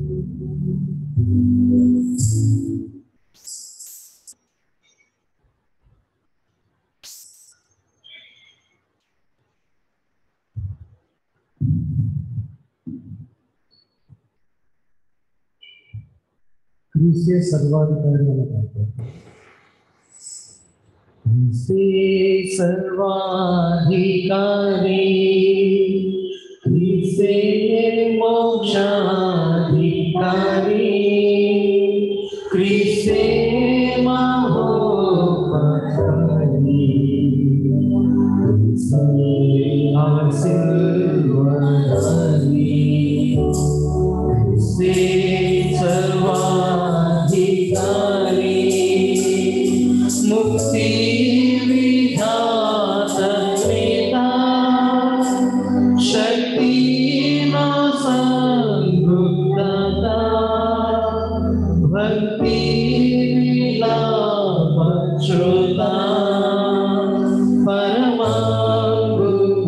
క్రీస్తే సర్వాధికారి అన్న పాట క్రీస్తే సర్వాధికారి క్రీస్తే మోక్షాధికారి క్రీస్తే మహోపకారి క్రీస్తే ఆశీర్వాదాలి से सर्वाधिकारी मुक्ति विधाता पिता शक्ति न संगुप्तता भक्ति विलाप श्रोता परमांगु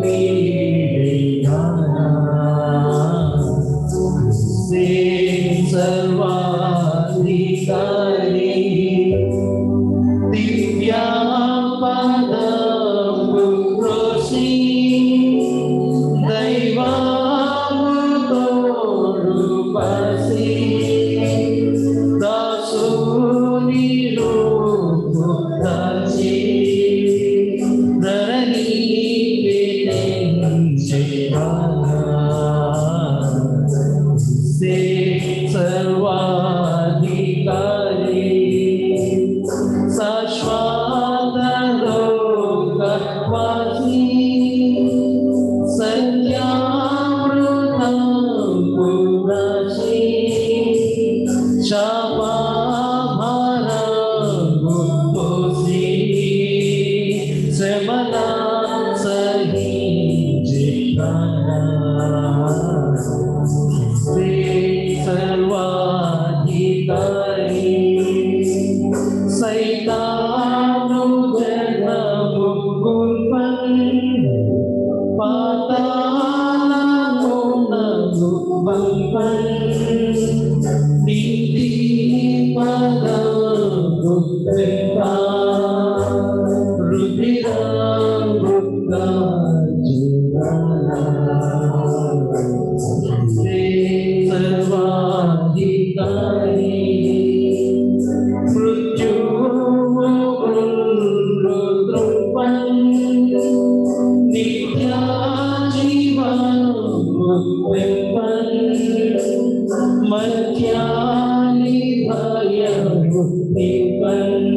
से सर्वाधिकारी दिव्या पदपुरोषि दैवामुतोरुपसि दासुनि रूपुताचि धरणी से सर्वाधिकारी शाश्वतलोकवासी सत्यामृतं पुराशी शापाभारमुक्तोऽसि श्रमणा सहि जिह्वाना से सर्वाधिकारी सैतानुजनमुकुल्पन् पातालमुनमुपल्पन् नीतिपदमुक्तिका रुधिरामृताजुराना से सर्वाधिकारी मृत्युरुद्रुपन् नित्याजीवनुपन् मध्यानि भयमुक्तिपन्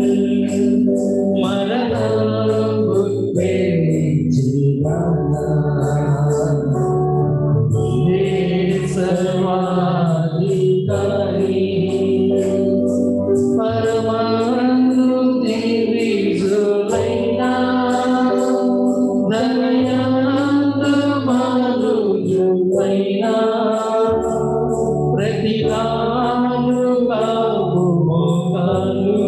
मरणमुक्ते जीवना हे सर्वाधिकारी परमानुदेवीजुलैना धनयांतमानुजुलैना प्रतिभानुभावमोकानु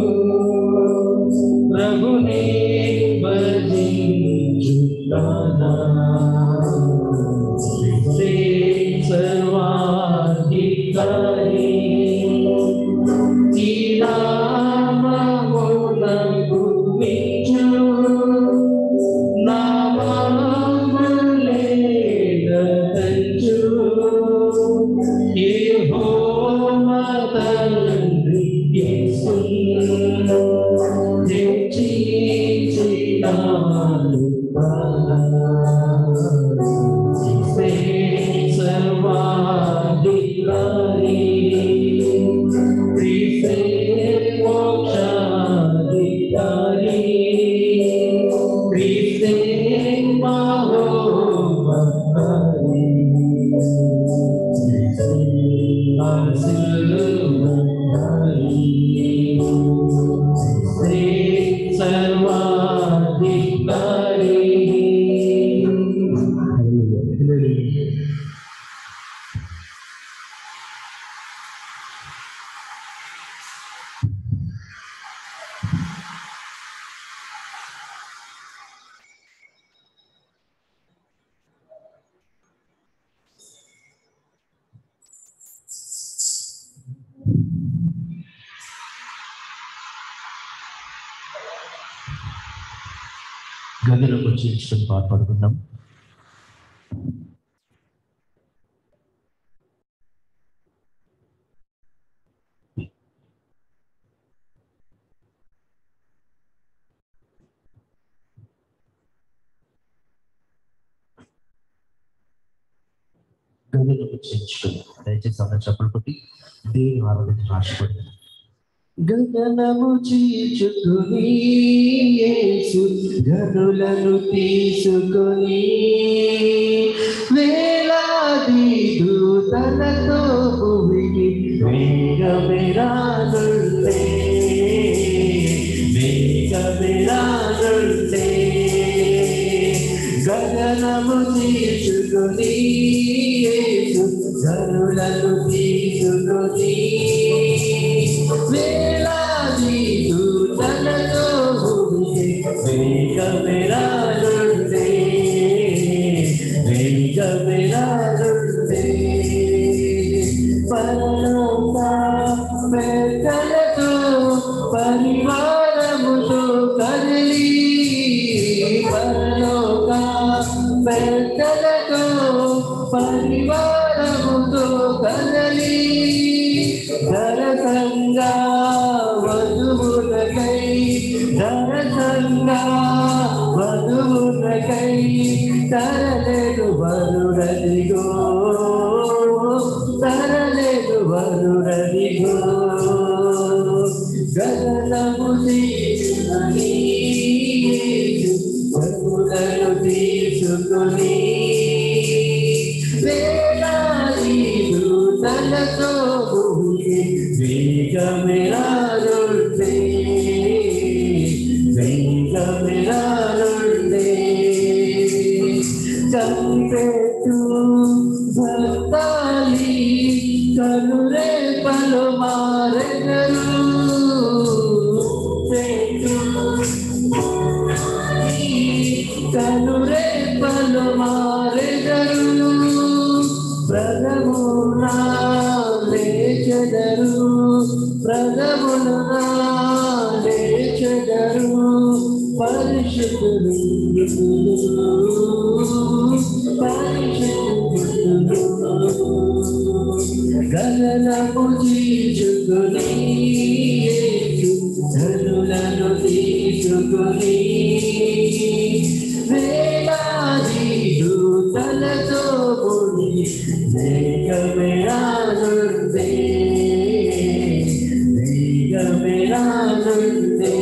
ప్రభుని భజించుతానా శ్రీ సర్వాధికారి ఈ నామమునకు మించు నామములేదంచు యెహోవా తండ్రి యేసును శ్రీ సర్వాధికారి గదిలోకి వచ్చి ఇష్టం పాల్పడుకుందాం గదిలోకి వచ్చి ఇష్టం దయచేసి అందరూ చెప్పులు కొట్టి దేవుని ఆరాధన రాసిపడి గగనము చీచుకుని యేసు గనులను తీసుకొని వేలాది దూతలతో భూమికి వేగమెరానుండే వేగమెరానుండే గగనము తీసుకొని యేసు గనులను తీసుకొని వేలాది దూతలతో భూమికి వేగమెరానుండే వేగమెరానుండే పరలోక పెద్దలతో పరివారముతో కదిలి పరలోక పెద్దలతో పరివారముతో కదలి దరసంగా వధువులకై దరసంగా వధువులకై తరలేదు వరుడదిగో తరలేదు వరుడదిగో గగనము తీసుకొని వరులను తీసుకొని వేలాది దూతలతో భూమికి వేగమెరానుండే వేగమెరానుండే కంపెట్టు భక్తాలి కనురే పలు మారెగరు పెట్టు కనురే పలు మారెగరు ప్రథమునా లేచెదరు ప్రథమునా లేచెదరు పరిశుద్ధులు పరిశుద్ధులు గగనము చీచుకుని ధనులను తీసుకుని వేలాది దూతలతో ముని వేగమెరానుండే వేగమెరానుండే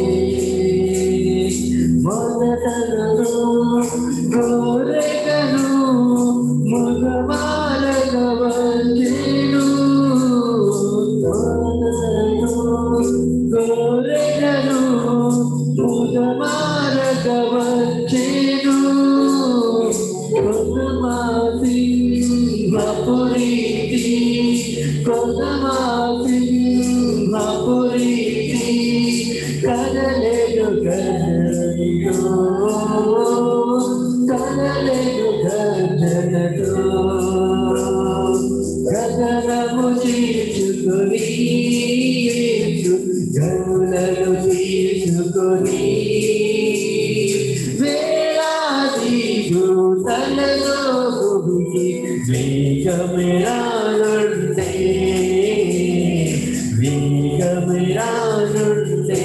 మొదటను గోరెగను మగవారగవచేను మొదటను గోరెగను మగవారగవచేను కొదమాసి వపురీతి కొదమాసి వపురీతి కదలేడు గదలియో కదలేడు గదలతో గగనము తీసుకొని గనులను తీసుకొని వేలాది దూతలలో భూమికి వేగమెరానుండే వేగమెరానుండే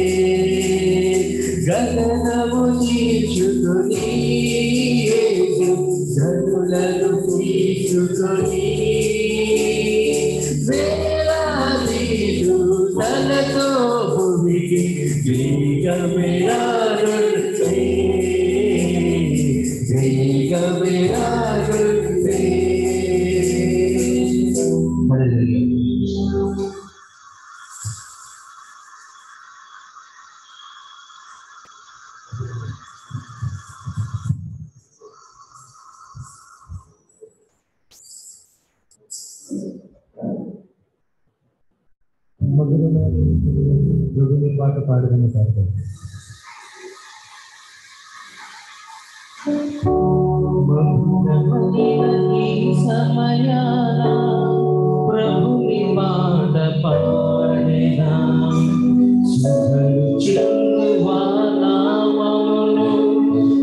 గగనము తీసుకొని గనులను తీసుకొని వేలాది దూతలతో భూమికి వేగమెరానుండే వేగమెరానుండే హల్లెలూయా. మధురమైన పాట పాడదని పాడతారు సమయాన ప్రభుని మాట పాడినా సుధలు చిరువానామమును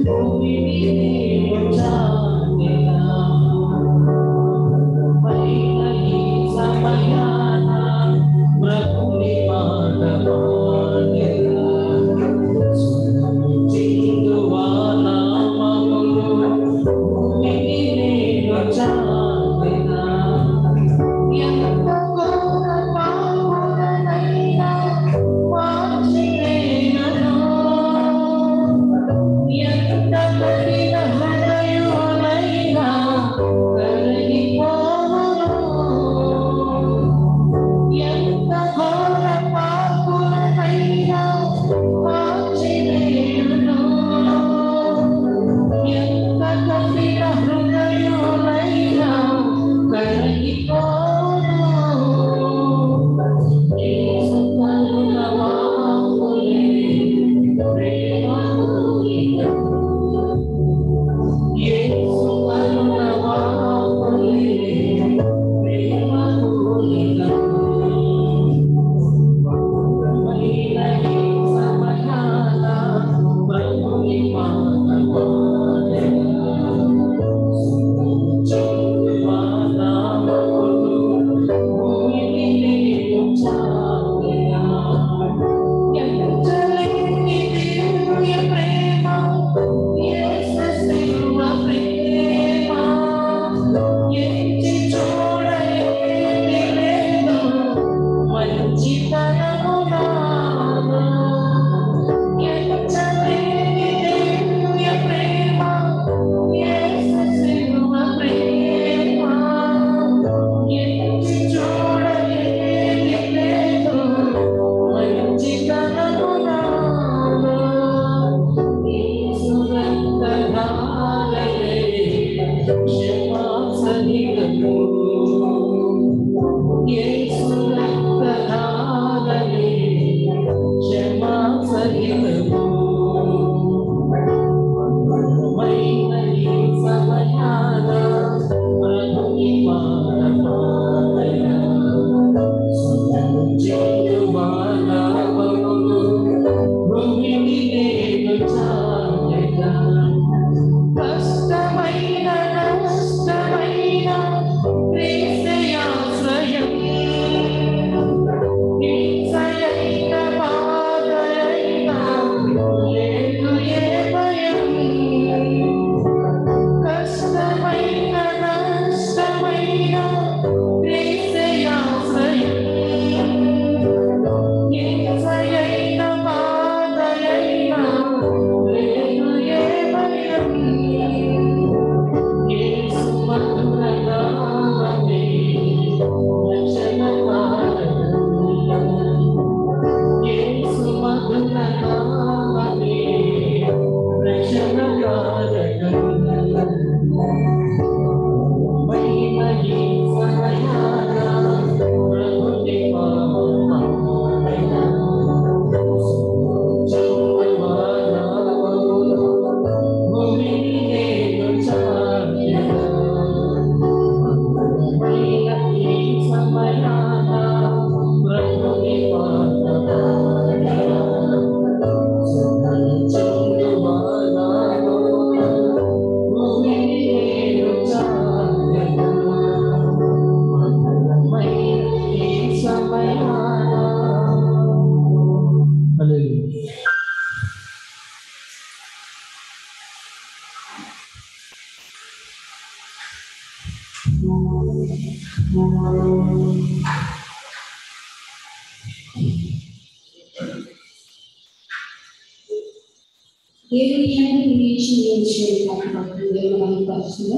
దేవుని యందు నిలిచి నిలిచే పాటలు దేవుని అనుపరుస్తుంది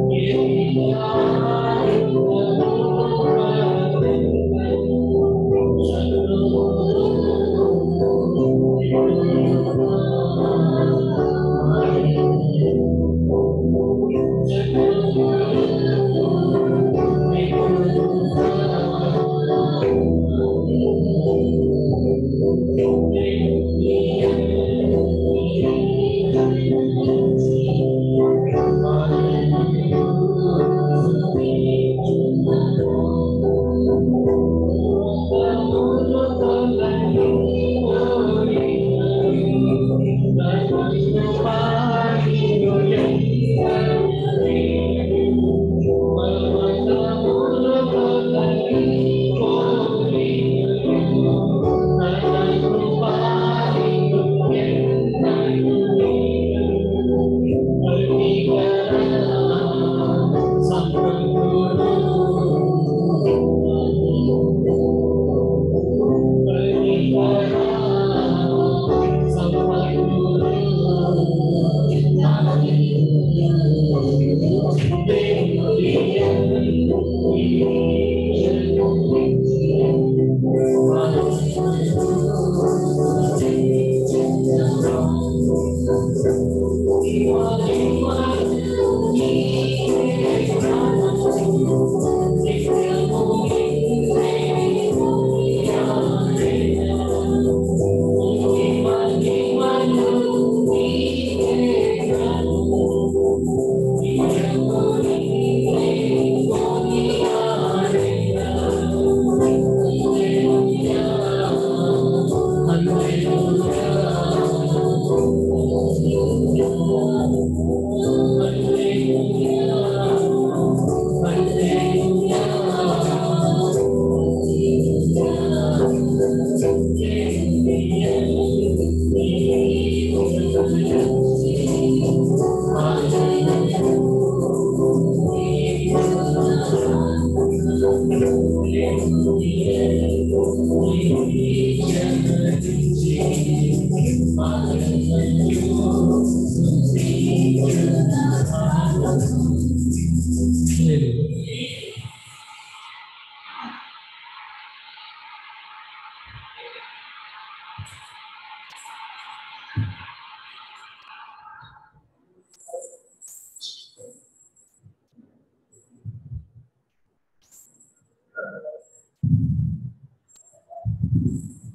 Thank you.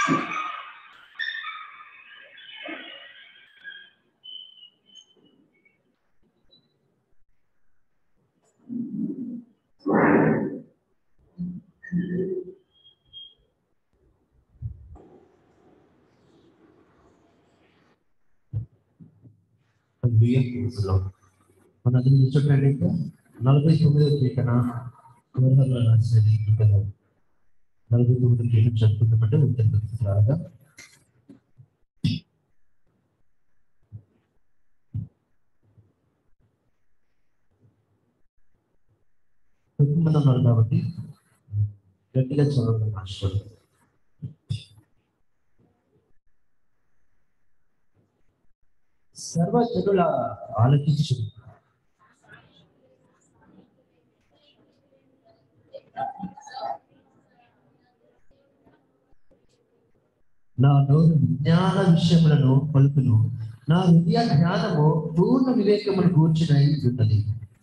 Hallelujah. Praise the Lord. మన అది చూడండి నలభై తొమ్మిదో కీర్తన కుమరహర్ల రాసినది కీర్తన నలభై తొమ్మిది కీర్తన చదువుకున్నప్పుడు ఉత్తర ఎక్కువ మంది ఉన్నారు కాబట్టి గట్టిగా చదవడం ఆశపడదు సర్వజనుల ఆలోచించు నా నోరు విజ్ఞాన విషయములను పలుకును నా హృదయ జ్ఞానము పూర్ణ వివేకమును కూర్చునై ఉన్నది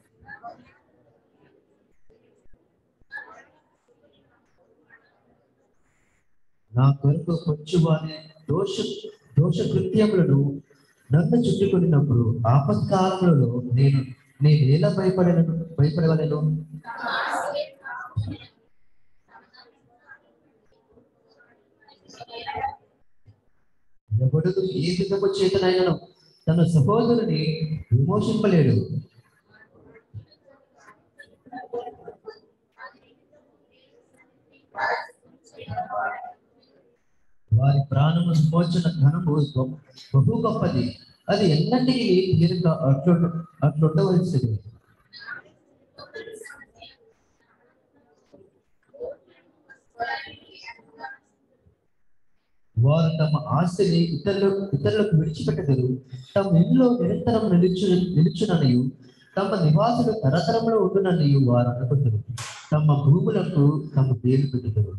నా కొరకు కొంచెం వారి దోష దోష కృత్యములను నన్ను చుట్టుకున్నప్పుడు ఆపత్కాలములలో నేను నేను ఎలా భయపడను భయపడవలను ఎవడు ఏ విధము చేతనైనను తన సహోదరుని విమోచింపలేడు వారి ప్రాణము విమోచన ఘనము గొప్ప- బహు గొప్పది అది ఎన్నటికీ దీర్ఘ అట్లు అట్లుండవలసింది వారు తమ ఆస్తిని ఇతరులు ఇతరులకు విడిచిపెట్టగలరు తమ ఇంట్లో నిరంతరం నిలుచు నిలుచుననియు తమ నివాసులు తరతరములో ఉండుననియు వారు అనుకుంటారు తమ భూములకు తమ పేరు పెట్టుతారు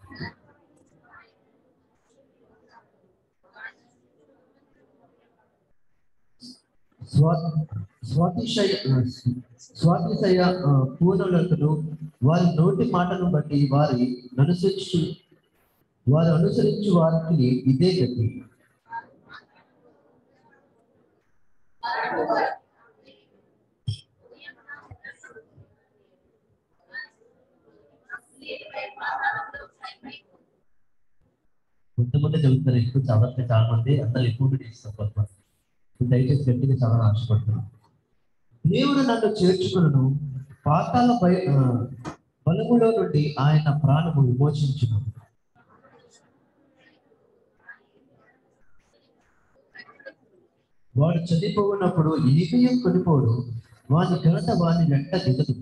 స్వా- స్వాతిశయ స్వాతిశయ ఆ, పూర్ణులకు వారి నోటి మాటను బట్టి వారి అనుసరించి వారు అనుసరించి వారికి ఇదే గతి కొంతమంది చదువుతారు ఎక్కువ చదవతే చాలా మంది అందరు ఎక్కువ బిడ్డ ఇస్తారు కొంతమంది దయచేసి గట్టిగా చాలా ఆశపడుతున్నాను దేవుడు నన్ను చేర్చుకును పాతాల భయ ఆ, బలములో నుండి ఆయన ప్రాణము విమోచించును వాడు చనిపోయినప్పుడు ఏమీ కొనిపోడు వాని ఘనత వాని వెంట దిగదు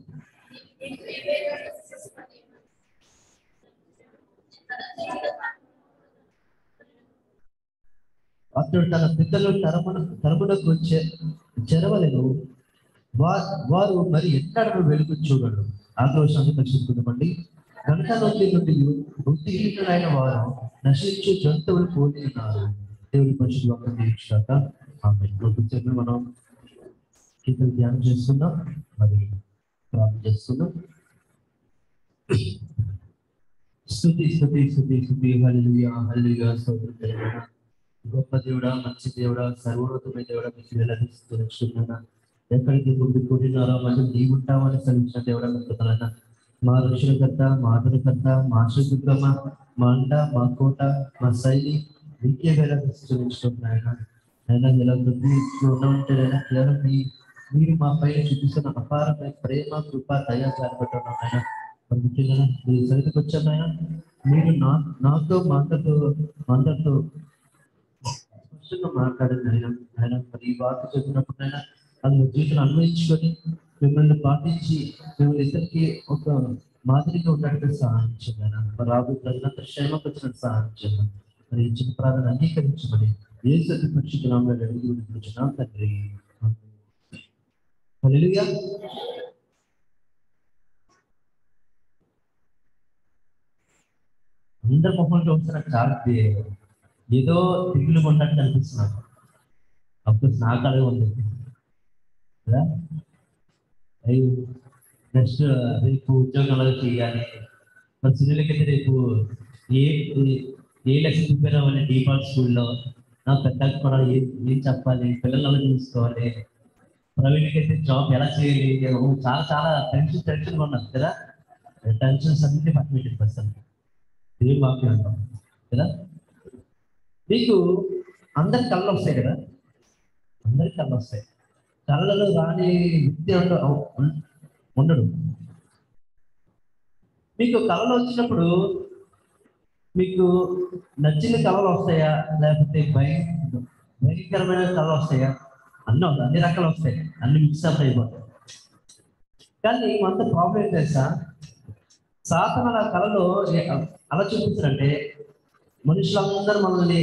అతడు తన పిల్లలు తరమున తరమునకు చె- చెరవలను వా- వారు మరి ఎన్నడను వెలుగు చూడరు ఆక్రోశాన్ని దర్శించుకుందామండి గంట నుండి నుండి బుద్ధిహీనులైన వారు నశించు జంతువులు పోలి ఉన్నారు దేవుడి పరిశుద్ధి ఒక దీక్షాక ఆమె కూర్చొని మనం కీర్తన ధ్యానం చేస్తున్నాం మరి ప్రార్థన చేస్తున్నాం స్థుతి స్థుతి స్థుతి స్థుతి హల్లెలూయా హల్లెలూయా స్తోత్రం దేవుడా గొప్ప దేవుడా మంచి దేవుడా సర్వోన్నతమైన దేవుడా మీకు వేలాదిస్తున్నాను ఎక్కడికి ముందు కూడినారో మళ్ళీ నీ ఉంటామని సెలవించిన దేవుడా మీకు మా రక్షణకర్త మా ఆదరణకర్త మా శుద్ధమ మా అండ మా కోట మా శైలి నీకే వేలాదిస్తున్నాయన అయినా ఎలా వృద్ధిలో ఉంటే కేవలం మీ మీరు మా పైన చూపిస్తున్న అపారమైన ప్రేమ కృప దయా జారబెట్టున్నాం ఆయన మరి ముఖ్యంగా మీ సరిగ్గా వచ్చాను ఆయన మీరు నా నాతో మా అందరితో మా అందరితో స్పష్టంగా మాట్లాడండి ఆయన ఆయన మరి ఈ వార్త చెప్పినప్పుడు ఆయన అది మీ జీవితం అన్వయించుకొని మిమ్మల్ని పాటించి మిమ్మల్ని ఇద్దరికి ఒక మాదిరిగా ఉన్నట్టు సహాయం చేయండి ఆయన మరి రాబోయే ప్రజలంతా క్షేమకు వచ్చినట్టు సహాయం చేయండి మరి ఈ చిన్న ప్రార్థన అంగీకరించమని ఏ సత్య పరిశుద్ధ నామములో అడిగి విడిపించిన తండ్రి హల్లెలూయా అందరి మొహంలో వచ్చిన చాలా దే- ఏదో దిగులు ఉన్నట్టు అనిపిస్తున్నారు అప్పుడు నాకు అలాగే ఉంది కదా అయ్యో నెక్స్ట్ రేపు ఉద్యోగం ఎలా చేయాలి మరి సునీలకైతే రేపు ఏ ఏ- ఏ లెసన్ ప్రిపేర్ అవ్వాలి డిఫాల్ట్ స్కూల్లో నా పెద్దకి కూడా ఏం ఏం చెప్పాలి పిల్లలు ఎలా చూసుకోవాలి ప్రవీణ్కి అయితే జాబ్ ఎలా చేయాలి ఏమో చాలా చాలా టెన్షన్ టెన్షన్ ఉన్నాను కదా టెన్షన్స్ అన్ని పక్కన పెట్టిన పర్సన్ ఏం వాక్యం అంటాం కదా మీకు అందరి కళ్ళు వస్తాయి కదా అందరి కళ్ళు వస్తాయి కళ్ళలో రాని వ్యక్తి ఉండ- ఉం- ఉండడు మీకు కళలు వచ్చినప్పుడు మీకు నచ్చిన కళలు వస్తాయా లేకపోతే భయ భయంకరమైన కళలు వస్తాయా అన్నీ వస్తాయి అన్ని రకాలు వస్తాయి అన్ని మిక్స్ అప్ అయిపోతాయి కానీ అంత ప్రాబ్లం ఏం తెలుసా సాధన అలా కళలో ఏ- అలా చూపించారంటే మనుషులందరూ మనల్ని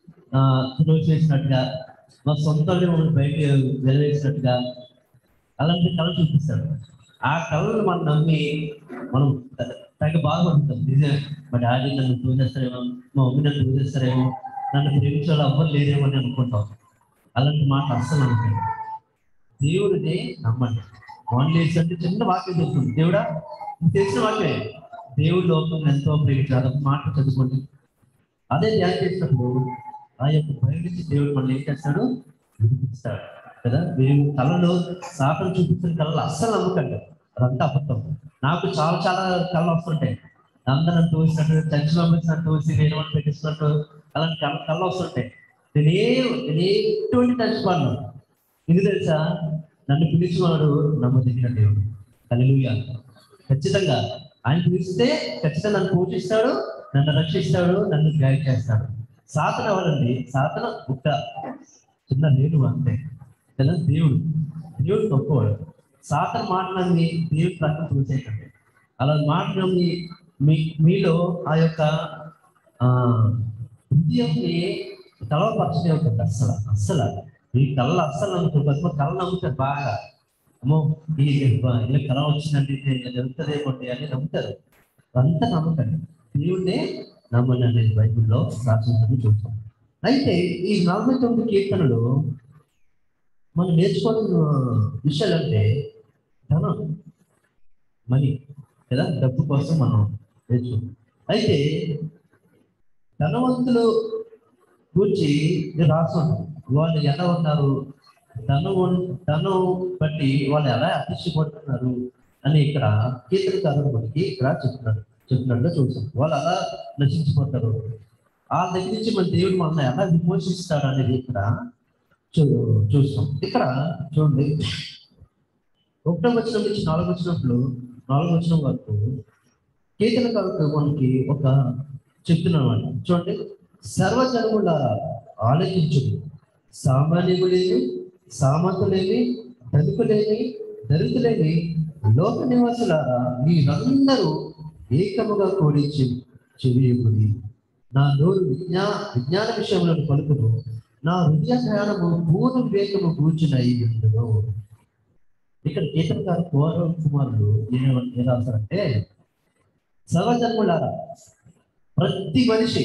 చేసినట్టుగా మా సొంత మమ్మల్ని బయట వెలవేసినట్టుగా అలాంటి కళ చూపిస్తాడు ఆ కళను మనం నమ్మి మనం త- తెగ బాధపడుతాం నిజమే మా డాడీ నన్ను పూజేస్తారేమో మా మమ్మీ నన్ను పూజేస్తారేమో నన్ను ప్రేమించే వాళ్ళు ఎవ్వరు లేరేమో అని అనుకుంటాం అలాంటి మాట అస్సలు అనుకోండి దేవుడిని నమ్మండి ఓన్లీ అంటే చిన్న వాక్యం చెప్తుంది దేవుడా మీకు తెలిసిన వాక్యమే దేవుడు లోకం ఎంతో ప్రేమించారు అదొక మాట చదువుకోండి అదే ధ్యానం చేసినప్పుడు ఆ యొక్క భయం నుంచి దేవుడు మనల్ని ఏం చేస్తాడు విడిపిస్తాడు కదా మీరు కళలో సాకలు చూపించిన కళలు అస్సలు నమ్మకండి అదంతా అబద్ధం నాకు చాలా చాలా కళలు వస్తుంటాయి అందరూ నన్ను తోసినట్టు చర్చి పంపించినట్టు తోసి నేను వాళ్ళు పెట్టిస్తున్నట్టు అలాంటి కళ కళలు వస్తుంటాయి నేనే నేను ఎటువంటి టచ్ పడను ఇది తెలుసా నన్ను పిలిచినవాడు నమ్మదగిన దేవుడు కలిలుయ ఖచ్చితంగా ఆయన పిలిస్తే ఖచ్చితంగా నన్ను పోషిస్తాడు నన్ను రక్షిస్తాడు నన్ను గైడ్ చేస్తాడు సాధన ఎవరండి సాధన ఒక చిన్న నేను అంతే కదా దేవుడు దేవుడు గొప్పవాడు సాధన మాటలన్నీ దేవుడి ప్రకారం చూసేటండి అలా మాటలని మీ మీలో ఆ యొక్క ఆ హృదయంని కలవపరచనే ఉంటుంది అస్సలు అస్సలు ఈ కళలు అస్సలు నమ్ముతుంది కళ నమ్ముతారు బాగా అమ్మో ఈ ఇలా కళ వచ్చిందంటే ఇది జరుగుతుందేమో అని నమ్ముతారు అంతా నమ్మకండి దేవుణ్ణే నమ్మని అనేది బైబిల్లో రాసిందని చూస్తాం అయితే ఈ నలభై తొమ్మిది కీర్తనలు మనం నేర్చుకోవాల్సిన విషయాలు అంటే ధనం మనీ కదా డబ్బు కోసం మనం నేర్చుకుంటాం అయితే ధనవంతులు గురించి ఇది రాస్తుంది వాళ్ళు ఎలా ఉన్నారు ధనం ఉన్- ధనం బట్టి వాళ్ళు ఎలా అతిశయపడుతున్నారు అని ఇక్కడ కీర్తనకారుడు మనకి ఇక్కడ చెప్తున్నాడు చెప్తున్నట్టుగా చూస్తాం వాళ్ళు అలా నశించిపోతారు ఆ దగ్గర నుంచి మన దేవుడు మనల్ని ఎలా విమోచిస్తాడు అనేది ఇక్కడ చూ చూస్తాం ఇక్కడ చూడండి ఒకటో వచనం నుంచి నాలుగు వచ్చినప్పుడు నాలుగు వచనం వరకు కీర్తనకారుడు మనకి ఒక చెప్తున్నాడు చూడండి సర్వజనముల ఆలోచించుడు సామాన్యులేమి సామంతులేమి ధనికులేమి దళితులేమి లోక నివాసులారా మీరందరూ ఏకముగా కూడి చెవి చెవియుడి నా నోరు విజ్ఞా విజ్ఞాన విషయంలో పలుకును నా హృదయ ధ్యానము పూర్ణ వివేకము కూర్చున్నాయి ఎందును ఇక్కడ కీర్తనకారు కుమారు కుమారులు ఏం ఏం రాస్తారంటే సర్వజన్ములారా ప్రతి మనిషి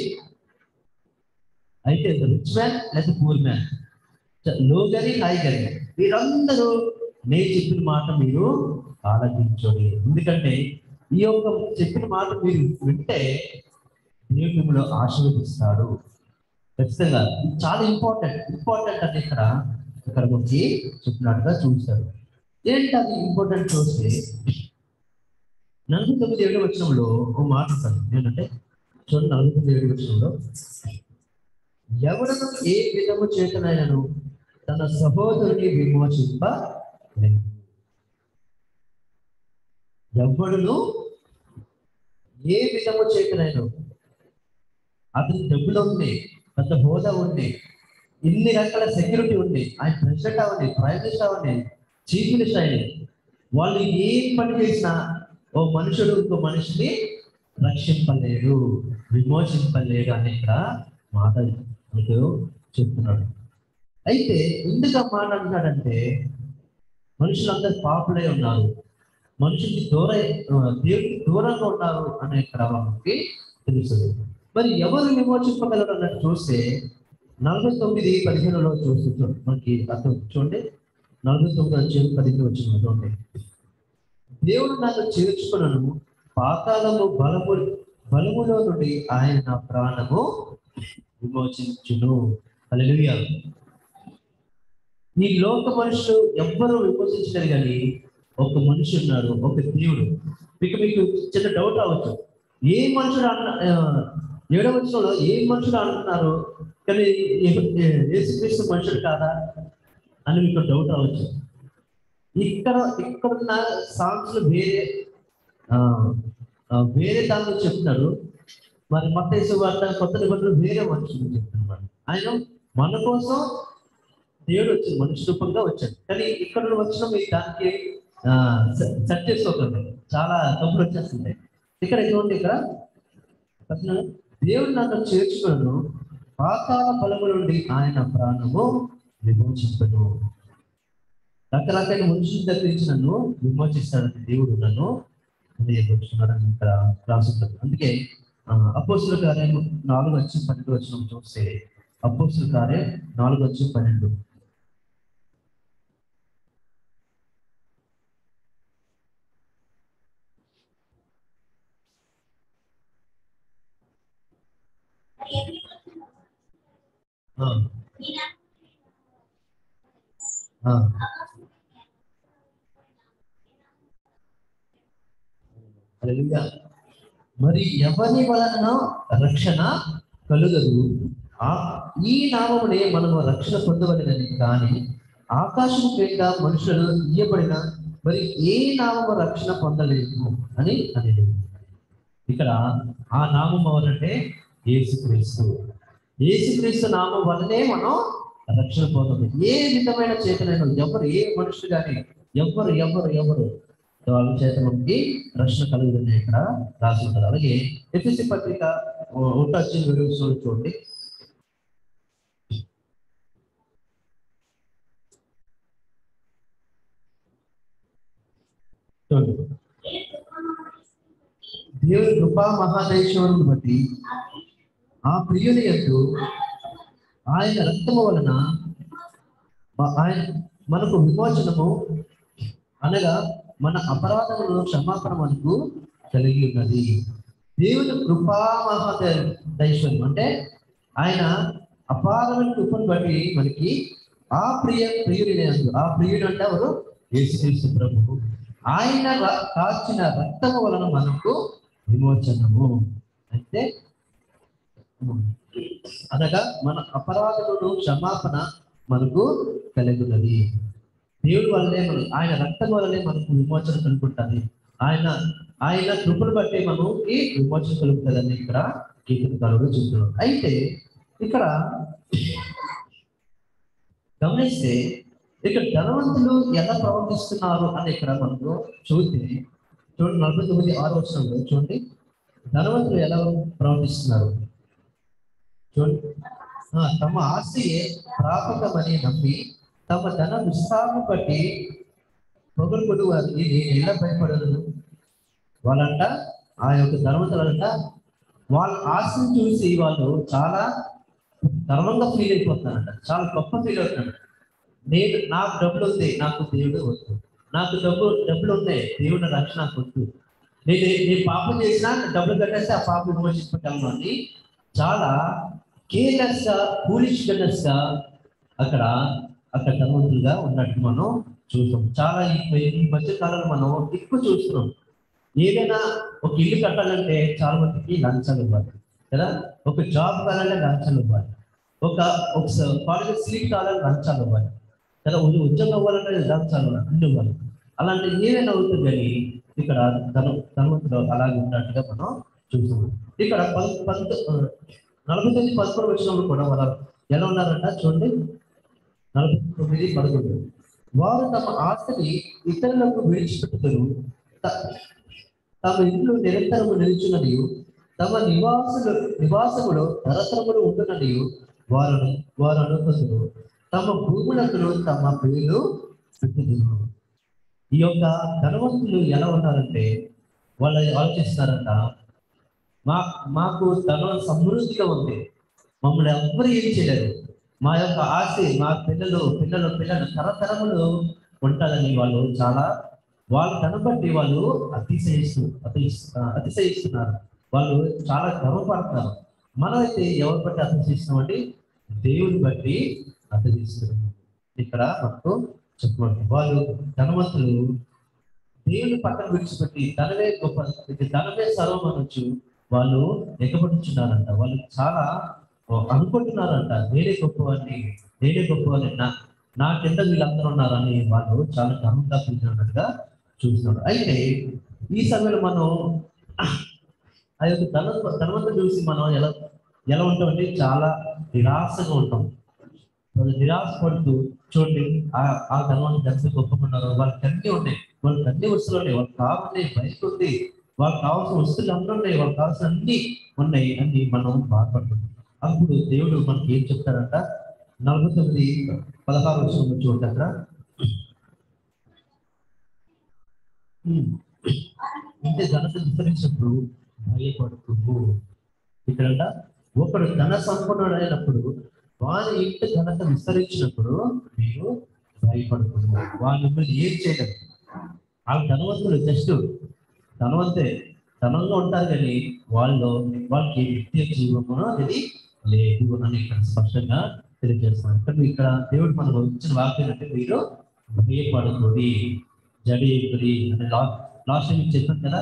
అయితే రిచ్ మ్యాన్ లేదా పూర్ మ్యాన్ లో గని హై గని మీరందరూ నేను చెప్పిన మాట మీరు ఆలోచించండి ఎందుకంటే ఈ యొక్క చెప్పిన మాట మీరు వింటే దేవుడు మిమ్మల్ని ఆశీర్వదిస్తాడు ఖచ్చితంగా ఇది చాలా ఇంపార్టెంట్ ఇంపార్టెంట్ అని ఇక్కడ ఇక్కడ మనకి చెప్పినట్టుగా చూస్తారు ఏంటి అది ఇంపార్టెంట్ చూస్తే నలభై తొమ్మిది ఏడు వచ్చినంలో ఒక మాట ఉంటుంది ఏంటంటే చూడండి నలభై తొమ్మిది ఏడు వచ్చినంలో ఎవడను ఏ విధము చేతనైనను తన సహోదరుని విమోచింప ఎవడును ఏ విధము చేతనైన అతని డబ్బులు ఉంది పెద్ద హోదా ఉంది ఇన్ని రకాల సెక్యూరిటీ ఉంది ఆయన ప్రెసిడెంట్ అవ్వండి ప్రైమ్ మినిస్టర్ అవ్వండి చీఫ్ మినిస్టర్ అయ్యండి వాళ్ళు ఏం పని చేసినా ఓ మనుషుడు ఇంకో మనిషిని రక్షింపలేడు విమోచింపలేడు అనే ఇక్కడ మాట మీకు చెప్తున్నాడు అయితే ఎందుకు ఆ మాట అంటున్నాడంటే మనుషులందరూ పాపులై ఉన్నారు మనుషులకి దూర దేవుడికి దూరంగా ఉన్నారు అనే ఇక్కడ మనకి తెలుస్తుంది మరి ఎవరు విమోచింపగలరు అన్నట్టు చూస్తే నలభై తొమ్మిది పదిహేనులో చూస్తే చూ- మనకి అర్థం చూడండి నలభై తొమ్మిది వచ్చి పదిహేను వచ్చిన చూడండి దేవుడు నన్ను చేర్చుకున్నాను పాతాళము బలము బలములో నుండి ఆయన నా ప్రాణము విమోచించును హల్లెలూయా ఈ లోక మనుషులు ఎవ్వరూ విమోచించలేరు కానీ ఒక మనిషి ఉన్నాడు ఒక దేవుడు మీకు మీకు చిన్న డౌట్ అవ్వచ్చు ఏ మనుషుడు అన్న ఆ, ఏడవ వచనంలో ఏ మనుషుడు అంటున్నారు కానీ ఏ- ఏ- యేసుక్రీస్తు మనుషుడు కాదా అని మీకు డౌట్ అవ్వచ్చు ఇక్కడ ఇక్కడున్న సాంగ్స్ వేరే ఆ, ఆ, వేరే దాంట్లో చెప్తున్నారు మరి మత్తేసు వార్త కొత్త నిబంధనలు వేరే మనుషులు చెప్తున్నారు ఆయన మన కోసం దేవుడు వచ్చి మనిషి రూపంగా వచ్చాడు కానీ ఇక్కడ వచ్చిన మీరు దానికి ఆ, సె- సెట్ చేసుకోకండి చాలా తప్పులు వచ్చేస్తుంది ఇక్కడ చూడండి ఇక్కడ అసలు దేవుడు నన్ను చేర్చుకున్నాను పాతాల బలము నుండి ఆయన ప్రాణము విమోచించను రకరకాల మనుషుల దగ్గర నుంచి నన్ను విమోచిస్తాడని దేవుడు నన్ను తెలియపరుచున్నాడని ఇక్కడ రాసుకుంటారు అందుకే అపోసుల కార్యం నాలుగు వచ్చి పన్నెండు వచ్చిన చూస్తే అపోసుల కార్యం నాలుగు వచ్చి పన్నెండు ఆ, ఆ. హల్లెలూయా. మరి ఎవరి వలన రక్షణ కలుగదు ఆ ఈ నామమునే మనము రక్షణ పొందవలనని కానీ ఆకాశం క్రింద మనుషులు ఇయ్యబడిన మరి ఏ నామము రక్షణ పొందలేదు అని అనేది ఇక్కడ ఆ నామం ఎవరంటే యేసుక్రీస్తు యేసుక్రీస్తు నామం వల్లనే మనం రక్షణ పొందదు ఏ విధమైన చేతనైనా ఎవరు ఏ మనుషులు కానీ ఎవరు ఎవరు ఎవరు వాళ్ళ చేత మనకి రక్షణ కలుగుతుంది ఇక్కడ రాసి ఉంటారు అలాగే ఎఫ్ఎస్సి పత్రిక ఒకటి వీడియోస్ చూడండి చూడండి దేవుని కృపా మహాదేశ్వరుని బట్టి ఆ ప్రియుని యొక్క ఆయన రక్తము వలన మ- ఆయన మనకు విమోచనము అనగా మన అపరాధములను క్షమాపణ మనకు కలిగి ఉన్నది దేవుని కృపా మహాదైశ్వర్యం అంటే ఆయన అపారమైన కృపను బట్టి మనకి ఆ ప్రియ ప్రియుడి ఆ ప్రియుడు అంటే ఎవరు యేసుక్రీస్తు ప్రభు ఆయన ర- కాచిన రక్తము వలన మనకు విమోచనము అంటే అనగా మన అపరాధములను క్షమాపణ మనకు కలుగున్నది దేవుడి వల్లనే మనం ఆయన రక్తం వల్లనే మనకు విమోచన కలుగుతుంది ఆయన ఆయన కృపను బట్టి మనకి విమోచన కలుగుతుందని ఇక్కడ కీర్తనకారుడు చెప్తున్నాడు అయితే ఇక్కడ గమనిస్తే ఇక్కడ ధనవంతులు ఎలా ప్రవర్తిస్తున్నారు అని ఇక్కడ మనకు చూస్తే చూడండి నలభై తొమ్మిది ఆరు వచ్చినప్పుడు చూడండి ధనవంతులు ఎలా ప్రవర్తిస్తున్నారు చూడండి ఆ, తమ ఆశయే ప్రాపకమని నమ్మి తమ ధన విస్తారం బట్టి పొగడుకుడు వారికి నేను ఎలా భయపడను వాళ్ళంట ఆ యొక్క ధనవంతులంట వాళ్ళ ఆశను చూసి వాళ్ళు చాలా గర్వంగా ఫీల్ అయిపోతున్నారంట చాలా గొప్ప ఫీల్ అవుతున్నాడు నేను నాకు డబ్బులు ఉంది నాకు దేవుడు వద్దు నాకు డబ్బు డబ్బులు ఉన్నాయి దేవుడు రక్షణ నాకు వద్దు నేను నేను పాపం చేసినా డబ్బులు కట్టేస్తే ఆ పాపం విమోచించగలను అని చాలా కేర్లెస్ గా ఫూలిష్ గా అక్కడ అక్కడ ధనవంతులుగా ఉన్నట్టు మనం చూస్తాం చాలా ఈ ఈ మధ్య కాలంలో మనం ఎక్కువ చూస్తున్నాం ఏదైనా ఒక ఇల్లు కట్టాలంటే చాలా మందికి లంచాలు ఇవ్వాలి కదా ఒక జాబ్ కావాలంటే లంచాలు ఇవ్వాలి ఒక ఒక కాలేజ్ సీట్ కావాలంటే లంచాలు ఇవ్వాలి కదా ఉద్య- ఉద్యోగం అవ్వాలంటే లంచాలు ఇవ్వాలి, అన్ని ఇవ్వాలి అలాంటి ఏదైనా అవుతుంది కానీ ఇక్కడ ధన ధనవంతులు అలాగే ఉన్నట్టుగా మనం చూస్తున్నాం ఇక్కడ పం పంత నలభై తొమ్మిది పదకొండు వచ్చినప్పుడు కూడా వాళ్ళు ఎలా ఉన్నారంట చూడండి నలభై తొమ్మిది పదకొండు వారు తమ ఆస్తిని ఇతరులకు విడిచిపెట్టుతారు త- తమ ఇంట్లో నిరంతరము నిలుచున్నది తమ నివాసులు నివాసములు తరతరములు ఉంటున్నది వారు వారు అనుకుంటున్నారు తమ భూములకు తమ పేర్లు పెట్టుతున్నారు ఈ యొక్క ధనవంతులు ఎలా ఉన్నారంటే వాళ్ళు ఆలోచిస్తున్నారంట మా మాకు ధనం సమృద్ధిగా ఉంది మమ్మల్ని ఎవ్వరు ఏం చేయలేరు మా యొక్క ఆస్తి మా పిల్లలు పిల్లలు పిల్లలు తరతరములు ఉంటారని వాళ్ళు చాలా వాళ్ళ ధనం బట్టి వాళ్ళు అతిశయిస్తూ అతిశ అతిశయిస్తున్నారు వాళ్ళు చాలా గర్వపడుతున్నారు మనమైతే ఎవరు బట్టి అర్థిస్తున్నామండి దేవుని బట్టి అర్థిస్తున్నాం ఇక్కడ మనకు చెప్పబడుతుంది వాళ్ళు ధనవంతులు దేవుని పక్కన విడిచిపెట్టి ధనమే గొప్ప ఇది ధనమే సర్వం అనొచ్చు వాళ్ళు ఎగబడుచున్నారంట వాళ్ళు చాలా అనుకుంటున్నారంట నేనే గొప్పవాడిని నేనే గొప్పవాడిని నా నా కింద వీళ్ళందరూ ఉన్నారని వాళ్ళు చాలా గర్వంగా పిలిచినట్టుగా చూస్తున్నారు అయితే ఈ సమయంలో మనం ఆ యొక్క ధన ధనవంతులు చూసి మనం ఎలా ఎలా ఉంటామంటే చాలా నిరాశగా ఉంటాం వాళ్ళు నిరాశ పడుతూ చూడండి ఆ ఆ ధనవంతులు ఎంత గొప్పగా ఉన్నారో వాళ్ళకి అన్ని ఉన్నాయి వాళ్ళకి అన్ని వస్తువులు ఉన్నాయి వాళ్ళకి కావాలి బైక్ ఉంది వాళ్ళకి కావాల్సిన వస్తువులు అన్నీ ఉన్నాయి వాళ్ళకి కావాల్సిన అన్ని ఉన్నాయి అని మనం బాధపడుతున్నాం అప్పుడు దేవుడు మనకి ఏం చెప్తారంట నలభై తొమ్మిది పదహారు వచ్చిన చూడండి అక్కడ ఉమ్. ఇంతే ఘనత విస్తరించినప్పుడు భయపడుతువు ఇక్కడ ఒకడు ధన సంపన్నుడైనప్పుడు వారి ఇంటి ఘనత విస్తరించినప్పుడు మీరు భయపడుతున్నారు వాళ్ళు మిమ్మల్ని ఏం చేయడం వాళ్ళ ధనవంతులు జస్ట్ ధనవంతే ధనంగా ఉంటారు కానీ వాళ్ళు వాళ్ళకి నిత్య జీవము అనేది లేదు అని ఇక్కడ స్పష్టంగా తెలియజేస్తున్నారు కానీ ఇక్కడ దేవుడు మనకు ఇచ్చిన వాక్యం అంటే మీరు భయపడుతుంది జడేకుడి అని లా లాస్ట్ టైం చెప్పాను కదా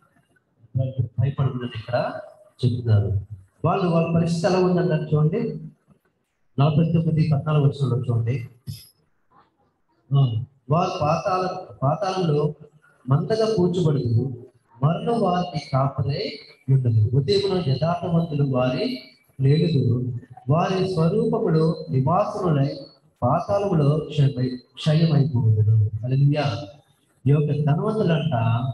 భయపడుతుందని ఇక్కడ చెప్తున్నారు వాళ్ళు వాళ్ళ పరిస్థితి ఎలా ఉందంటారు చూడండి నలభై తొమ్మిది పద్నాలుగు వచ్చిన చూడండి ఆ, వారు పాతాళ పాతాళంలో మందగా కూర్చోబడదు మరణం వారికి కాపలే ఉండదు ఉదయమున యథార్థవంతులు వారి లేడుదు వారి స్వరూపములో నివాసములై పాతాళములో క్షయమై క్షయమైపోదురు అలలియా ఈ యొక్క ధనవంతులంట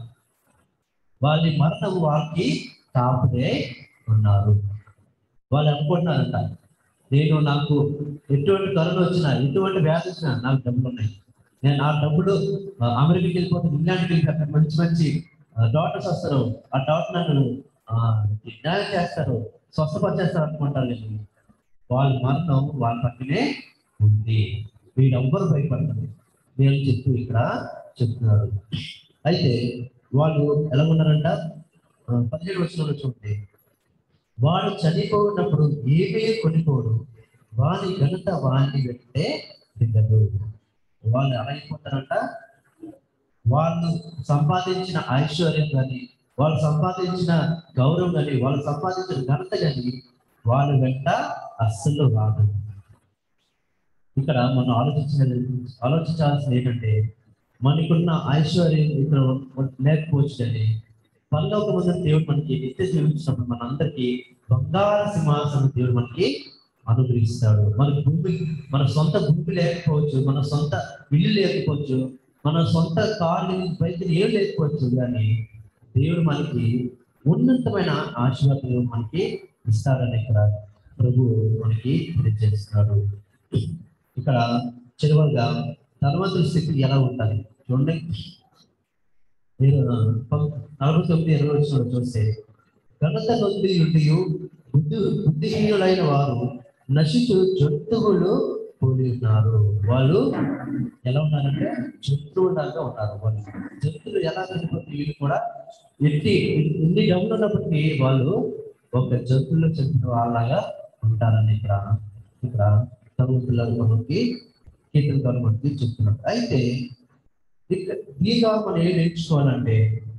వారి మరణం వారికి కాపుదే ఉన్నారు వాళ్ళు అనుకుంటున్నారంట నేను నాకు ఎటువంటి కరోనా వచ్చినా ఎటువంటి వ్యాధి వచ్చినా నాకు డబ్బులు ఉన్నాయి నేను ఆ డబ్బులు ఆ, అమెరికాకి వెళ్ళిపోతే ఇంగ్లాండ్కి వెళ్ళి అక్కడ మంచి మంచి డాక్టర్స్ వస్తారు ఆ డాక్టర్ నన్ను ఆ, న్యాయం చేస్తారు స్వస్థపరిచేస్తారు అనుకుంటారు కానీ వాళ్ళ మరణం వాళ్ళ పక్కనే ఉంది వీళ్ళెవ్వరు భయపడతారు నేను చెప్తూ ఇక్కడ చెప్తున్నారు అయితే వాళ్ళు ఎలా ఉన్నారంట ఆ, పదిహేడు వచ్చిన చూడండి వాడు చనిపోయినప్పుడు ఏమీ కొనిపోడు వాని ఘనత వాని వెంటే దిగదు వాళ్ళు ఎలా అయిపోతారంట వాళ్ళు సంపాదించిన ఐశ్వర్యం కానీ వాళ్ళు సంపాదించిన గౌరవం కానీ వాళ్ళు సంపాదించిన ఘనత కానీ వాళ్ళ వెంట అస్సలు రాదు ఇక్కడ మనం ఆలోచించిన ఆలోచించాల్సింది ఏంటంటే మనకున్న ఐశ్వర్యం ఇక్కడ లేకపోవచ్చు కానీ పరలోక ముందు దేవుడు మనకి నిత్య జీవించినప్పుడు మనందరికీ బంగార సింహాసనం దేవుడు మనకి అనుగ్రహిస్తాడు మన భూమి మన సొంత భూమి లేకపోవచ్చు మన సొంత ఇల్లు లేకపోవచ్చు మన సొంత కారు బైక్ ఏం లేకపోవచ్చు కానీ దేవుడు మనకి ఉన్నతమైన ఆశీర్వాదాలు మనకి ఇస్తారని ఇక్కడ ప్రభు మనకి తెలియజేస్తున్నాడు ఇక్కడ చివరిగా ధనవంతుల స్థితి ఎలా ఉండాలి చూడండి మీరు పం- నలభై తొమ్మిది ఇరవై వచ్చిన చూస్తే ఘనత నొంది నుండి బుద్ధి బుద్ధిహీనులైన వారు నశించు జంతువులు పోలి ఉన్నారు వాళ్ళు ఎలా ఉన్నారంటే జంతువులాగా ఉన్నారు వాళ్ళు జంతువులు ఎలా చనిపోతే వీళ్ళు కూడా ఎట్టి ఎన్ని డబ్బులు ఉన్నప్పటికీ వాళ్ళు ఒక జంతువులు చెందిన వాళ్ళలాగా ఉంటారని ఇక్కడ ఇక్కడ తరుగుతుల మనకి కీర్తన మనకి చెప్తున్నారు అయితే ఇక- దీని ద్వారా మనం ఏం నేర్చుకోవాలంటే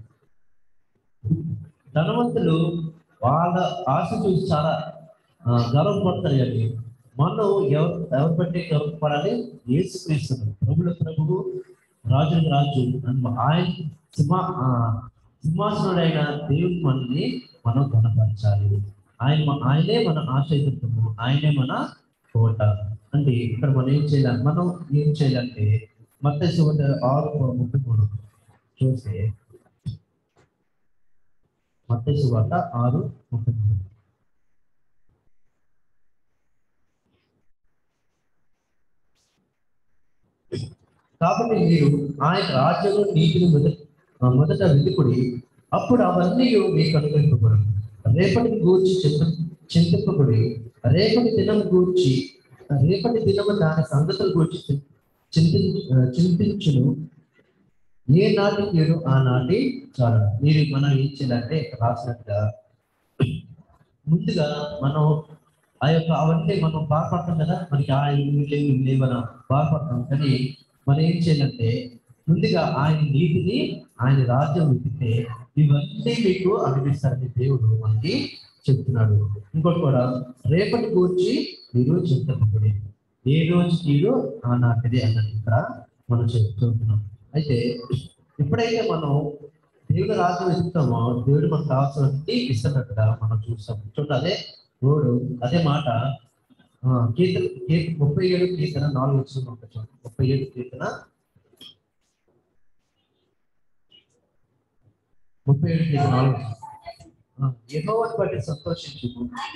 ధనవంతులు వాళ్ళ ఆశ చూసి చాలా ఆ, గర్వపడతారు కానీ మనం ఎవరు ఎవరు బట్టి గర్వపడాలి యేసు క్రీస్తు ప్రభుల ప్రభువు రాజుల రాజు అని ఆయన సింహ ఆ, సింహాసనుడైన దేవుని మనల్ని మనం కనపరచాలి ఆయన మ- ఆయనే మన ఆశ్రయితము ఆయనే మన కోట అంటే ఇక్కడ మనం ఏం చేయాలి మనం ఏం చేయాలంటే మత ఆరు ముప్పై మూడు చూస్తే మత్తయి సువార్త ఆరు ముప్పై మూడు కాబట్టి మీరు ఆయన రాజ్యం నీతిని మొదట ఆ, మొదట వెతుకుడి అప్పుడు అవన్నీ మీకు అనుగ్రహింపబడు రేపటిని గూర్చి చింత చింతింపబడి రేపటి దినం గూర్చి రేపటి దినము దాని సంగతుల గురించి చి- చింతి ఆ, చింతించును ఏ నాటి కీడు ఆ నాటి చాలు మీరు మనం ఏం చేయాలంటే ఇక్కడ రాసినట్టుగా ముందుగా మనం ఆ యొక్క అవన్నీ మనం బాధపడతాం కదా మనకి ఆ ఇవి లేవు ఇవి లేవన బాధపడతాం కానీ మనం ఏం చేయాలంటే ముందుగా ఆయన నీతిని ఆయన రాజ్యం వెతికితే ఇవన్నీ మీకు అనుభవిస్తారని దేవుడు మనకి చెప్తున్నాడు ఇంకోటి కూడా రేపటి గురించి మీరు చింతపడి ఏ రోజు కీడు ఆ నాటిది అన్నది ఇక్కడ మనం చెప్తున్నాం అయితే ఎప్పుడైతే మనం దేవుడు రాజ్యం వెతుకుతామో దేవుడు మనకు కావాల్సినటువంటి ఇస్తున్నట్టుగా మనం చూస్తాం చూడండి అదే దేవుడు అదే మాట ఆ, కీర్తన కీర్తన ముప్పై ఏడు కీర్తన నాలుగు వచ్చిన ఒక చూడండి ముప్పై ఏడు కీర్తన ముప్పై ఏడు కీర్తన నాలుగు వచనం. ఆ, యెహోవాను బట్టి సంతోషించు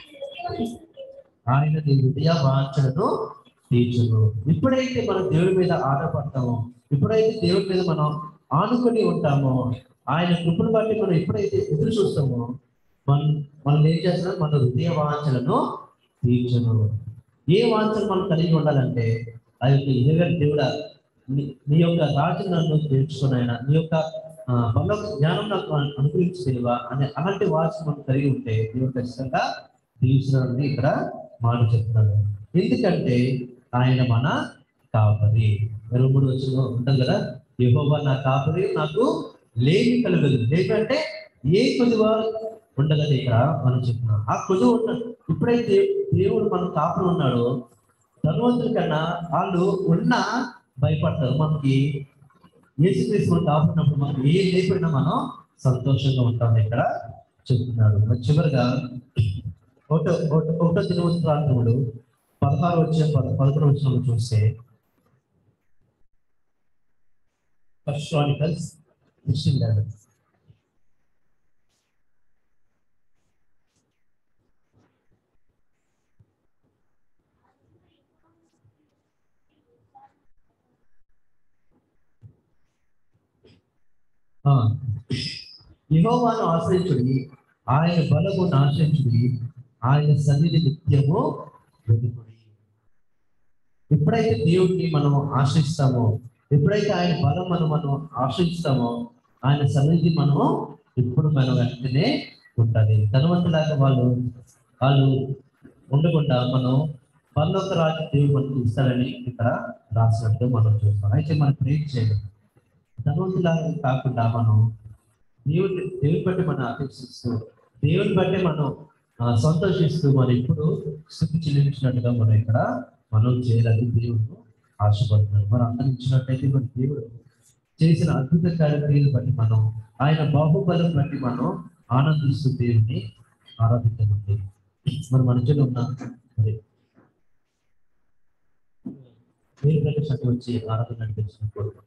ఆయన నీ హృదయ వాంఛలను తీర్చును ఎప్పుడైతే మనం దేవుడి మీద ఆధారపడతామో ఎప్పుడైతే దేవుడి మీద మనం ఆనుకొని ఉంటామో ఆయన కృపను బట్టి మనం ఎప్పుడైతే ఎదురు చూస్తామో మనం మనం ఏం చేస్తున్నాం మన హృదయ వాంఛలను తీర్చును ఏ వాంఛలు మనం కలిగి ఉండాలంటే ఆ యొక్క ఇహగల దేవుడ నీ- నీ యొక్క రాజు నన్ను నేర్చుకుని ఆయన నీ యొక్క ఆ, బల జ్ఞానం నాకు అను- అనుగ్రహించి తెలివా అనే అలాంటి వాచ్ మనం కలిగి ఉంటే దేవుడు ఖచ్చితంగా దీవించడానికి ఇక్కడ మాట చెప్తున్నాడు ఎందుకంటే ఆయన మన కాపరి ఇరవై మూడు వచ్చిన ఉంటుంది కదా యెహోవా నా కాపరి నాకు లేమి కలగదు లేమి అంటే ఏ కొద్దివ ఉండదని ఇక్కడ మనం చెప్తున్నాం ఆ కొద్దివ ఉన్న ఎప్పుడైతే దేవుడు మన కాపురం ఉన్నాడో ధనవంతుల కన్నా వాళ్ళు ఉన్నా భయపడతారు మనకి యేసుక్రీస్తు మనం కాపున్నప్పుడు మనం ఏ లేకపోయినా మనం సంతోషంగా ఉంటాం ఇక్కడ చెప్తున్నాడు మరి చివరిగా ఒకటో ఒకటో ఒకటో దినవస్త్రాంతములు పదహారు వచ్చిన పద పదకొండు వచ్చిన చూస్తే ఫస్ట్ క్రానికల్స్ సిక్స్టీన్ లెవెన్ యహోవాను ఆశ్రయించుడి ఆయన బలము ఆశ్రయించుడి ఆయన సన్నిధి నిత్యము వెతుకుడి ఎప్పుడైతే దేవుడిని మనం ఆశ్రయిస్తామో ఎప్పుడైతే ఆయన బలం మనం మనం ఆశ్రయిస్తామో ఆయన సన్నిధి మనము ఇప్పుడు మనం వెంటనే ఉంటుంది ధనవంతులాగా వాళ్ళు వాళ్ళు ఉండకుండా మనం పర్లోక రాజు దేవుడు మనకు ఇస్తారని ఇక్కడ రాసినట్టు మనం చూస్తాం అయితే మనం ప్రేర్ చేయడం ధనవంతులాగా కాకుండా మనం దేవుని దేవుని బట్టి మనం అపేక్షిస్తూ దేవుని బట్టి మనం ఆ, సంతోషిస్తూ మనం ఇప్పుడు స్థుతి చెల్లించినట్టుగా మనం ఇక్కడ మనం చేయాలని దేవుడు ఆశపడుతున్నాడు మనం అంతరించినట్టయితే మన దేవుడు చేసిన అద్భుత కార్యక్రమాలను బట్టి మనం ఆయన బాహుబలం బట్టి మనం ఆనందిస్తూ దేవుని ఆరాధించమండి మరి మనుషులు ఉన్న మరి పేరు ప్రకాశ్ వచ్చి ఆరాధన నడిపించిన కోరుకుంటున్నాను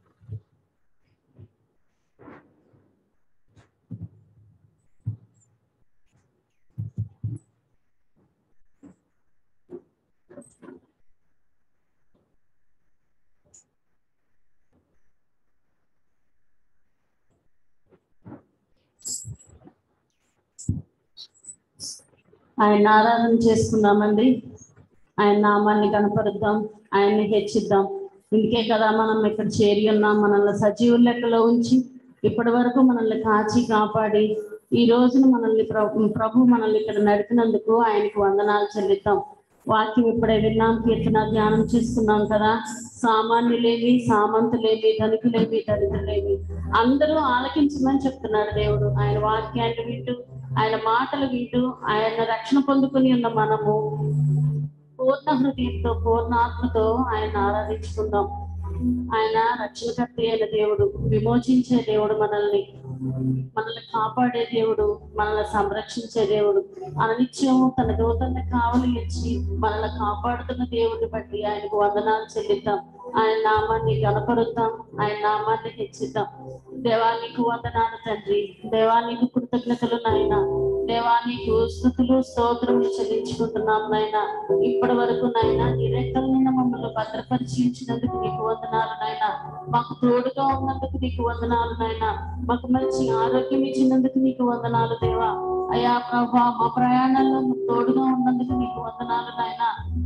ఆయన ఆరాధన చేసుకుందామండి ఆయన నామాన్ని కనపరుద్దాం ఆయన్ని హెచ్చిద్దాం ఇందుకే కదా మనం ఇక్కడ చేరి ఉన్నాం మనల్ని సజీవ లెక్కలో ఉంచి ఇప్పటి వరకు మనల్ని కాచి కాపాడి ఈ రోజున మనల్ని ప్రభు ప్రభు మనల్ని ఇక్కడ నడిపినందుకు ఆయనకు వందనాలు చెల్లిద్దాం వాక్యం ఇప్పుడే విన్నాం కీర్తన ధ్యానం చేసుకున్నాం కదా సామాన్యులేమి సామంతులేమి ధనికులేమి దరిద్రులేమి అందరూ ఆలకించమని చెప్తున్నాడు దేవుడు ఆయన వాక్యాన్ని వింటూ ఆయన మాటలు వింటూ ఆయన రక్షణ పొందుకుని ఉన్న మనము పూర్ణ హృదయంతో పూర్ణ ఆత్మతో ఆయన ఆరాధించుకుందాం ఆయన రక్షణకర్త అయిన దేవుడు విమోచించే దేవుడు మనల్ని మనల్ని కాపాడే దేవుడు మనల్ని సంరక్షించే దేవుడు అననిత్యము తన దూతల్ని కావలి ఇచ్చి మనల్ని కాపాడుతున్న దేవుడిని బట్టి ఆయనకు వందనాలు చెల్లిద్దాం ఆయన నామాన్ని గణపరుద్దాం ఆయన నామాన్ని హెచ్చిద్దాం దేవానికి వందనాలు తండ్రి దేవానికి కృతజ్ఞతలు నాయన దేవానికి స్థుతులు స్తోత్రములు చెల్లించుకుంటున్నాం నాయన ఇప్పటి వరకు నాయన నీ రెక్కల నిన్న మమ్మల్ని భద్రపరిచి ఉంచినందుకు నీకు వందనాలు నాయన మాకు తోడుగా ఉన్నందుకు నీకు వందనాలు నాయన మాకు మంచి ఆరోగ్యం ఇచ్చినందుకు నీకు వందనాలు దేవా అయా ప్రభా మా ప్రయాణాల్లో నువ్వు తోడుగా ఉన్నందుకు నీకు వందనాలు నాయన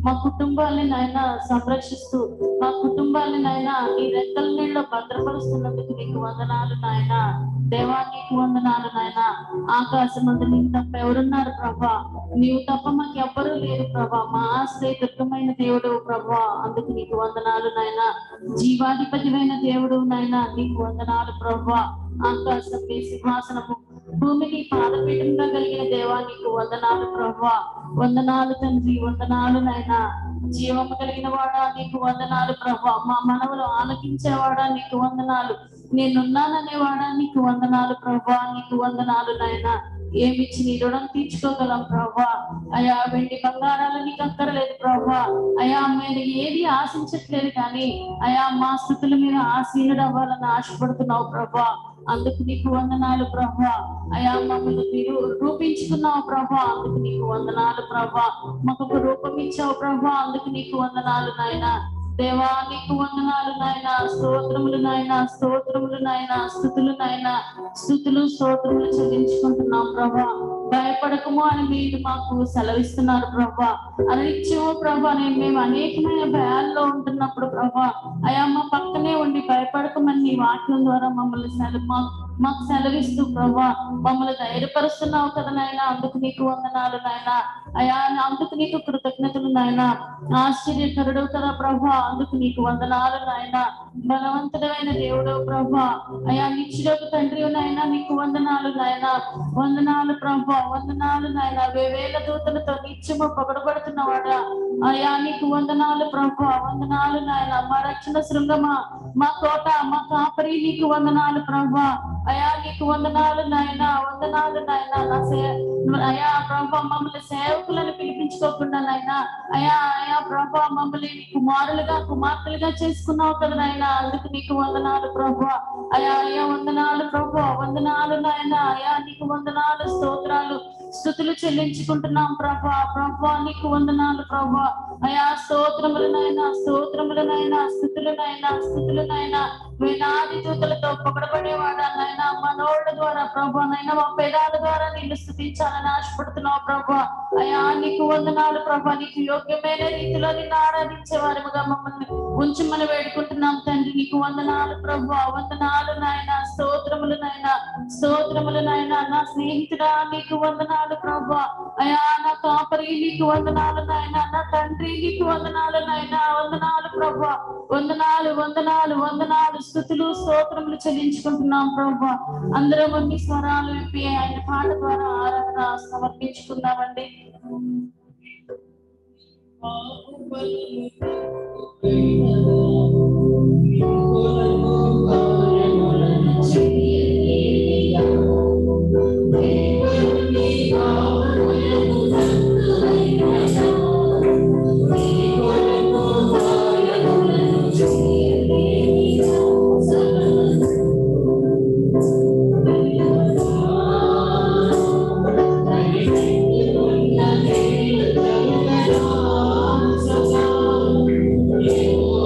మా కుటుంబాన్ని నాయన సంరక్షిస్తూ మా కుటుంబాన్ని నాయన నీ రెక్కల నీళ్ళలో భద్రపరుస్తున్నందుకు నీకు వందనాలు నాయన దేవా నీకు వందనాలు నాయన ఆకాశం అందు నీకు తప్ప ఎవరున్నారు ప్రభా నీవు తప్ప మాకు ఎవ్వరూ లేరు ప్రభా మా ఆశ్రయ దుర్గమైన దేవుడు ప్రభా అందుకు నీకు వందనాలు నాయన జీవాధిపతిమైన దేవుడు నాయన నీకు వందనాలు ప్రభా ఆకాశం మీ సింహాసనము భూమిని పాదపీఠంగా కలిగిన దేవా నీకు వందనాలు ప్రభా వందనాలు తండ్రి వందనాలు నాయన జీవము కలిగిన వాడా నీకు వందనాలు ప్రభా మా మనవులు ఆలకించేవాడా నీకు వందనాలు నేనున్నాననే వాడా నీకు వందనాలు ప్రభా నీకు వందనాలు నాయన ఏమిచ్చి నీ రుణం తీర్చుకోగలం ప్రభా అయా వెండి బంగారాలు నీకు అక్కర్లేదు ప్రభా అయా మీరు ఏది ఆశించట్లేదు కానీ అయా మా స్థుతుల మీద ఆసీనుడు అవ్వాలని ఆశపడుతున్నావు ప్రభా అందుకు నీకు వందనాలు ప్రభా అయా మమ్మల్ని మీరు రూపించుకున్నావు ప్రభా అందుకు నీకు వందనాలు ప్రభా మాకు ఒక రూపం ఇచ్చావు ప్రభా అందుకు నీకు వందనాలు నాయన దేవా నీకు వందనాలు నాయన స్తోత్రములు నాయన స్తోత్రములు నాయన స్థుతులు నాయన స్థుతులు స్తోత్రములు చెల్లించుకుంటున్నాం ప్రభా భయపడకము అని మీరు మాకు సెలవిస్తున్నారు ప్రభా అనిత్యము ప్రభా నేను మేము అనేకమైన భయాల్లో ఉంటున్నప్పుడు ప్రభా అయా మా పక్కనే ఉండి భయపడకమని నీ వాక్యం ద్వారా మమ్మల్ని సెలవు మా- మాకు సెలవిస్తూ ప్రభా మమ్మల్ని ధైర్యపరుస్తున్నావు కదా నాయన అందుకు నీకు వందనాలు నాయన అయా అందుకు నీకు కృతజ్ఞతలు నాయన ఆశ్చర్యకరుడు కదా ప్రభా అందుకు నీకు వందనాలు నాయన బలవంతుడైన దేవుడు ప్రభా అయా నిత్యుడకు తండ్రి నాయన నీకు వందనాలు నాయన వందనాలు ప్రభా వందనాలు నాయన వేవేల దూతలతో నిత్యము పొగడబడుతున్నవాడా అయా నీకు వందనాలు ప్రభా వందనాలు నాయన మా రక్షణ శృంగమా మా కోట మా కాపరి నీకు వందనాలు ప్రభా అయా నీకు వందనాలు నాయన వందనాలు నాయన నా సే అయా ప్రభా మమ్మల్ని సేవకులను పిలిపించుకోకుండా నాయన అయా అయా ప్రభా మమ్మల్ని నీ కుమారులుగా కుమార్తెలుగా చేసుకున్నావు కదా నాయన అందుకు నీకు వందనాలు ప్రభా అయా అయా వందనాలు ప్రభా వందనాలు నాయన అయా నీకు వందనాలు స్తోత్రాలు స్థుతులు చెల్లించుకుంటున్నాం ప్రభా ప్రభా నీకు వందనాలు ప్రభా అయా స్తోత్రములు నాయన స్తోత్రములు నాయన స్థుతులు నాయన స్థుతులు నాయన వేలాది దూతలతో పొగడబడేవాడా నాయన మనోళ్ళ ద్వారా ప్రభా నాయన మా పేదాల ద్వారా నిన్ను స్థుతించాలని ఆశపడుతున్నావు ప్రభా అయా నీకు వందనాలు ప్రభా నీకు యోగ్యమైన రీతిలో నిన్ను ఆరాధించే వారముగా మమ్మల్ని ఉంచమని వేడుకుంటున్నాం తండ్రి నీకు వందనాలు ప్రభా వందనాలు నాయన స్తోత్రములు నాయన స్తోత్రములు నాయన నా స్నేహితుడా నీకు వందనాలు ప్రభా అయా నా కాపరి నీకు వందనాలు నాయన నా తండ్రి నీకు వందనాలు నాయన వందనాలు ప్రభా వందనాలు వందనాలు వందనాలు స్థుతులు స్తోత్రములు చెల్లించుకుంటున్నాం ప్రభా అందరం అన్ని స్వరాలు విప్పి ఆయన పాట ద్వారా ఆరాధన సమర్పించుకుందామండి Thank you.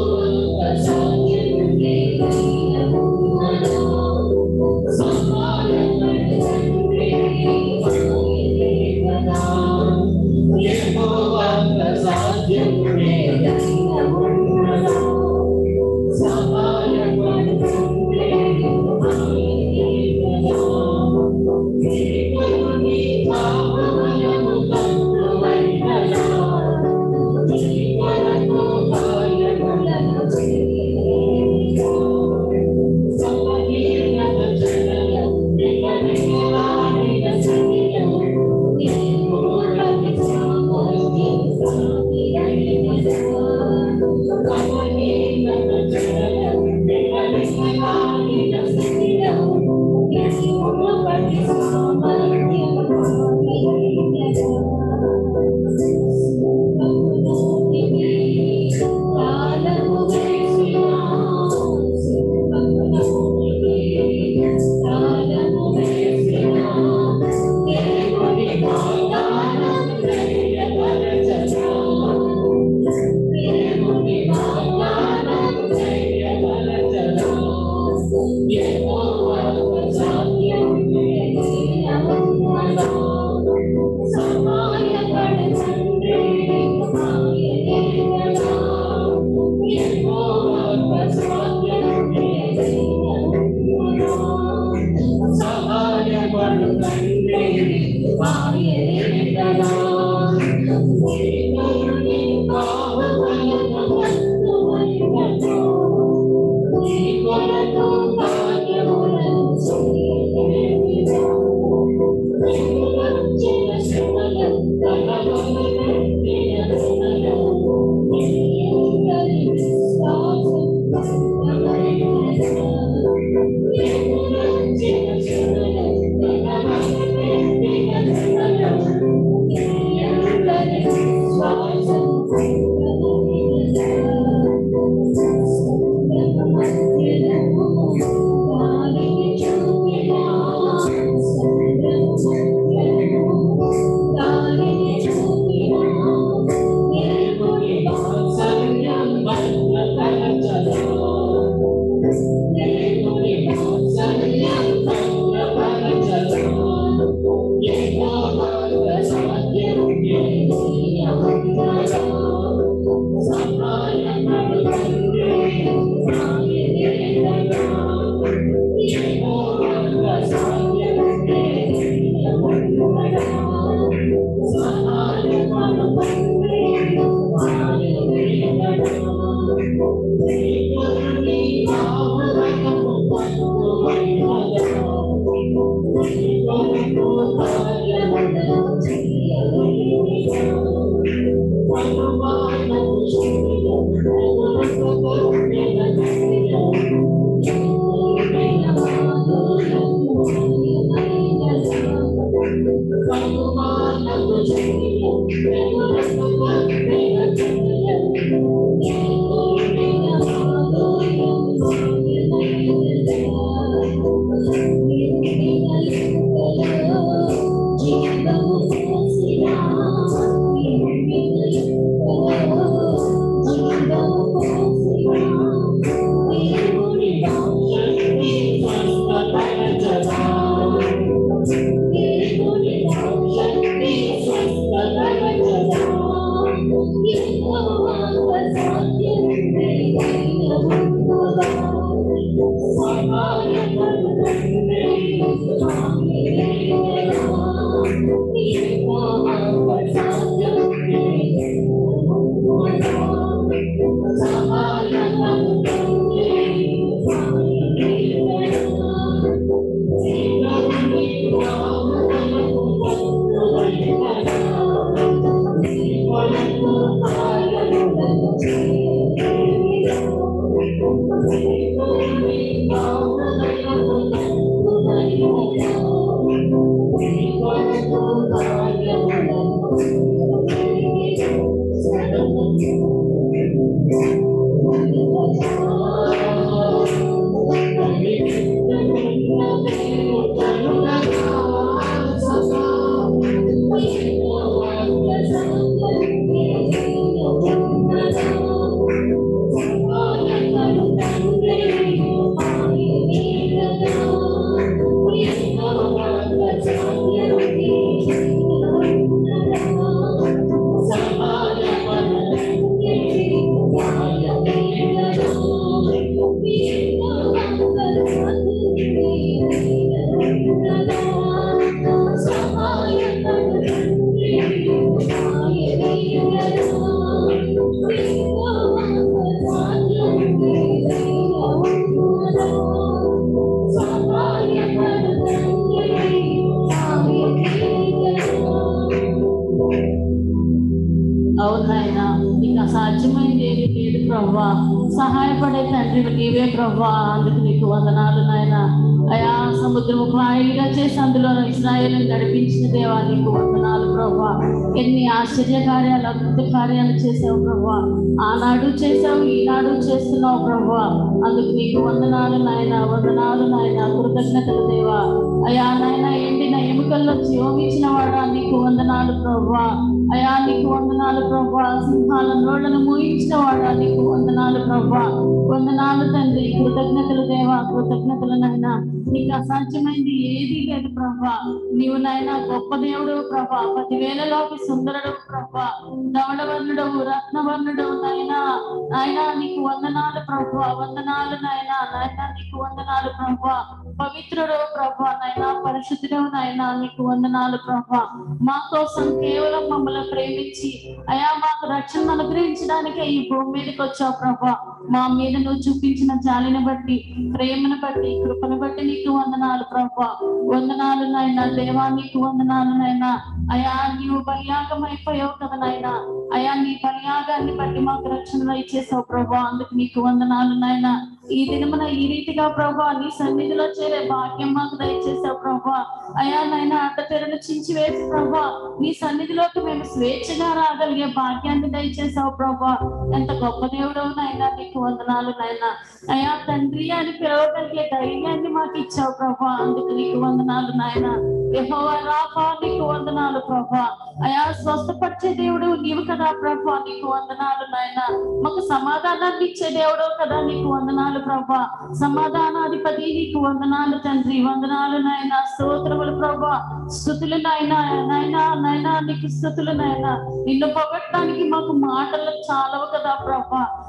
అవును నాయన నీకు అసాధ్యమైంది ఏది లేదు ప్రవ్వా సహాయపడే తండ్రి నీవే ప్రవ్వా అందుకు నీకు వందనాలు నాయన అయా సముద్రము హాయిగా చేసి అందులో ఇస్రాయేల్ నడిపించిన దేవా నీకు వందనాలు ప్రవ్వా ఎన్ని ఆశ్చర్య కార్యాలు అద్భుత కార్యాలు చేసావు ప్రవ్వా ఆనాడు చేసావు ఈనాడు చేస్తున్నావు ప్రవ్వా అందుకు నీకు వందనాలు నాయన వందనాలు నాయన కృతజ్ఞతలు దేవా అయా నాయన ఎండిన ఎముకల్లో జీవమిచ్చిన వాడా నీకు వందనాలు ప్రవ్వా అయా నీకు వందనాలు ప్రభా సింహాల నోళ్లను మూయించిన వాడా నీకు వందనాలు ప్రభా వందనాలు తండ్రి కృతజ్ఞతలు దేవా కృతజ్ఞతలు నాయన నీకు అసాధ్యమైంది ఏది లేదు ప్రభా నీవు నాయన గొప్ప దేవుడు ప్రభా పదివేలలోకి సుందరుడు ప్రభా ధవళవర్ణుడు రత్నవర్ణుడు నాయన నాయన నీకు వందనాలు ప్రభా వందనాలు నాయన నాయన నీకు వందనాలు ప్రభా పవిత్రుడు ప్రభా నాయన పరిశుద్ధుడు నాయన నీకు వందనాలు ప్రభా మా కోసం కేవలం మమ్మల్ని ప్రేమించి అయా మాకు రక్షణ అనుగ్రహించడానికే ఈ భూమి మీదకి వచ్చావు ప్రభా మా మీద నువ్వు చూపించిన జాలిని బట్టి ప్రేమను బట్టి కృపను బట్టి నీకు వందనాలు ప్రభా వందనాలు నాయన దేవా నీకు వందనాలు నాయన అయా నీవు బలియాగం అయిపోయావు కదా నాయన అయా నీ బలియాగాన్ని బట్టి మాకు రక్షణ ఇచ్చేసావు ప్రభా అందుకు నీకు వందనాలు నాయన ఈ దినమున ఈ రీతిగా ప్రభా నీ సన్నిధిలో చేరే భాగ్యం మాకు దయచేసావు ప్రభా అయా నాయన అడ్డతెరలు చించి వేసి ప్రభా నీ సన్నిధిలోకి మేము స్వేచ్ఛగా రాగలిగే భాగ్యాన్ని దయచేసావు ప్రభా ఎంత గొప్ప దేవుడు నాయన నీకు వందనాలు నాయన అయా తండ్రి అని పిలవగలిగే ధైర్యాన్ని మాకు ఇచ్చావు ప్రభా అందుకు నీకు వందనాలు నాయన యెహోవా రాఫా నీకు వందనాలు ప్రభా అయా స్వస్థపరిచే దేవుడు నీవు కదా ప్రభా నీకు వందనాలు నాయన మాకు సమాధానాన్ని ఇచ్చే దేవుడు కదా నీకు వందనాలు ప్రభా సమాధానాధిపతి నీకు వందనాలు తండ్రి వందనాలు నాయన స్తోత్రములు ప్రభా స్థుతులు నాయన నాయన నాయన నీకు స్థుతులు నాయన నిన్ను పొగట్టడానికి మాకు మాటలు చాలవు కదా ప్రభా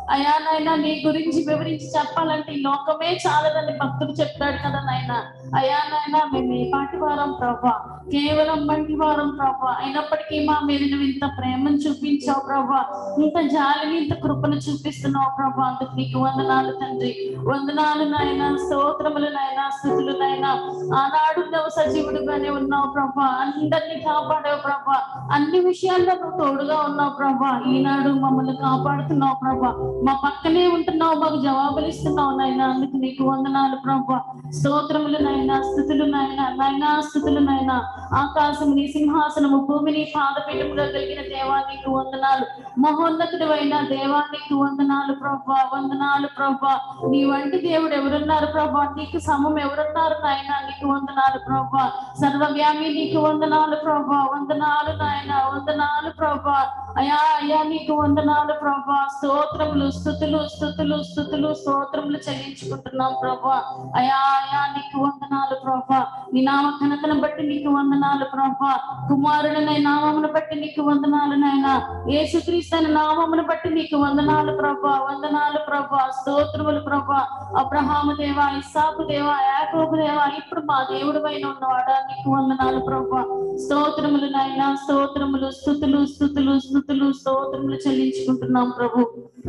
అయా నాయన నీ గురించి వివరించి చెప్పాలంటే ఈ లోకమే చాలదని భక్తుడు చెప్పాడు కదా నాయన అయా నాయన మేము ఏ పాటి వారం ప్రభా కేవలం బంటి వారం ప్రభా అయినప్పటికీ మా మీద నువ్వు ఇంత ప్రేమను చూపించావు ప్రభా ఇంత జాలిని ఇంత కృపను చూపిస్తున్నావు ప్రభా అందుకు నీకు వందనాలు తండ్రి వందనాలు నాయన స్తోత్రములు నాయన స్థుతులు నాయన ఆనాడు నువ్వు సజీవుడుగానే ఉన్నావు ప్రభా అందరినీ కాపాడావు ప్రభా అన్ని విషయాల్లో నువ్వు తోడుగా ఉన్నావు ప్రభా ఈనాడు మమ్మల్ని కాపాడుతున్నావు ప్రభా మా పక్కనే ఉంటున్నావు మాకు జవాబులు ఇస్తున్నావు నాయన అందుకు నీకు వందనాలు ప్రభా స్తోత్రములు నాయన స్థుతులు నాయన నాయన స్థుతులు నాయన ఆకాశం నీ సింహాసనము భూమిని పాదపీఠముగా కలిగిన దేవా నీకు వందనాలు మహోన్నతుడు అయిన దేవా నీకు వందనాలు ప్రభా వందనాలు ప్రభా నీ వంటి దేవుడు ఎవరున్నారు ప్రభా నీకు సమం ఎవరున్నారు నాయన నీకు వందనాలు ప్రభా సర్వవ్యామి నీకు వందనాలు ప్రభా వందనాలు నాయన వందనాలు ప్రభా అయా అయా నీకు వందనాలు ప్రభా స్తోత్రములు స్థుతులు స్థుతులు స్థుతులు స్తోత్రములు చెల్లించుకుంటున్నాం ప్రభా అయా అయా నీకు వందనాలు ప్రభా నీ నామ ఘనతను బట్టి నీకు వందనాలు ప్రభా కుమారుడనే నామమును బట్టి నీకు వందనాలు నాయన యేసుక్రీస్తు అనే నామమును బట్టి నీకు వందనాలు ప్రభా వందనాలు ప్రభా స్తోత్రములు ప్రభా అబ్రహాము దేవా ఇస్సాకు దేవా యాకోబు దేవా ఇప్పుడు మా దేవుడు పైన ఉన్నవాడా నీకు వందనాలు ప్రభా స్తోత్రములు నాయన స్తోత్రములు స్థుతులు స్థుతులు స్థుతులు స్తోత్రములు చెల్లించుకుంటున్నాం ప్రభు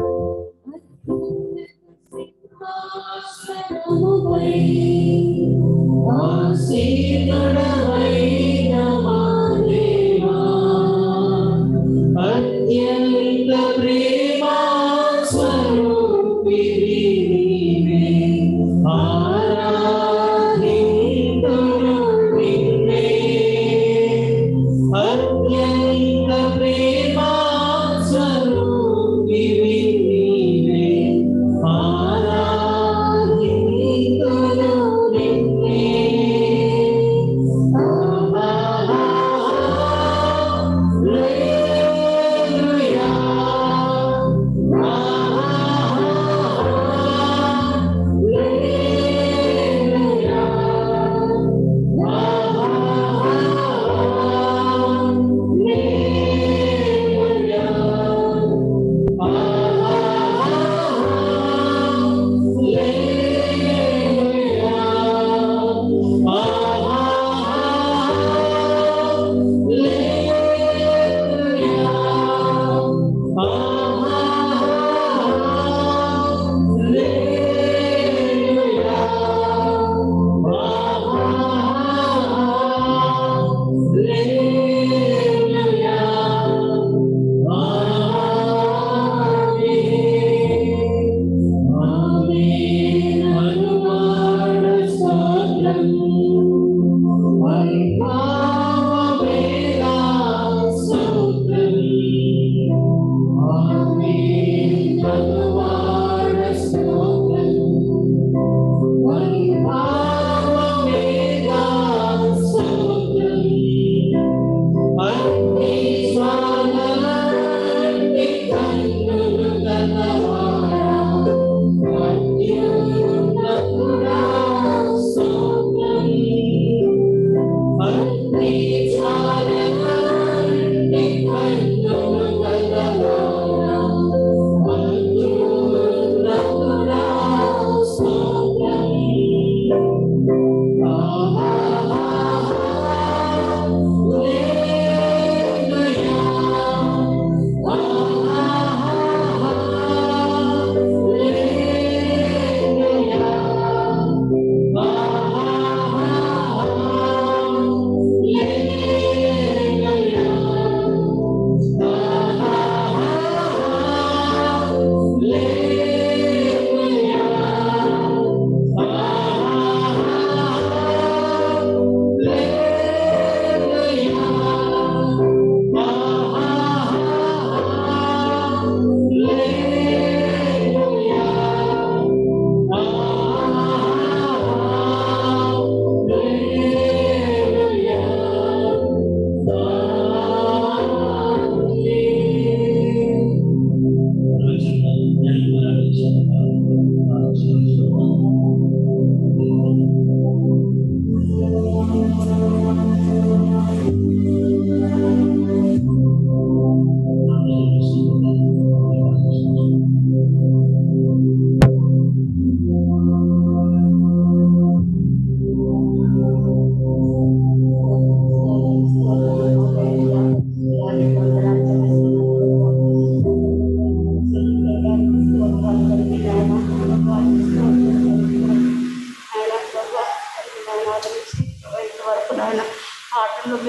అత్యంత ప్రేమా స్వరూపిణి నీవే. ఆరాధింతును నిన్నే. అత్యంత ప్రేమా స్వరూపిణి నీవే. ఆరాధింతును నిన్నే.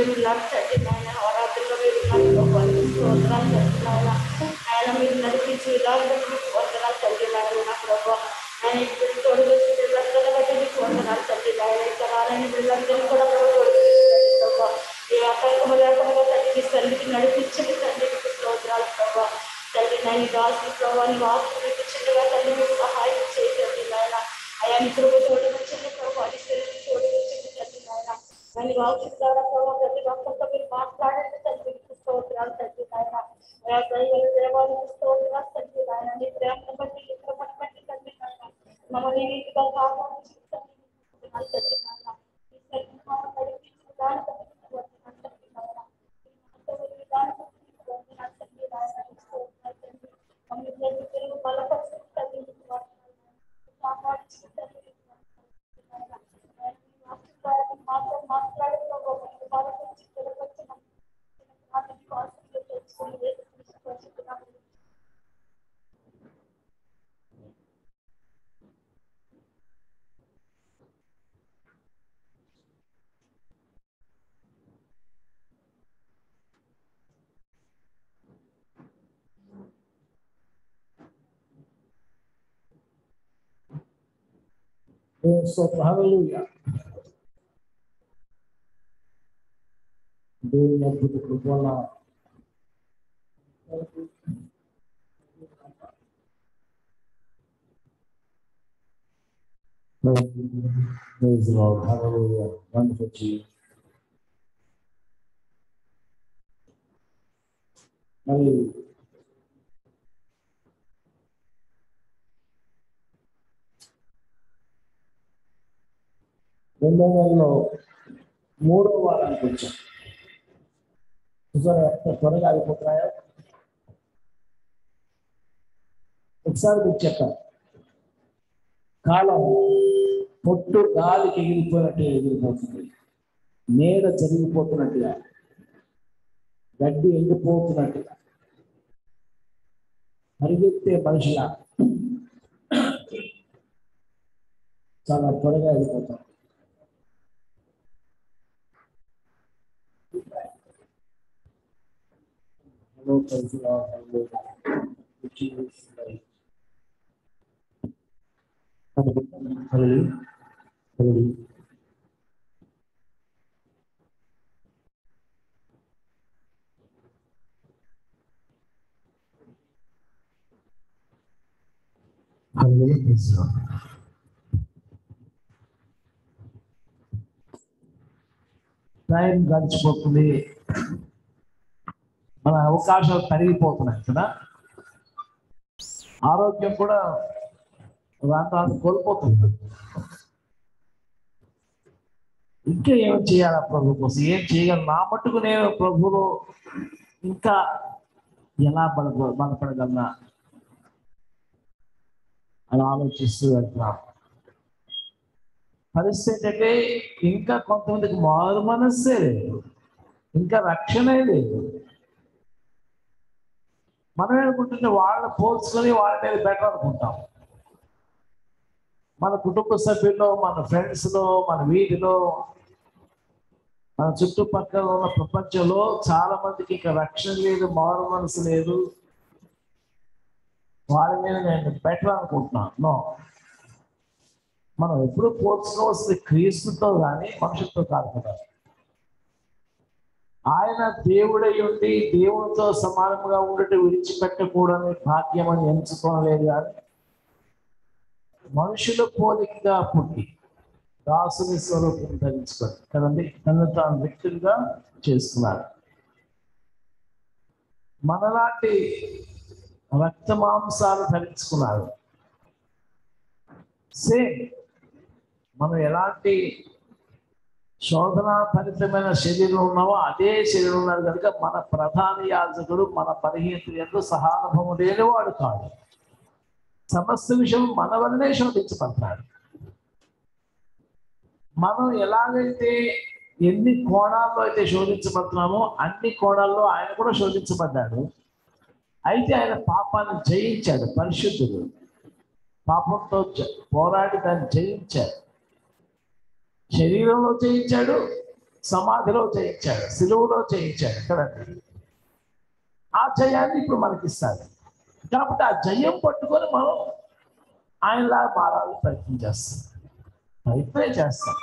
మీరు ఉన్నారు తండ్రి నాయన ఆరాధనలో మీరు ఉన్నారు ప్రభావ నీకు వందనాలు తండ్రి నాయన ఆయన మీరు నడిపించి విధాలు బట్టి మీకు వందనాలు తండ్రి నాయన నా ప్రభావ ఆయన ఇప్పుడు తోడుగా బిడ్డలందరూ బట్టి మీకు వందనాలు తండ్రి నాయన ఇక రాలని బిడ్డలందరూ కూడా ప్రభు తోడుగా ఉంచండి ప్రభావ ఏ ఆటంకము లేకుండా తండ్రి మీ సన్నిధికి నడిపించండి తండ్రి మీకు స్తోత్రాలు ప్రభావ తండ్రి నాయన దాసు ప్రభావ నీ వాస్తు చిన్నగా తండ్రి మీకు సహాయం చేయండి నాయన అయా నీ కృప తోడు వచ్చింది ప్రభావ నీ సన్నిధి తోడు వచ్చింది తండ్రి నాయన నన్ను వాక్యం ద్వారా ప్రభావ ప్రతి ఒక్కరితో మీరు మాట్లాడండి తండ్రి మీకు స్తోత్రాలు తండ్రి నాయన అయా దైవ దేవానికి స్తోత్రాలు తండ్రి నాయన నీ ప్రేమను బట్టి నీ కృపను బట్టి తండ్రి నాయన మమ్మల్ని ఈ రీతిగా కాపాడించి తండ్రి మీకు వందనాలు తండ్రి నాయన ఈ సన్నిధి మమ్మల్ని నడిపించిన దాన్ని బట్టి మీకు వందనాలు తండ్రి నాయన ఈ మాటలు విధానం బట్టి మీకు వందనాలు తండ్రి నాయన మీకు స్తోత్రాలు తండ్రి మమ్మల్ని ప్రతి తెలుగు బలపరిచిన తండ్రి మీకు వందనాలు కాపాడించిన తండ్రి మీకు వందనాలు తండ్రి నాయన ఈ వాక్యం ద్వారా మీరు మాతో మాట్లాడే ప్రభావ మమ్మల్ని బలపరిచి స్థిరపరిచి మమ్మల్ని ప్రార్థన వాక్యంలో తెలుసుకొని యేసుక్రీస్తు పరిశుద్ధ నామములో స్తోత్రం హల్లెలూయా దేవుని అద్భుత కృప వల్ల Praise the Lord. Hallelujah. Wonderful Jesus. మరి రెండో నెలలో మూడో వారానికి వచ్చాం చూసారా ఎంత త్వరగా అయిపోతున్నాయో ఒకసారి మీకు చెప్పాను కాలం పొట్టు గాలికి ఎగిరిపోయినట్టు ఎగిరిపోతుంది నేల జరిగిపోతున్నట్టుగా గడ్డి ఎండిపోతున్నట్టుగా పరిగెత్తే మనుషుల చాలా త్వరగా వెళ్ళిపోతాం Hello, praise the Lord. Hallelujah. Which is like Hallelujah. Hallelujah. Hallelujah. Praise the Lord. Time గడిచిపోతుంది మన అవకాశాలు తరిగిపోతున్నాయి కదా ఆరోగ్యం కూడా రాను రాను కోల్పోతుంది ఇంకా ఏం చేయాలా ప్రభు కోసం ఏం చేయగలను నా మట్టుకు నేను ప్రభువులో ఇంకా ఎలా బల బలపడగలనా అలా ఆలోచిస్తూ వెళ్తున్నాం పరిస్థితి ఏంటంటే ఇంకా కొంతమందికి మారు మనస్సే లేదు ఇంకా రక్షణే లేదు మనం ఏమనుకుంటుంటే వాళ్ళ పోల్చుకొని వాళ్ళ మీద బెటర్ అనుకుంటాం మన కుటుంబ సభ్యుల్లో మన ఫ్రెండ్స్లో మన వీధిలో మన చుట్టుపక్కల ఉన్న ప్రపంచంలో చాలా మందికి ఇంకా రక్షణ లేదు మారు మనసు లేదు వాళ్ళ మీద నేను బెటర్ అనుకుంటున్నాను నో మనం ఎప్పుడు పోల్చుకోవాల్సింది క్రీస్తుతో కానీ మనుషులతో కాదు కదా ఆయన దేవుడై ఉండి దేవునితో సమానంగా ఉండటం విడిచిపెట్టకూడని భాగ్యం అని ఎంచుకోలేదు కానీ మనుషుల పోలికగా పుట్టి దాసుని స్వరూపం ధరించుకొని కదండి తను తాను వ్యక్తులుగా చేసుకున్నాడు మనలాంటి రక్త మాంసాలు ధరించుకున్నాడు సేమ్ మనం ఎలాంటి శోధన ఫలితమైన శరీరం ఉన్నామో అదే శరీరం ఉన్నాడు కనుక మన ప్రధాన యాజకుడు మన పరిహితులు ఎందు సహానుభవం లేనివాడు కాదు సమస్త విషయం మన వల్లనే శోధించబడతాడు మనం ఎలాగైతే ఎన్ని కోణాల్లో అయితే శోధించబడుతున్నామో అన్ని కోణాల్లో ఆయన కూడా శోధించబడ్డాడు అయితే ఆయన పాపాన్ని జయించాడు పరిశుద్ధుడు పాపంతో జ- పోరాడి దాన్ని జయించాడు శరీరంలో జయించాడు సమాధిలో చేయించాడు సిలువులో చేయించాడు కదండి ఆ జయాన్ని ఇప్పుడు మనకి ఇస్తారు కాబట్టి ఆ జయం పట్టుకొని మనం ఆయనలా మారాలని ప్రయత్నం చేస్తాం ప్రయత్నం చేస్తాం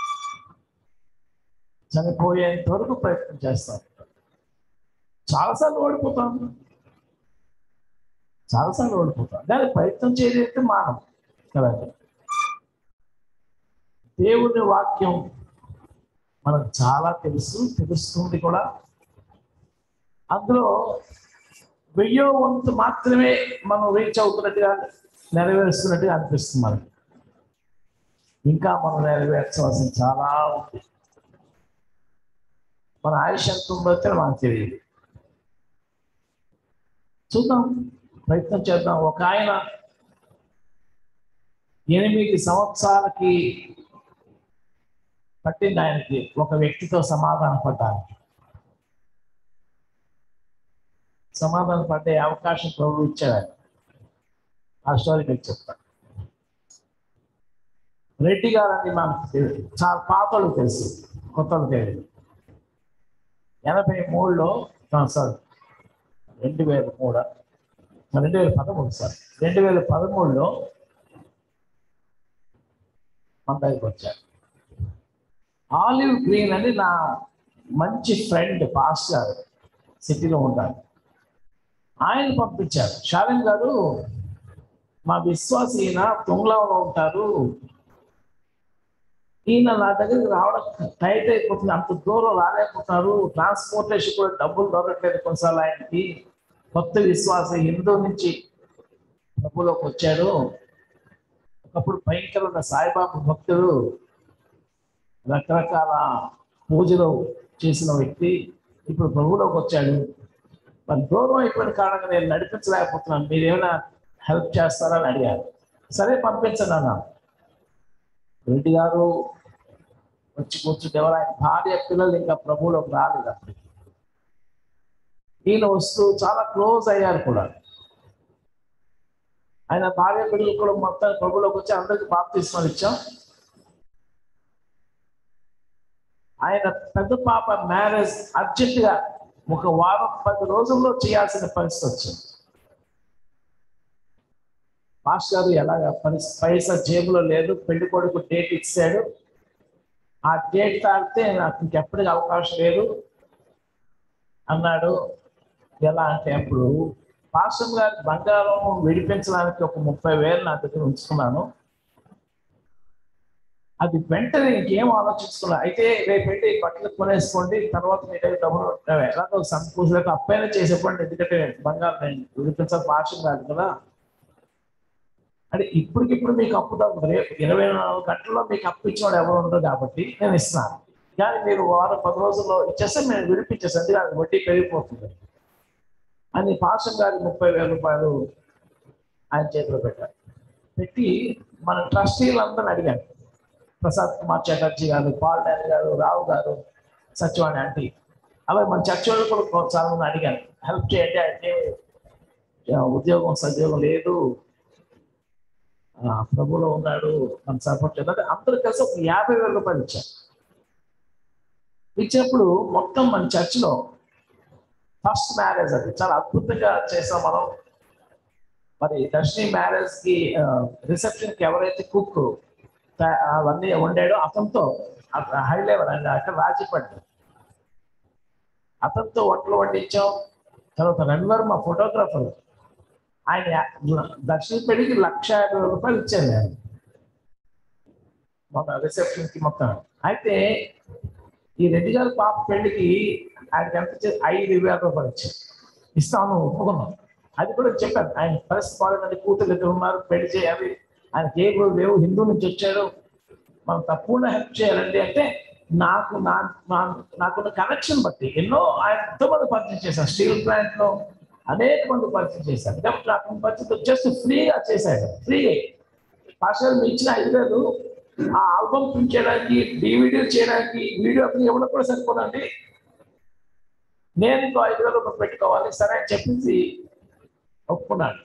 చనిపోయేంత వరకు ప్రయత్నం చేస్తాం చాలాసార్లు ఓడిపోతాం చాలాసార్లు ఓడిపోతాం కానీ ప్రయత్నం చేయలేదు మానం కదండి దేవుని వాక్యం మనకు చాలా తెలుసు తెలుస్తుంది కూడా అందులో వెయ్యో వంతు మాత్రమే మనం రీచ్ అవుతున్నట్టుగా నెరవేరుస్తున్నట్టుగా అనిపిస్తుంది మనకి ఇంకా మనం నెరవేర్చవలసిన చాలా ఉంది మన ఆయుష్ ఎంత ఉందో అయితే మనకు తెలియదు చూద్దాం ప్రయత్నం చేద్దాం ఒక ఆయన ఎనిమిది సంవత్సరాలకి పట్టింది ఆయనకి ఒక వ్యక్తితో సమాధాన పడ్డానికి సమాధానం పడే అవకాశం ప్రభు ఇచ్చాడు ఆయన ఆ స్టోరీ మీకు చెప్తాను రెడ్డి గారు అని మనకు తెలు- చాలా పాతలు తెలుసు కొత్తలు తెలియదు ఎనభై మూడులో సారీ రెండు వేల మూడు రెండు వేల పదమూడు సార్ రెండు వేల పదమూడులో మన దగ్గరికి వచ్చారు ఆలివ్ గ్రీన్ అని నా మంచి ఫ్రెండ్ పాస్టర్ సిటీలో ఉంటారు ఆయన పంపించారు షాలిన్ గారు మా విశ్వాస ఈయన తొంగలాలో ఉంటారు ఈయన నా దగ్గరికి రావడం టైట్ అయిపోతుంది అంత దూరం రాలేకపోతున్నారు ట్రాన్స్పోర్టేషన్ కూడా డబ్బులు దొరకట్లేదు కొన్నిసార్లు ఆయనకి కొత్త విశ్వాస హిందూ నుంచి డబ్బులోకి వచ్చాడు ఒకప్పుడు భయంకరమైన సాయిబాబా భక్తుడు రకరకాల పూజలు చేసిన వ్యక్తి ఇప్పుడు ప్రభువులోకి వచ్చాడు మరి దూరం అయిపోయిన కారణంగా నేను నడిపించలేకపోతున్నాను మీరు ఏమైనా హెల్ప్ చేస్తారని అడిగారు సరే పంపించండి అన్న రెడ్డి గారు వచ్చి కూర్చుంటే ఎవరు ఆయన భార్య పిల్లలు ఇంకా ప్రభువులోకి రాలేదు అప్పుడు ఈయన వస్తూ చాలా క్లోజ్ అయ్యారు కూడా ఆయన భార్య పిల్లలు కూడా మొత్తం ప్రభువులోకి వచ్చి అందరికి బాప్తిస్మలు ఇచ్చాం ఆయన పెద్ద పాప మ్యారేజ్ అర్జెంట్ గా ఒక వారం పది రోజుల్లో చేయాల్సిన పరిస్థితి వచ్చింది మాస్టర్ గారు ఎలాగ పరిస్థితి పైసా జేబులో లేదు పెళ్లి కొడుకు డేట్ ఇచ్చాడు ఆ డేట్ తాగితే నాకు ఇంకెప్పటికి అవకాశం లేదు అన్నాడు ఎలా అంటే అప్పుడు పాస్టర్ గారి బంగారం విడిపించడానికి ఒక ముప్పై వేలు నా దగ్గర ఉంచుకున్నాను అది వెంటనే ఇంకేం ఆలోచించుకున్నా అయితే రేపు వెళ్ళి బట్టలు కొనేసుకోండి తర్వాత మీ దగ్గర డబ్బులు ఉంటాయి. ఎలాగో సంపూర్ణకు అప్పైనా చేసేప్పండి ఎందుకంటే బంగారం నేను విడిపించాలి పాస్టర్ కాదు కదా అంటే ఇప్పటికిప్పుడు మీకు అప్పు తగ్గుతుంది రేపు ఇరవై నాలుగు గంటల్లో మీకు అప్పు ఇచ్చినవాడు ఎవరు ఉండదు కాబట్టి నేను ఇస్తున్నాను కానీ మీరు వారం పది రోజుల్లో ఇచ్చేస్తే నేను విడిపించేస్తాను ఎందుకంటే అది వడ్డీ పెరిగిపోతుంది అని పాసం గారి ముప్పై వేల రూపాయలు ఆయన చేతిలో పెట్టారు పెట్టి మన ట్రస్టీలందరూ అడిగాను ప్రసాద్ కుమార్ చటర్జీ గారు పాల్ డాన్ గారు రావు గారు సత్యవాణి ఆంటీ అలాగే మన చర్చ వాళ్ళు కూడా కొ- చాలా మంది అడిగాను హెల్ప్ చేయండి అంటే ఆ, ఉద్యోగం సద్యోగం లేదు ఆ, ప్రభులో ఉన్నాడు మన సపోర్ట్ చేద్దాం అందరూ కలిసి ఒక యాభై వేల రూపాయలు ఇచ్చారు ఇచ్చినప్పుడు మొత్తం మన చర్చిలో ఫస్ట్ మ్యారేజ్ అది చాలా అద్భుతంగా చేసాం మనం మరి దర్శిని మ్యారేజ్ కి రిసెప్షన్ కి ఎవరైతే కుక్ అవన్నీ వండాడో అతనితో హై లెవెల్ అండి అక్కడ రాజీ పడ్డాడు అతనితో వంటలు వండించాం తర్వాత రవివర్మ ఫోటోగ్రాఫర్ ఆయన దర్శన పెళ్లికి లక్ష యాభై వేల రూపాయలు ఇచ్చారు ఆయన మొన్న రిసెప్షన్ కి మొత్తం అయితే ఈ రెడ్డి గారి పాప పెళ్లికి ఆయనకి ఎంత ఇచ్చారు? ఐదు వేల రూపాయలు ఇచ్చారు ఇస్తాను ఒప్పుకున్నాం అది కూడా చెప్పాను ఆయన పరిస్థితి బాగాలేదండి కూతురు ఇద్దరు ఉన్నారు పెళ్లి చేయాలి ఆయనకి ఏ గురువు లేవు హిందూ నుంచి వచ్చాడు మనం తప్పకుండా హెల్ప్ చేయాలండి అంటే నాకు నా నా- నాకున్న కనెక్షన్ బట్టి ఎన్నో ఆయన ఎంతోమంది పరిచయం చేశాను స్టీల్ ప్లాంట్ లో అనేక మంది పరిచయం చేశారు కాబట్టి నాకు పరిచయం జస్ట్ ఫ్రీగా చేశాడు ఫ్రీగా పాస్టర్ మీరు ఇచ్చిన ఐదు వేలు ఆ ఆల్బమ్ ప్రింట్ చేయడానికి డివిడీ చేయడానికి వీడియో ఇవ్వడం కూడా సరిపోదండి నేను ఇంకో ఐదు వేలు రూపాయలు పెట్టుకోవాలి సరే అని చెప్పింది ఒప్పుకున్నాడు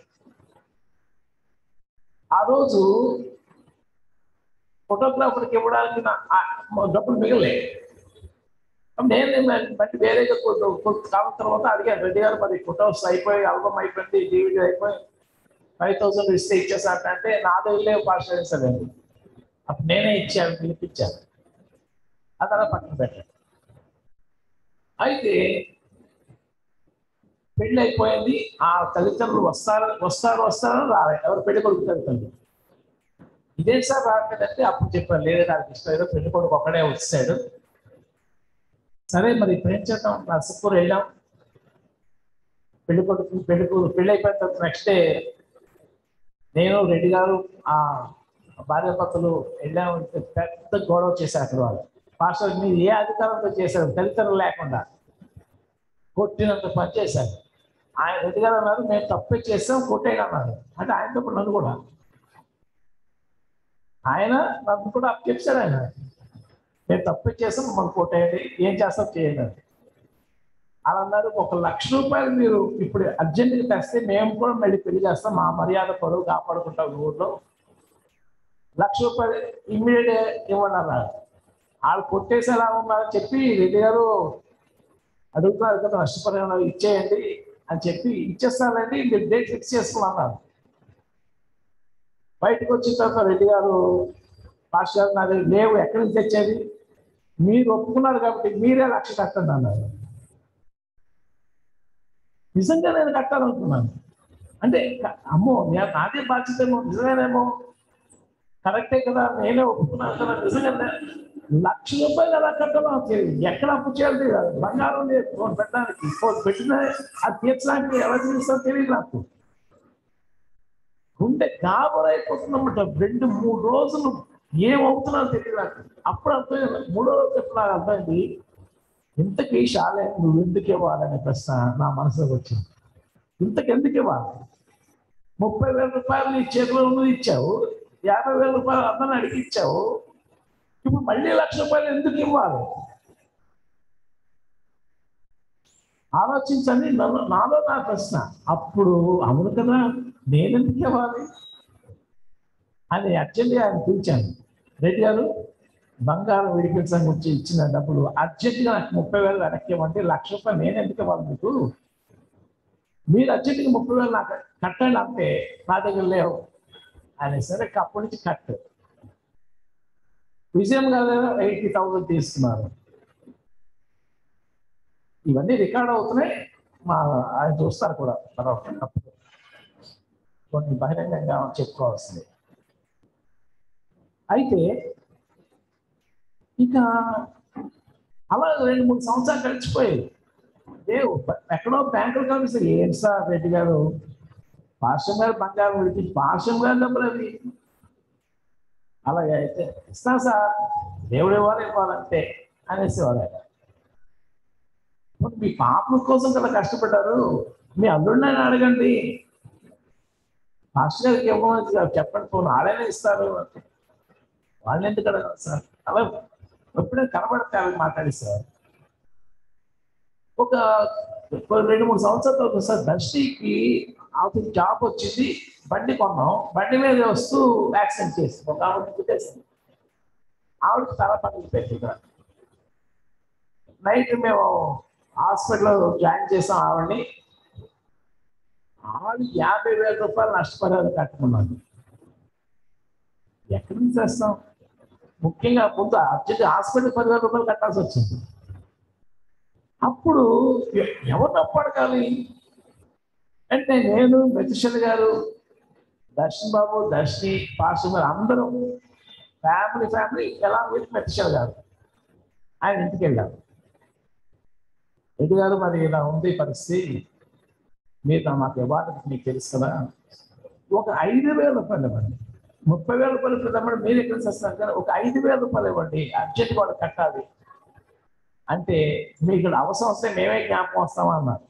ఆ రోజు ఫోటోగ్రాఫర్కి ఇవ్వడానికి నా ఆ డబ్బులు మిగలే నేను నేను బట్టి వేరేగా కొంత కొంత కాలం తర్వాత అడిగాను రెడ్డి గారు మరి ఫొటోస్ అయిపోయి ఆల్బమ్ అయిపోయింది డివిడి అయిపోయి ఫైవ్ థౌసండ్ ఇస్తే ఇచ్చేసాను అంటే నా దగ్గర పాస్ చేస్తాడండి అప్పుడు నేనే ఇచ్చాను పిలిపించాను అది అలా పక్కన పెట్టాను అయితే పెళ్ళి అయిపోయింది ఆ తల్లిదండ్రులు వస్తారు వస్తారు వస్తారని రాలే ఎవరు పెళ్లి కొడుకు తల్లిదండ్రులు ఇదే సార్ రావట్లేదంటే అప్పుడు చెప్పాను లేదు నాకు ఇష్టం లేదు పెళ్లి కొడుకు ఒక్కడే వచ్చాడు సరే మరి ఇప్పుడు ఏం చేద్దాం నర్సపూర్ వెళ్ళాం పెళ్లి కొడుకు పెళ్లి కొడుకు పెళ్లి అయిపోయిన తర్వాత నెక్స్ట్ డే నేను రెడ్డి గారు ఆ భార్య భర్తలు వెళ్ళాము పెద్ద గొడవ చేశారు అక్కడ వాళ్ళు పాస్టర్ మీరు ఏ అధికారంతో చేశారు తల్లిదండ్రులు లేకుండా కొట్టినంత పని చేశారు ఆయన రెడ్డి గారు అన్నారు మేము తప్పే చేస్తాం కొట్టేయడం అన్నారు అంటే ఆయనతో పాటు నన్ను కూడా ఆయన నన్ను కూడా చెప్పారు ఆయన మేము తప్పు చేస్తాం మనం కొట్టేయండి ఏం చేస్తాం చేయండి అని. అలా అన్నారు ఒక లక్ష రూపాయలు మీరు ఇప్పుడు అర్జెంటుగా తెస్తే మేము కూడా మళ్ళీ పెళ్లి చేస్తాం మా మర్యాద పొడవు కాపాడుకుంటాం ఊర్లో లక్ష రూపాయలు ఇమ్మీడియట్ ఇవ్వండి అన్నారు వాళ్ళు కొట్టేసి ఎలా ఉన్నారని చెప్పి రెడ్డి గారు అడుగుతున్నారు కదా నష్టపరిహారం ఇచ్చేయండి అని చెప్పి ఇచ్చేస్తానండి మీరు డేట్ ఫిక్స్ చేసుకున్నారు బయటకు వచ్చిన తర్వాత రెడ్డి గారు పాస్టర్ గారు నా దగ్గర లేవు ఎక్కడి నుంచి తెచ్చేది మీరు ఒప్పుకున్నారు కాబట్టి మీరే లక్ష కట్టండి అన్నారు నిజంగా నేను కట్టాలనుకున్నాను అంటే క- అమ్మో నే- నాదే బాధ్యత ఏమో నిజమేనేమో కరెక్టే కదా నేనే ఒప్పుకున్నాను కదా నిజంగా లక్ష రూపాయలు ఎలా కట్టాలో నాకు తెలియదు ఎక్కడ అప్పు చేయాలి తెలియదు. బంగారం లేదు ఫోన్ పెట్టడానికి ఫోన్ పెట్టిన అది తీర్చడానికి ఎలా తీరుస్తారో తెలియదు నాకు గుండె గాబరైపోతున్నమాట రెండు మూడు రోజులు ఏమవుతున్నా తెలియదు నాకు అప్పుడు అర్థమైంది మూడో రోజు ఎప్పుడు నాకు అర్థమైంది ఇంతకీ షాలే నువ్వు ఎందుకు ఇవ్వాలనే ప్రశ్న నా మనసులోకి వచ్చింది ఇంతకు ఎందుకు ఇవ్వాలి ముప్పై వేల రూపాయలు నీ చేతిలో ఉన్నది ఇచ్చావు యాభై వేల రూపాయలు అందరిని అడిగి ఇచ్చావు ఇప్పుడు మళ్ళీ లక్ష రూపాయలు ఎందుకు ఇవ్వాలి ఆలోచించండి నన్ను నాలో నా ప్రశ్న అప్పుడు అవును కదా నేను ఎందుకు ఇవ్వాలి అని అర్జెంట్గా ఆయన పిలిచాను రెడ్డి గారు బంగారం విడిపించడం గురించి ఇచ్చిన డబ్బులు అర్జెంటుగా నాకు ముప్పై వేలు వెనక్కి ఇవ్వండి లక్ష రూపాయలు నేను ఎందుకు ఇవ్వాలి మీకు మీరు అర్జెంటుగా ముప్పై వేలు నాకు కట్టండి అంటే నా దగ్గర లేవు ఆయన సరే అప్పటి నుంచి కట్ విజయం గారు ఎయిటీ థౌసండ్ తీసుకున్నారు ఇవన్నీ రికార్డ్ అవుతున్నాయి మా ఆయన చూస్తారు కూడా తర్వాత తప్పదు. కొన్ని బహిరంగంగా చెప్పుకోవాల్సింది అయితే ఇక అలా రెండు మూడు సంవత్సరాలు గడిచిపోయాయి దేవు ఎక్కడో బ్యాంకులు కనిపిస్తాయి ఏంటి సార్ రెడ్డి గారు పార్శ్వం గారు బంగారం విడిపి పార్శ్వం గారు డబ్బులు అవి అలాగే అయితే ఇస్తా సార్ దేవుడు ఇవ్వాలి ఇవ్వాలంటే అనేసేవాడు ఆయన మరి మీ పాపం కోసం కదా కష్టపడ్డారు మీ అల్లుడిని అడగండి మాస్టర్ గారికి ఇవ్వమని చెప్పండి పోను ఆడైనా ఇస్తారు అంటే వాళ్ళు ఎందుకు అడగాలి సార్ అలా ఎప్పుడైనా కనబడితే అవి మాట్లాడిస్తారు ఒక ఒక రెండు మూడు సంవత్సరాల తర్వాత సార్ దర్శికి ఆఫీస్ జాబ్ వచ్చింది బండి కొన్నాం బండి మీద వస్తూ యాక్సిడెంట్ చేసింది ఒక ఆవిడ కుట్టేసింది ఆవిడకి తల పక్కన పెట్టింది నైట్ మేము హాస్పిటల్లో జాయిన్ చేసాం ఆవిడని ఆవిడ యాభై వేల రూపాయలు నష్టపరిహారం కట్టుకున్నాను ఎక్కడి నుంచి చేస్తాం ముఖ్యంగా ముందు అర్జెంట్ హాస్పిటల్ పదివేల రూపాయలు కట్టాల్సి వచ్చింది అప్పుడు ఎ- ఎవరు తప్పు అడగాలి అంటే నేను మెతిషన్ గారు దర్శన్ బాబు దర్శిని పాస్టర్ గారు అందరూ ఫ్యామిలీ ఫ్యామిలీ ఎలా విత్ మెతిషన్ గారు ఆయన ఇంటికి వెళ్ళారు రెడ్డి గారు మరి ఇలా ఉంది పరిస్థితి మీరు మాకు ఇవ్వాలి మీకు తెలుసు కదా ఒక ఐదు వేల రూపాయలు ఇవ్వండి ముప్పై వేల రూపాయలు ఇప్పుడు మీరు ఎక్కడ చేస్తారు కానీ ఒక ఐదు వేల రూపాయలు ఇవ్వండి అర్జెంట్ కూడా కట్టాలి అంటే మీకు ఇక్కడ అవసరం వస్తే మేమే జ్ఞాపకం వస్తామా అన్నారు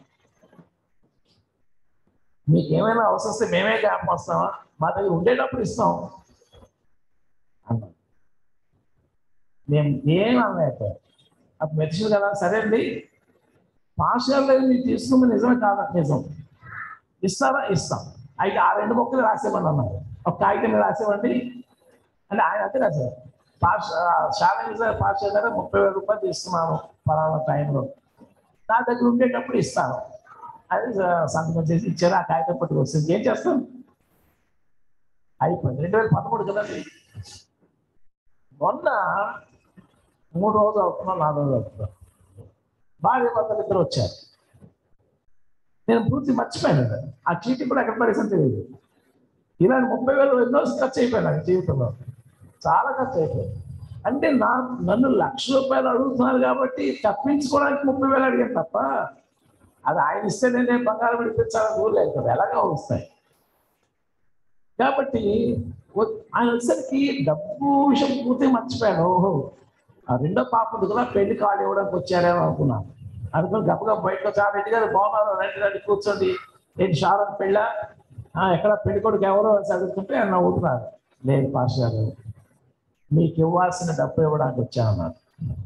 మీకు ఏమైనా అవసరం వస్తే మేమే జ్ఞాపకం వస్తామా మా దగ్గర ఉండేటప్పుడు ఇస్తాం అన్నారు మేము ఏం అనలేదు అప్పుడు మెడిసిన్ కదా సరే అండి పాస్ లేదు మీరు తీసుకుంది నిజమే కాదా నిజం ఇస్తారా ఇస్తాం అయితే ఆ రెండు మొక్కలు రాసేవ్వండి అన్నారు ఒక కాగితం మీద రాసేవ్వండి అంటే ఆయన అంతే కదా సార్ పాస్ శాలని సార్ పాస్ చేశారా ముప్పై వేల రూపాయలు తీసుకున్నాను పలానా టైంలో నా దగ్గర ఉండేటప్పుడు ఇస్తాను అది స- సంతకం చేసి ఇచ్చారు ఆ కాగితం పట్టుకు వస్తుంది ఏం చేస్తాను అయిపోయింది రెండు వేల పదమూడు కదండి మొన్న మూడు రోజులు అవుతున్నా నాలుగు రోజులు అవుతున్నా భార్య భర్తలు ఇద్దరు వచ్చారు నేను పూర్తి మర్చిపోయాను అది. ఆ చీటీ కూడా ఎక్కడ పడేసాను తెలియదు ఇలాంటి ముప్పై వేలు ఎన్నో ఖర్చు అయిపోయాను నాకు జీవితంలో చాలా ఖర్చు అయిపోయింది అంటే నా నన్ను లక్ష రూపాయలు అడుగుతున్నారు కాబట్టి తప్పించుకోవడానికి ముప్పై వేలు అడిగాను తప్ప అది ఆయన ఇస్తే నేనే బంగారం విడిపించాలని రూల్ లేదు కదా ఎలాగా వస్తాయి కాబట్టి వ- ఆయన వచ్చేసరికి డబ్బు విషయం పూర్తి మర్చిపోయాను ఓహో ఆ రెండో పాప ఉంది కదా పెళ్లి కార్డు ఇవ్వడానికి వచ్చారేమో అనుకున్నాను అనుకుని గప్పగా బయటకు వచ్చి "ఆ, రెడ్డి గారు బాగున్నారు రండి రండి కూర్చోండి ఏంటి షారన్ పెళ్ళా "ఆ, ఎక్కడ పెళ్లి కొడుకు ఎవరో అని అడుగుతుంటే ఆయన నవ్వుతున్నారు లేదు పాస్ గారు మీకు ఇవ్వాల్సిన డబ్బు ఇవ్వడానికి వచ్చామన్నారు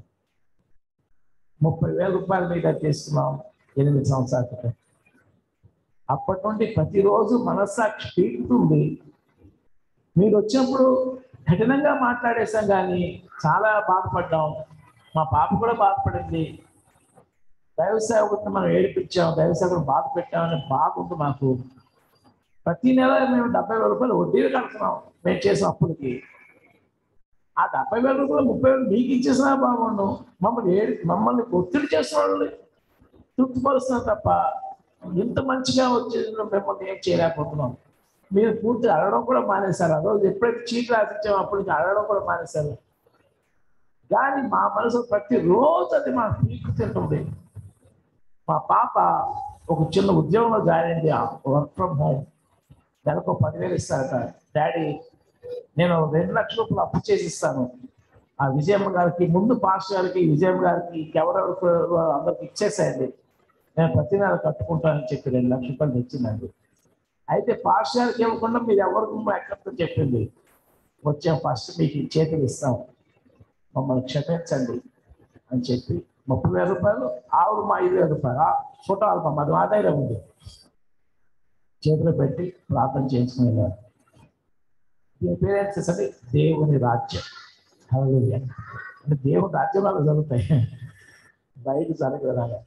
ముప్పై వేల రూపాయలు మీద తీసుకున్నాం ఎనిమిది సంవత్సరాల క్రితం అప్పటి నుండి ప్రతిరోజు మనస్సాక్షి పీకుతుంది మీరు వచ్చినప్పుడు కఠినంగా మాట్లాడేశాం కానీ చాలా బాధపడ్డాం మా పాప కూడా బాధపడింది దైవ సేవకుడిని మనం ఏడిపించాం దైవ సేవకుడు బాధ పెట్టామని బాధ ఉంది మాకు ప్రతి నెల మేము డెబ్బై వేల రూపాయలు వడ్డీలు కడుతున్నాం మేము చేసిన అప్పులకి ఆ డెబ్బై వేల రూపాయలు ముప్పై వేలు మీకు ఇచ్చేసినా బాగుండు మమ్మల్ని ఏడి మమ్మల్ని ఒత్తిడి చేసిన వాళ్ళని తృప్తిపరుస్తున్నాం తప్ప ఇంత మంచిగా వచ్చేది మిమ్మల్ని ఏం చేయలేకపోతున్నాం మీరు పూర్తిగా అడగడం కూడా మానేశారు ఆ రోజు ఎప్పుడైతే చీట్ రాసిచ్చామో అప్పటికి అడగడం కూడా మానేశారు కానీ మా మనసు ప్రతిరోజు అది మా పీకు తింటుంది మా పాప ఒక చిన్న ఉద్యోగంలో జాయిన్ అయింది వర్క్ ఫ్రమ్ హోమ్ నెలకు పదివేలు ఇస్తారట డాడీ నేను రెండు లక్షల రూపాయలు అప్పు చేసి ఇస్తాను ఆ విజయమ్మ గారికి ముందు పాస్టర్ గారికి విజయమ్మ గారికి ఎవరెవరికి అందరికి ఇచ్చేసేయండి నేను ప్రతి నెల కట్టుకుంటానని చెప్పి రెండు లక్షల రూపాయలు తెచ్చిందండి అయితే పాస్టర్ గారికి ఇవ్వకుండా మీరు ఎవరికి ఎక్కడ చెప్పింది వచ్చే ఫస్ట్ మీకు ఈ చేతులు ఇస్తాం మమ్మల్ని క్షమించండి అని చెప్పి ముప్పై వేల రూపాయలు ఆవిడ మా ఐదు వేల రూపాయలు ఆ ఫోటో ఆల్బమ్ అది ఆదాయం ఉంది చేతిలో పెట్టి ప్రార్థన చేసుకుని వెళ్ళారు దీని పేరెంట్స్ అంటే దేవుని రాజ్యం హల్లెలూయా. అంటే దేవుని రాజ్యాలు జరుగుతాయి బయట జరగదాగా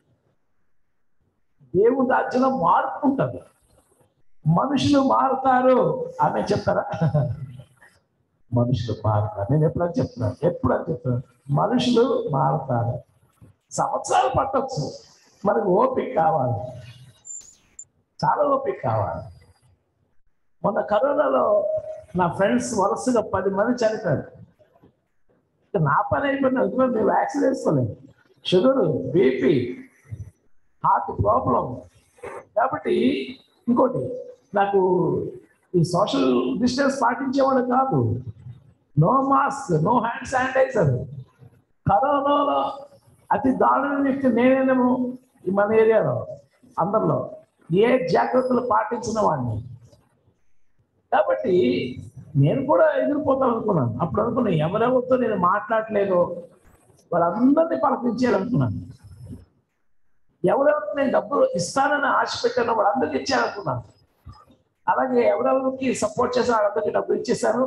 దేవుని రాజ్యంలో మార్పు ఉంటుంది మనుషులు మారుతారు ఆమె చెప్తారా మనుషులు మారుతారు నేను ఎప్పుడని చెప్తున్నాను ఎప్పుడని చెప్తున్నాను మనుషులు మారుతారు సంవత్సరాలు పట్టొచ్చు మనకు ఓపిక కావాలి చాలా ఓపిక కావాలి మొన్న కరోనాలో నా ఫ్రెండ్స్ వరుసగా పది మంది చనిపోయారు ఇక నా పని అయిపోయిన ఎందుకంటే మేము వ్యాక్సిన్ వేసుకోలేదు షుగరు బీపీ హార్ట్ ప్రాబ్లం కాబట్టి ఇంకోటి నాకు ఈ సోషల్ డిస్టెన్స్ పాటించేవాడు కాదు no mask no hand sanitizer కరోనాలో అతి దారుణ వ్యక్తి నేనేనేమో ఈ మన ఏరియాలో అందరిలో ఏ జాగ్రత్తలు పాటించిన వాడిని కాబట్టి నేను కూడా ఎదిరిపోతాను అనుకున్నాను అప్పుడు అనుకున్నాను ఎవరెవరితో నేను మాట్లాడలేదు వాళ్ళందరినీ పలకరించాలనుకున్నాను ఎవరెవరికి నేను డబ్బులు ఇస్తానని ఆశ పెట్టానో వాళ్ళందరికీ ఇచ్చాననుకున్నాను అలాగే ఎవరెవరికి సపోర్ట్ చేసిన వాళ్ళందరికీ డబ్బులు ఇచ్చేసాను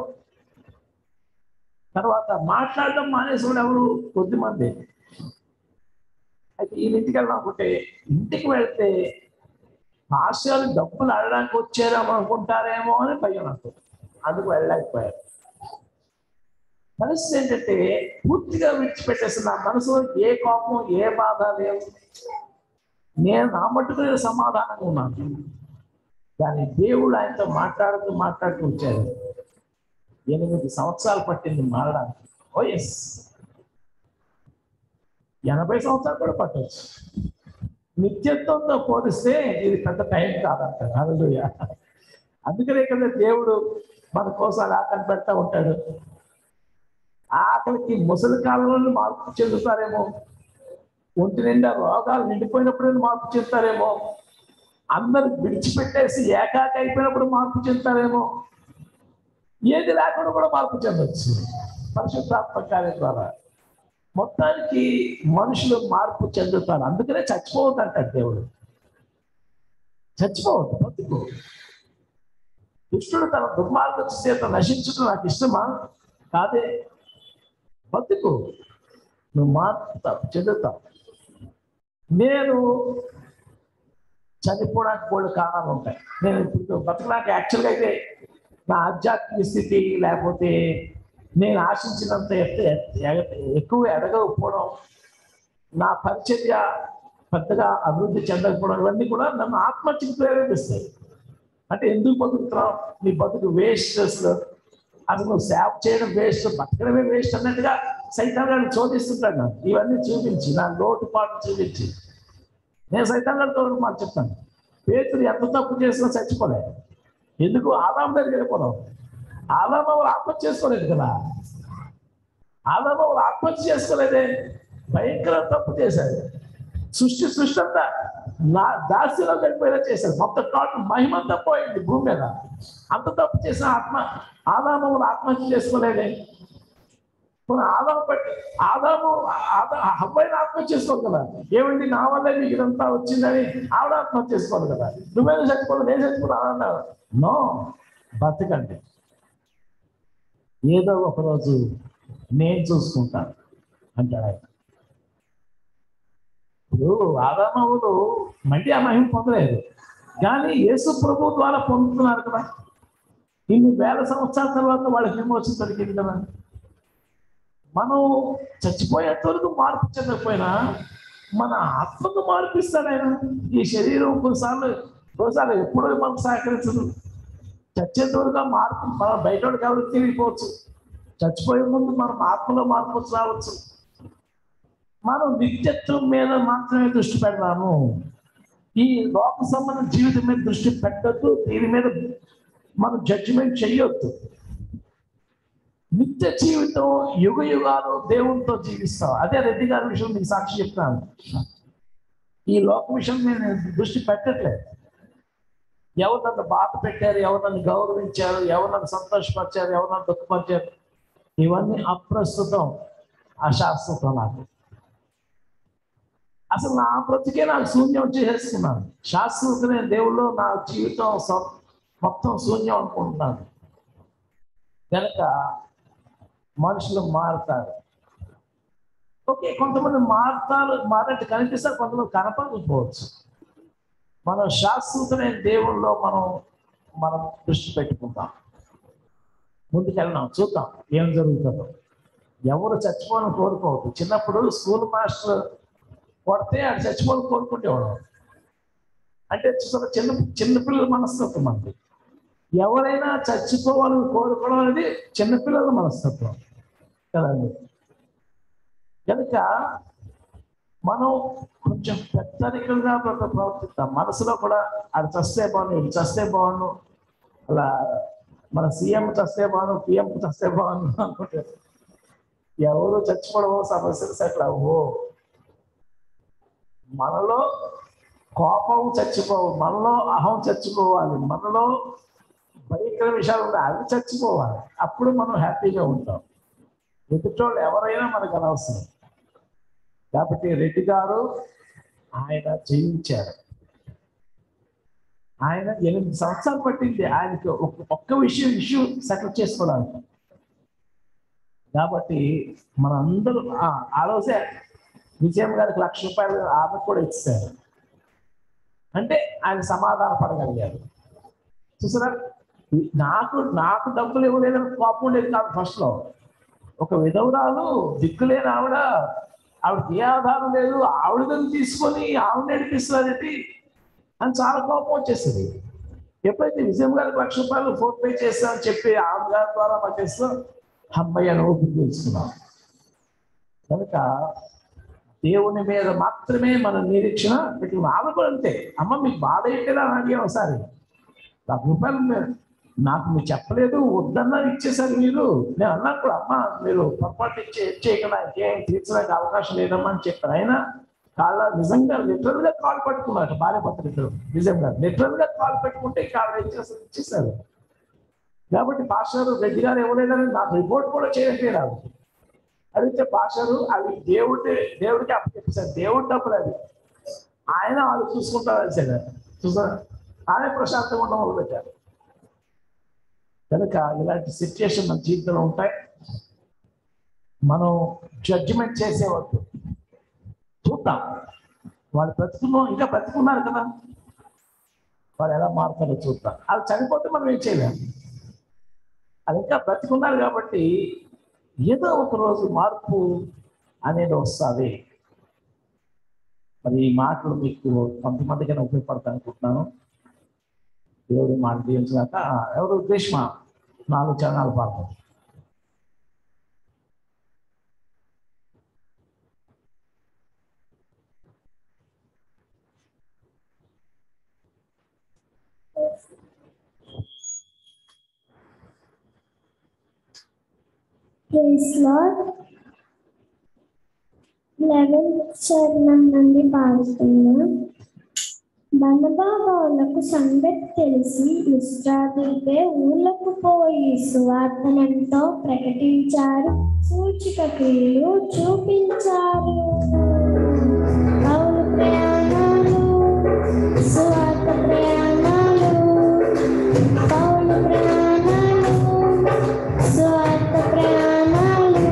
తర్వాత మాట్లాడడం మానేసిన వాళ్ళు ఎవరు కొద్దిమంది అయితే ఈయన ఇంటికి వెళ్దాం అనుకుంటే ఇంటికి వెళ్తే ఆశయాలు డబ్బులు అడగడానికి వచ్చారేమో అనుకుంటారేమో అని భయం నాకు అందుకు వెళ్ళలేకపోయారు పరిస్థితి ఏంటంటే పూర్తిగా విడిచిపెట్టేసి నా మనసులో ఏ కోపం ఏ బాధ లేవు నేను నా మట్టుకు నేను సమాధానంగా ఉన్నాను కానీ దేవుడు ఆయనతో మాట్లాడుతూ మాట్లాడుతూ వచ్చాడు ఎనిమిది సంవత్సరాలు పట్టింది మారడానికి ఓ ఎస్ ఎనభై సంవత్సరాలు కూడా పట్టవచ్చు నిత్యత్వంతో పోలిస్తే ఇది పెద్ద టైం కాదంటారు హల్లెలూయా అందుకనే కదా దేవుడు మన కోసం అలా కనిపెడతా ఉంటాడు ఆకలికి ముసలి కాలంలో మార్పు చెందుతారేమో ఒంటి నిండా రోగాలు నిండిపోయినప్పుడు మార్పు చెందుతారేమో అందరు విడిచిపెట్టేసి ఏకాకి అయిపోయినప్పుడు మార్పు చెందుతారేమో ఏది లేకుండా కూడా మార్పు చెందొచ్చు పరిశుద్ధాత్మ కార్యం ద్వారా మొత్తానికి మనుషులు మార్పు చెందుతారు అందుకనే చచ్చిపోవద్దు అంటాడు దేవుడు చచ్చిపోవద్దు బతుకు దుష్టుడు తన దుర్మార్గ చేత నశించడం నాకు ఇష్టమా కాదే బతుకు నువ్వు మారుతావు చెందుతావు నేను చనిపోవడానికి కొన్ని కారణాలు ఉంటాయి నేను ఇప్పుడు బతకడానికి యాక్చువల్గా అయితే నా ఆధ్యాత్మిక స్థితి లేకపోతే నేను ఆశించినంత ఎత్త- ఎత్త- ఎక్కువ ఎదగకపోవడం నా పరిచర్య పెద్దగా అభివృద్ధి చెందకపోవడం ఇవన్నీ కూడా నన్ను ఆత్మహత్యకు ప్రేరేపిస్తాయి అంటే ఎందుకు బతుకుతున్నావు నీ బతుకు వేస్ట్ అసలు అసలు నువ్వు సేవ చేయడం వేస్ట్ బతకడమే వేస్ట్ అన్నట్టుగా సైతాన్ గారిని చోదిస్తుంటాడు నాకు ఇవన్నీ చూపించి నా లోటుపాటు చూపించి నేను సైతాన్ గారితో ఒక మాట చెప్తాను పేతులు ఎంత తప్పు చేసినా చచ్చిపోలేదు ఎందుకు ఆదాం దగ్గరికి వెళ్ళిపోదాం ఆదాం వాళ్ళు ఆత్మహత్య చేసుకోలేదు కదా ఆదాం వాళ్ళు ఆత్మహత్య చేసుకోలేదే భయంకర తప్పు చేశారు సృష్టి సృష్టి అంతా నా దాస్యంలో వెళ్ళిపోయేలా చేశారు మొత్తం టోటల్ మహిమంతా పోయింది భూమి మీద అంత తప్పు చేసిన ఆత్మ ఆదాము వాళ్ళు ఆత్మహత్య చేసుకోలేదే ఇప్పుడు ఆదాము పెట్టి ఆదాము ఆదా అబ్బాయిని ఆత్మహత్య చేసుకోవాలి కదా ఏమండి నా వల్లే మీకు ఇదంతా వచ్చిందని ఆవిడ ఆత్మహత్య చేసుకోవాలి కదా నువ్వేదో చచ్చిపోవాలి నేను చచ్చిపోవాలి అన్నారు నో బతకండి ఏదో ఒక రోజు నేను చూసుకుంటాను అంటాడు ఆయన ఇప్పుడు ఆదామవులు మళ్ళీ ఆ మహిమ పొందలేదు కానీ యేసు ప్రభు ద్వారా పొందుతున్నారు కదా ఇన్ని వేల సంవత్సరాల తర్వాత వాళ్ళకి విమోచన దొరికింది కదా మనం చచ్చిపోయేంత వరకు మార్పు చెందకపోయినా మన ఆత్మకు మార్పిస్తాడు ఆయన ఈ శరీరం కొన్నిసార్లు కొన్నిసార్లు ఎప్పుడూ మనకు సహకరించదు చచ్చేంత వరకు ఆ మార్పు మన బయట వాడికి ఎవరికి తిరిగిపోవచ్చు చచ్చిపోయే ముందు మనం ఆత్మలో మార్పు వచ్చి రావచ్చు మనం నిత్యత్వం మీద మాత్రమే దృష్టి పెడదాము ఈ లోక సంబంధం జీవితం మీద దృష్టి పెట్టద్దు దీని మీద మనం జడ్జిమెంట్ చెయ్యొద్దు నిత్య జీవితం యుగ యుగాలు దేవునితో జీవిస్తాం అదే రెడ్డి గారి విషయం మీకు సాక్షి చెప్తాను ఈ లోక విషయం మీద నేను దృష్టి పెట్టట్లేదు ఎవరు నన్ను బాధ పెట్టారు ఎవరు నన్ను గౌరవించారు ఎవరు నన్ను సంతోషపరిచారు ఎవరు నన్ను దుఃఖపరిచారు ఇవన్నీ అప్రస్తుతం అశాశ్వతం నాకు అసలు నా బ్రతికే నాకు శూన్యం చేసేసుకున్నాను శాశ్వతమైన దేవుళ్ళు నా జీవితం స- మొత్తం శూన్యం అనుకుంటున్నాను కనుక మనుషులు మారుతారు ఓకే కొంతమంది మారుతారు మారట్టు కనిపిస్తారు కొంతమంది కనపడకపోవచ్చు మనం శాశ్వతమైన దేవుల్లో మనం మనం దృష్టి పెట్టుకుంటాం ముందుకెళ్దాం చూద్దాం ఏం జరుగుతుందో ఎవరు చచ్చిపోవాలని కోరుకోవద్దు చిన్నప్పుడు స్కూల్ మాస్టర్ కొడితే ఆడు చచ్చిపోవాలని కోరుకుంటేవాడు అంటే చూసారా చిన్న చిన్నపిల్లల మనస్తత్వం అండి ఎవరైనా చచ్చిపోవాలని కోరుకోవడం అనేది చిన్నపిల్లల మనస్తత్వం కదండి కనుక మనం కొంచెం పెద్దరికంగా ప్రవర్తిస్తాం మనసులో కూడా అది చస్తే బాగుండు ఇది చస్తే బాగుండు అలా మన సీఎం చస్తే బాగుండు పిఎం చస్తే బాగుండు అనుకుంటే ఎవరు చచ్చిపోవడం సమస్యలు సెటిల్ అవ్వవు మనలో కోపం చచ్చిపోవు మనలో అహం చచ్చిపోవాలి మనలో భయంకర విషయాలు ఉన్నాయి అవి చచ్చిపోవాలి అప్పుడు మనం హ్యాపీగా ఉంటాం ఎదుటోళ్ళు ఎవరైనా మనకు అనవసరం కాబట్టి రెడ్డి గారు ఆయన జయించారు ఆయన ఎనిమిది సంవత్సరాలు పట్టింది ఆయనకి ఒక్క- ఒక్క విషయం ఇష్యూ సెటిల్ చేసుకోవడానికి కాబట్టి మనందరూ ఆ- ఆ రోజే విజయం గారికి లక్ష రూపాయలు ఆమె కూడా ఇచ్చారు అంటే ఆయన సమాధాన పడగలిగారు చూసారా నాకు నాకు డబ్బులు ఇవ్వలేదని కోపం ఉండేది కాదు ఫస్ట్ లో ఒక విధవరాలు దిక్కులేని ఆవిడ ఆవిడకి ఏ ఆధారం లేదు ఆవిడని తీసుకొని ఆవిడ నడిపిస్తున్నారేంటి అని చాలా కోపం వచ్చేసింది ఎప్పుడైతే విజయం గారికి లక్ష రూపాయలు ఫోన్ పే చేస్తామని చెప్పి ఆవిడ గారి ద్వారా మాకు చేస్తాం అమ్మాయి అని ఓపిక తెలుసుకున్నాం కనుక దేవుని మీద మాత్రమే మన నిరీక్షణ పెట్టి ఆమె కూడా అంతే అమ్మ మీకు బాధ ఏంటిలా అని అడిగాం ఒకసారి లక్ష రూపాయలు మీరు- నాకు మీరు చెప్పలేదు వద్దన్నా ఇచ్చేసారు మీరు నేను అన్నా కూడా అమ్మ మీరు పొరపాటు ఇచ్చే ఇచ్చేయకుండా ఇంకేం తీర్చడానికి అవకాశం లేదమ్మా అని చెప్పారు అయినా కాళ్ళ నిజంగా లిటరల్ గా కాల్ పట్టుకున్నారు భార్య భర్త ఇద్దరు నిజంగా లిటరల్ గా కాల్ పెట్టుకుంటే ఇంకా ఆవిడ ఇచ్చేసారు ఇచ్చేసారు కాబట్టి పాస్టర్ రెడ్డి గారు ఇవ్వలేదని నాకు రిపోర్ట్ కూడా చేయట్లేదు ఆవిడ అడిగితే పాస్టరు అవి దేవుడి దేవుడికి అప్పచెప్పారు దేవుడి డబ్బులు అది ఆయన వాళ్ళు చూసుకుంటారు సరే చూసారా ఆయన ప్రశాంతంగా ఉండడం మొదలుపెట్టారు కనుక ఇలాంటి సిచ్యుయేషన్ మన జీవితంలో ఉంటాయి మనం జడ్జిమెంట్ చేసేవద్దు చూద్దాం వాళ్ళు బ్రతుకున్నాం ఇంకా బ్రతుకున్నారు కదా వాళ్ళు ఎలా మారుతారో చూద్దాం అది చనిపోతే మనం ఏం చేయలేము అది ఇంకా బ్రతుకున్నారు కాబట్టి ఏదో ఒక రోజు మార్పు అనేది వస్తుంది మరి ఈ మాటలు మీకు కొంతమందికైనా ఉపయోగపడతాయి అనుకుంటున్నాను దేవుడి మాట దీవించాక ఎవరు గ్రీష్మ నాలుగు చరణాలు పాడతారు ప్రైజ్ లార్డ్ లెవెన్త్ చరణం నుండి పాడుతున్నా బనబాబావులకు సంగతి తెలిసి ఇష్టాదిపే ఊళ్ళకు పోయి సువార్తనంతో ప్రకటించారు సూచిక క్రియలు చూపించారు పౌలు ప్రయాణాలు సువార్త ప్రయాణాలు పౌలు ప్రయాణాలు స్వార్థ ప్రయాణాలు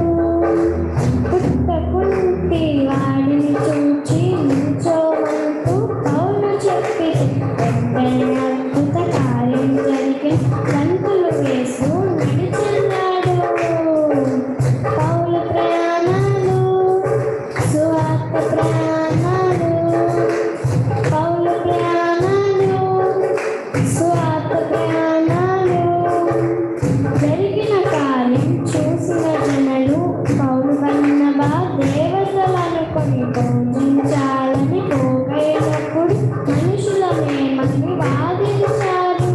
పుట్టకుంటి వాడిని చూచి నిల్చోమంటూ పౌలు చెప్పి వెంటనే అద్భుత కార్యం జరిగి గంతులు వేసు నడిచెళ్ళాడు పౌలు ప్రయాణాలు సువార్త ప్రయాణాలు పౌలు ప్రయాణాలు స్వార్థ ప్రయాణాలు జరిగిన కార్యం చూసిన జనులు పౌరు బన్నబా దేవతలనుకొని పూజించాలని పోగైనప్పుడు మనుషులమేమని వాదించారు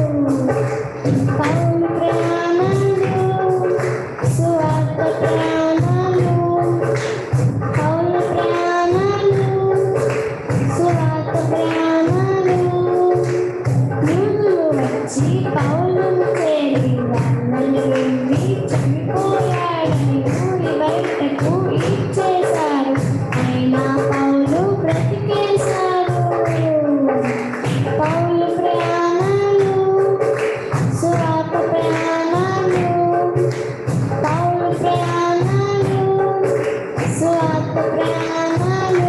పౌరు ప్రయాణాలు సువార్త ప్రయాణాలు పౌరు ప్రయాణాలు సువార్త ప్రయాణాలు యూదులు వచ్చి పౌలును చేరి వాళ్ళని వెళ్ళి చనిపోయాడని ఊరి బయటకు ఇచ్చేశారు అయినా పౌలు బ్రతికేశారు పౌలు ప్రయాణాలు సువార్త ప్రయాణాలు పౌలు ప్రయాణాలు సువార్త ప్రయాణాలు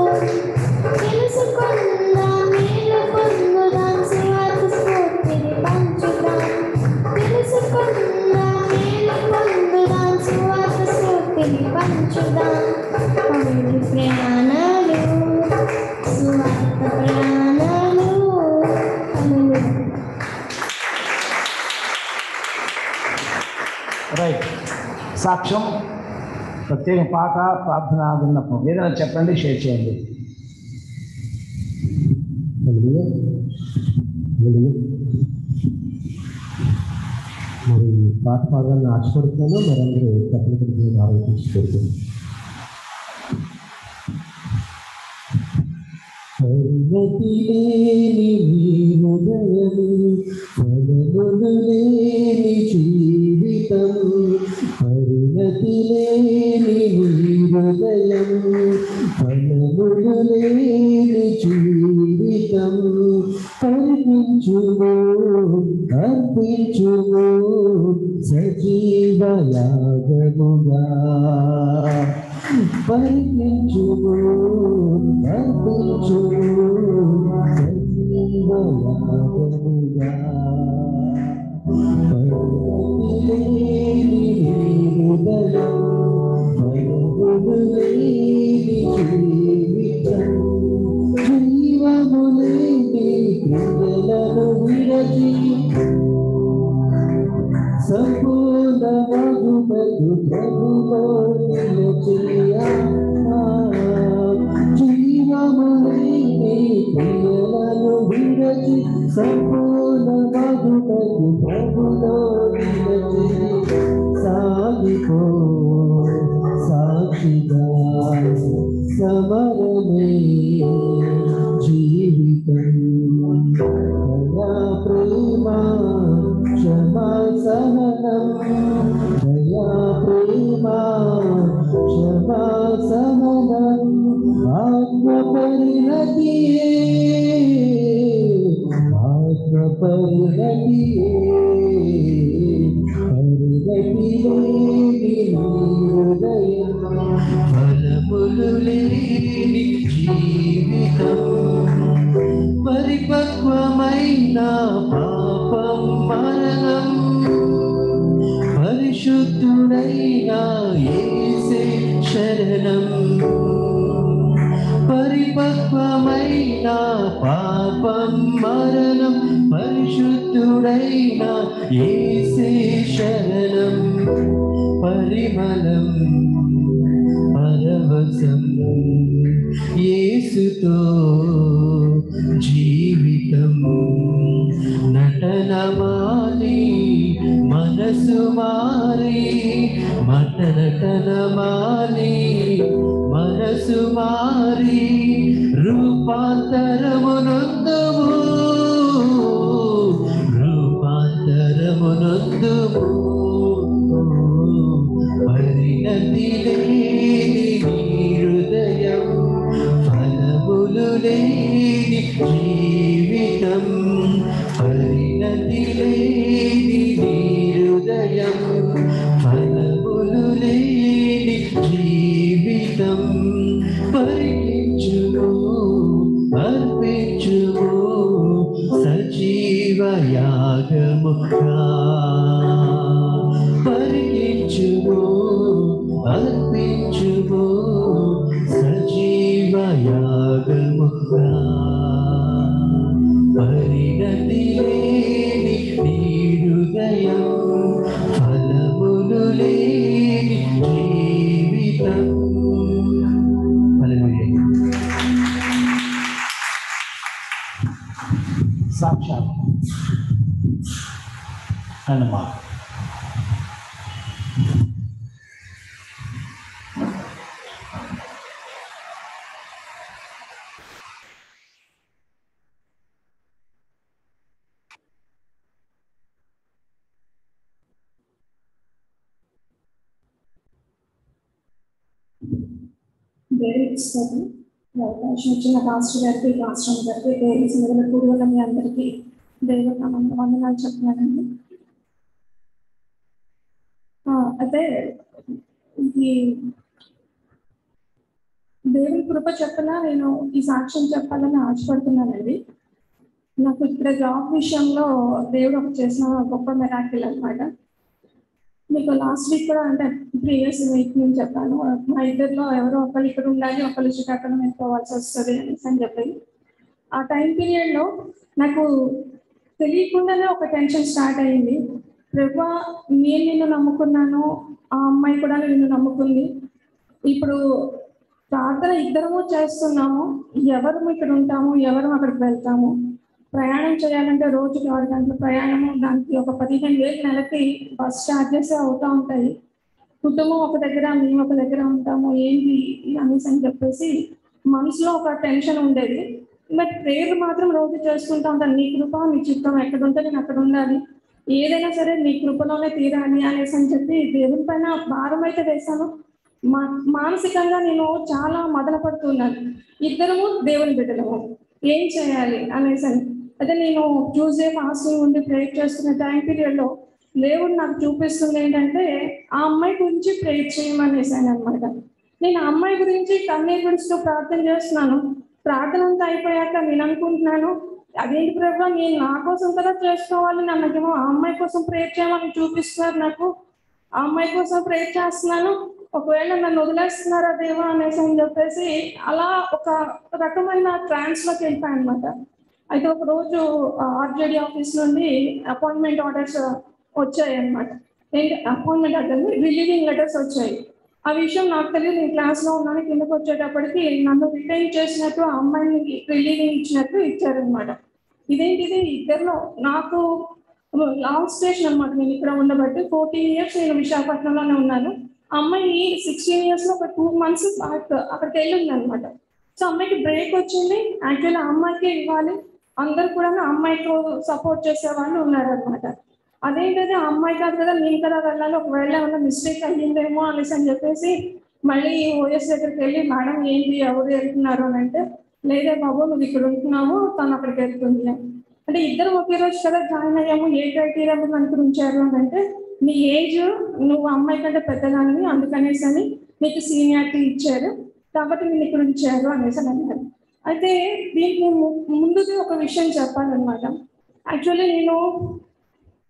తెలుసుకుందాం మేలు పొందుదాం సువార్త స్ఫూర్తిని పంచుదాం తెలుసుకుందాం మేలు పొందుదాం సువార్త స్ఫూర్తిని పంచుదాం పౌరు ప్రయాణాలు సువార్త ప్రయాణాలు హల్లెలూయా. రైట్ సాక్ష్యం ప్రత్యేక పాట ప్రార్థన విన్నపం ఏదైనా చెప్పండి షేర్ చేయండి హల్లెలూయా. హల్లెలూయా. మరి పాట పాడాలని ఆశపడుతున్నాను మరి అందరూ చెప్పిన ఆలోచించుకుంటున్నాను పరిణతి లేని హృదయము పదములు లేని జీవితం పరిణతి లేని హృదయము పదములు లేని జీవితం అర్పించుము అర్పించుము సజీవయాగముగా పరిపించుము అర్పించుము సజీవయాగముగా పరిణతిలేని హృదయం పరుగులేని జీవితం జీవములేని క్రియలను విరచి సంపూర్ణ మగుమకు ప్రభులో నిలచేయ జీవములేని క్రియలను విరచి సంపూర్ణ మగుమకు ప్రభులో నిలచేయ సాగిపో సాక్షిగా సమరమే జీవితం దయా ప్రేమ క్షమా సహనం దయా ప్రేమ క్షమా సహనం ఆత్మ పరిణతియే ఆత్మ పరిణతియే పరిణతి లేని మరణం పరిశుద్ధుడైన యేసే శరణం పరిపక్వమైన పాపం మరణం పరిశుద్ధుడైన యేసే శరణం పరిమళం పరవశం యేసుతో జీవితం నటనమాలి మనసు మారి మట నటనమాలి మనసు మారి రూపాంతరమునందుము రూపాంతరమునందుము పరిణతి లేని నీ హృదయం ఫలములు లేని జీవితం పరిణతి లేని నీ హృదయం ఫలములు లేని జీవితం పరికించుము అర్పించుము సజీవ యాగముగా పరికించుము అర్పించుము సజీవ యాగముగా పరిణతి లేని నీ హృదయం ఫలములు లేని జీవితం హల్లెలూయా. సాక్షాత్ హనుమాన్ దేవుడికి స్తోత్రం. ఈ అవకాశం ఇచ్చిన పాస్టర్ గారికి పాస్టర్ గారికి దేవుడి సందర్భ పూర్వక మీ అందరికీ దేవుడు నామంలో వందనాలు చెప్తున్నానండి ఆ, అయితే ఈ దేవుని కృప చెప్పలా నేను ఈ సాక్ష్యం చెప్పాలని ఆశపడుతున్నానండి నాకు ఇక్కడ జాబ్ విషయంలో దేవుడు ఒక చేసిన గొప్ప మెరాకిల్ అన్నమాట మీకు లాస్ట్ వీక్ కూడా అంటే ప్రీవియస్ వీక్ నేను చెప్పాను మా ఇద్దరిలో ఎవరో ఒకరు ఇక్కడ ఉండాలి ఒకరు శ్రీకాకుళం వెళ్ళిపోవాల్సి వస్తుంది అనేసి అని చెప్పి ఆ టైం పీరియడ్లో నాకు తెలియకుండానే ఒక టెన్షన్ స్టార్ట్ అయ్యింది ప్రభా నేను నిన్ను నమ్ముకున్నాను ఆ అమ్మాయి కూడా నిన్ను నమ్ముకుంది ఇప్పుడు ప్రార్థన ఇద్దరము చేస్తున్నాము ఎవరు ఇక్కడ ఉంటాము ఎవరు అక్కడికి వెళ్తాము ప్రయాణం చేయాలంటే రోజుకి ఆరు గంటల ప్రయాణము దానికి ఒక పదిహేను వేలు నెలకి బస్ ఛార్జెస్ అవుతూ ఉంటాయి కుటుంబం ఒక దగ్గర మేము ఒక దగ్గర ఉంటాము ఏంటి అనేసి అని చెప్పేసి మనసులో ఒక టెన్షన్ ఉండేది బట్ ప్రేయర్ మాత్రం రోజు చేసుకుంటా ఉంటాను నీ కృప నీ చిత్తం ఎక్కడ ఉంటే నేను అక్కడ ఉండాలి ఏదైనా సరే నీ కృపలోనే తీరాలి అనేసి అని చెప్పి దేవుని పైన భారం అయితే వేశాను మా మానసికంగా నేను చాలా మదన పడుతున్నాను ఇద్దరము దేవుని బిడ్డలము ఏం చేయాలి అనేసి అని అదే నేను ట్యూస్డే ఫాస్టింగ్ ఉండి ప్రేయర్ చేస్తున్న టైం పీరియడ్లో దేవుడు నాకు చూపిస్తుంది ఏంటంటే ఆ అమ్మాయి గురించి ప్రేయర్ చేయమనేసాను అనమాట నేను ఆ అమ్మాయి గురించి కన్నీరు గురించి ప్రార్థన చేస్తున్నాను ప్రార్థన అంతా అయిపోయాక నేను అనుకుంటున్నాను అదేంటి ప్రభావ నేను నా కోసం కదా చేసుకోవాలి నన్నకేమో ఆ అమ్మాయి కోసం ప్రేయర్ చేయమని చూపిస్తున్నారు నాకు ఆ అమ్మాయి కోసం ప్రేయర్ చేస్తున్నాను ఒకవేళ నన్ను వదిలేస్తున్నారా దేవా అనేసి అని చెప్పేసి అలా ఒక రకమైన ట్రాన్స్ లోకి వెళ్ళిపోయాను అనమాట అయితే ఒక రోజు ఆర్జేడి ఆఫీస్ నుండి అపాయింట్మెంట్ ఆర్డర్స్ వచ్చాయి అనమాట ఏంటి అపాయింట్మెంట్ ఆర్డర్ రిలీవింగ్ లెటర్స్ వచ్చాయి ఆ విషయం నాకు తెలియదు నేను క్లాస్లో ఉన్నాను కిందకు వచ్చేటప్పటికి నన్ను రిటైన్ చేసినట్టు ఆ అమ్మాయిని రిలీవింగ్ ఇచ్చినట్టు ఇచ్చారనమాట ఇదేంటిది ఇద్దరిలో నాకు లాంగ్ స్టేషన్ అనమాట నేను ఇక్కడ ఉండబట్టి ఫోర్టీన్ ఇయర్స్ నేను విశాఖపట్నంలోనే ఉన్నాను ఆ అమ్మాయి సిక్స్టీన్ ఇయర్స్ లో ఒక టూ మంత్స్ బ్యాక్ అక్కడికి వెళ్ళింది అనమాట సో అమ్మాయికి బ్రేక్ వచ్చింది యాక్చువల్లీ ఆ అమ్మాయికే ఇవ్వాలి అందరు కూడా ఆ అమ్మాయితో సపోర్ట్ చేసే వాళ్ళు ఉన్నారనమాట అదేంటంటే ఆ అమ్మాయి కాదు కదా నేను కదా వెళ్ళాలి ఒకవేళ ఏమైనా మిస్టేక్ అయ్యిందేమో అనేసి అని చెప్పేసి మళ్ళీ ఓఎస్ దగ్గరికి వెళ్ళి మేడం ఏంటి ఎవరు వెళ్తున్నారు అని అంటే లేదే బాబు నువ్వు ఇక్కడ ఉంటున్నావు తను అక్కడికి వెళ్తుంది అని. అంటే ఇద్దరు ఒకే రోజు కదా జాయిన్ అయ్యాము ఏ క్రైటీరియా మీద అనుకుంటారు అని అంటే నీ ఏజ్ నువ్వు అమ్మాయి కంటే పెద్దదానివి అందుకనేసి అని నీకు సీనియారిటీ ఇచ్చారు కాబట్టి నేను ఇక్కడ ఉంచారు అనేసి అని అన్నారు అయితే దీనికి ము- ముందుది ఒక విషయం చెప్పాలన్నమాట యాక్చువల్లీ నేను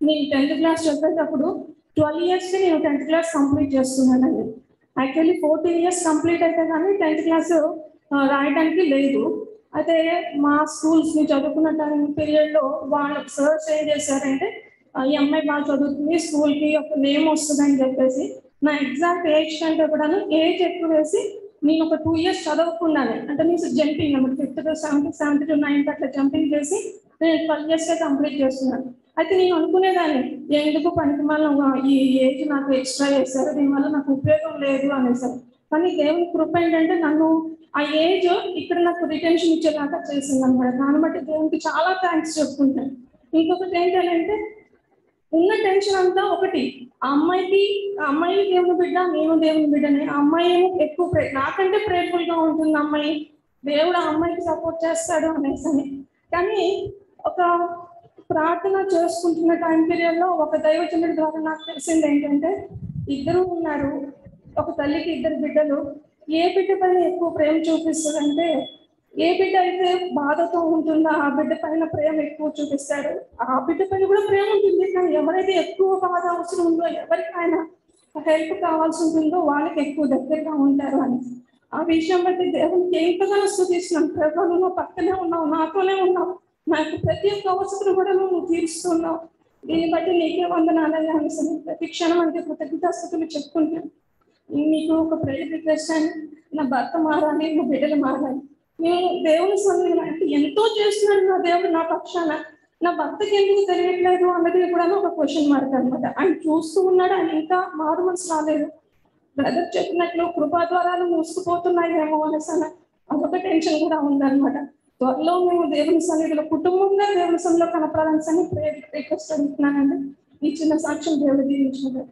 నేను టెన్త్ క్లాస్ చదివేటప్పుడు ట్వెల్వ్ ఇయర్స్కి నేను టెన్త్ క్లాస్ కంప్లీట్ చేస్తున్నానండి యాక్చువల్లీ ఫోర్టీన్ ఇయర్స్ కంప్లీట్ అయితే కానీ టెన్త్ క్లాస్ రాయడానికి లేదు అయితే మా స్కూల్స్ ని చదువుకున్న టైం పీరియడ్ లో వాళ్ళు సర్చ్ ఏం చేశారంటే ఆ, ఈ అమ్మాయి బాగా చదువుతుంది స్కూల్ కి ఒక నేమ్ వస్తుందని చెప్పేసి నా ఎగ్జాక్ట్ ఏజ్ కంటే కూడా ఏజ్ ఎక్కువ వేసి నేను ఒక టూ ఇయర్స్ చదవకున్నాను అంటే నేను జంపింగ్ అనమాట fifth to seventh seventh to ninth అట్లా జంపింగ్ చేసి నేను ట్వెల్వ్ ఇయర్స్ కంప్లీట్ చేస్తున్నాను అయితే నేను అనుకునేదాన్ని ఎందుకు పనికి ఈ ఏజ్ నాకు ఎక్స్ట్రా చేశారు దీనివల్ల నాకు ఉపయోగం లేదు అనేసారు కానీ దేవుని కృప ఏంటంటే నన్ను ఆ ఏజ్ ఇక్కడ నాకు రిటెన్షన్ ఇచ్చేలాగా చేసింది అనమాట దాన్ని బట్టి దేవునికి చాలా థ్యాంక్స్ చెప్పుకుంటాను ఇంకొకటి ఏంటంటే ఉన్న టెన్షన్ అంతా ఒకటి ఆ అమ్మాయికి ఆ అమ్మాయి దేవుని బిడ్డ నేను దేవుని బిడ్డనే ఆ అమ్మాయి ఏమో ఎక్కువ ప్రే నాకంటే ప్రేర్ఫుల్ గా ఉంటుంది ఆ అమ్మాయి దేవుడు ఆ అమ్మాయికి సపోర్ట్ చేస్తాడు అనేసి అని. కానీ ఒక ప్రార్థన చేసుకుంటున్న టైం పీరియడ్ లో ఒక దైవజనుడి ద్వారా నాకు తెలిసింది ఏంటంటే ఇద్దరు ఉన్నారు ఒక తల్లికి ఇద్దరు బిడ్డలు ఏ బిడ్డ పైన ఎక్కువ ప్రేమ చూపిస్తుందంటే ఏ బిడ్డ అయితే బాధతో ఉంటుందో ఆ బిడ్డ పైన ప్రేమ ఎక్కువ చూపిస్తాడు ఆ బిడ్డ పైన కూడా ప్రేమ ఉంటుంది కానీ ఎవరైతే ఎక్కువ బాధ అవసరం ఉందో ఎవరికైనా హెల్ప్ కావాల్సి ఉంటుందో వాళ్ళకి ఎక్కువ దగ్గరగా ఉంటారు అని ఆ విషయం బట్టి దేవునికి ఎంతగానో స్థుతిస్తున్నాను ప్రభు నువ్వు నా పక్కనే ఉన్నావు నాతోనే ఉన్నావు నాకు ప్రతి ఒక్క అవసరం కూడా నువ్వు తీరుస్తున్నావు దీన్ని బట్టి నీకే వందనాలయ్యా అనేసి ప్రతి క్షణం అంటే కృతజ్ఞతాస్థుతులు చెప్పుకుంటాను నీకు ఒక ప్రేమ రిక్వెస్ట్ అని నా భర్త మారాలి నా బిడ్డలు మారాలి నేను దేవుని సన్నిధిలో అంటే ఎంతో చేస్తున్నాడు నా దేవుడు నా పక్షాన నా భర్తకి ఎందుకు తెలియట్లేదు అన్నది కూడా ఒక క్వశ్చన్ మార్క్ అనమాట ఆయన చూస్తూ ఉన్నాడు ఆయన ఇంకా మారు మనసు రాలేదు బ్రదర్ చెప్పినట్లు కృపా ద్వారాలు మూసుకుపోతున్నాయేమో అనేసి అన్న అదొక టెన్షన్ కూడా ఉందన్నమాట త్వరలో మేము దేవుని సన్నిధిలో కుటుంబంగా దేవుని సన్నిధిలో కనపడాలని అని ప్రేర్ రిక్వెస్ట్ అడుగుతున్నానండి ఈ చిన్న సాక్ష్యం దేవుడు దీవించారు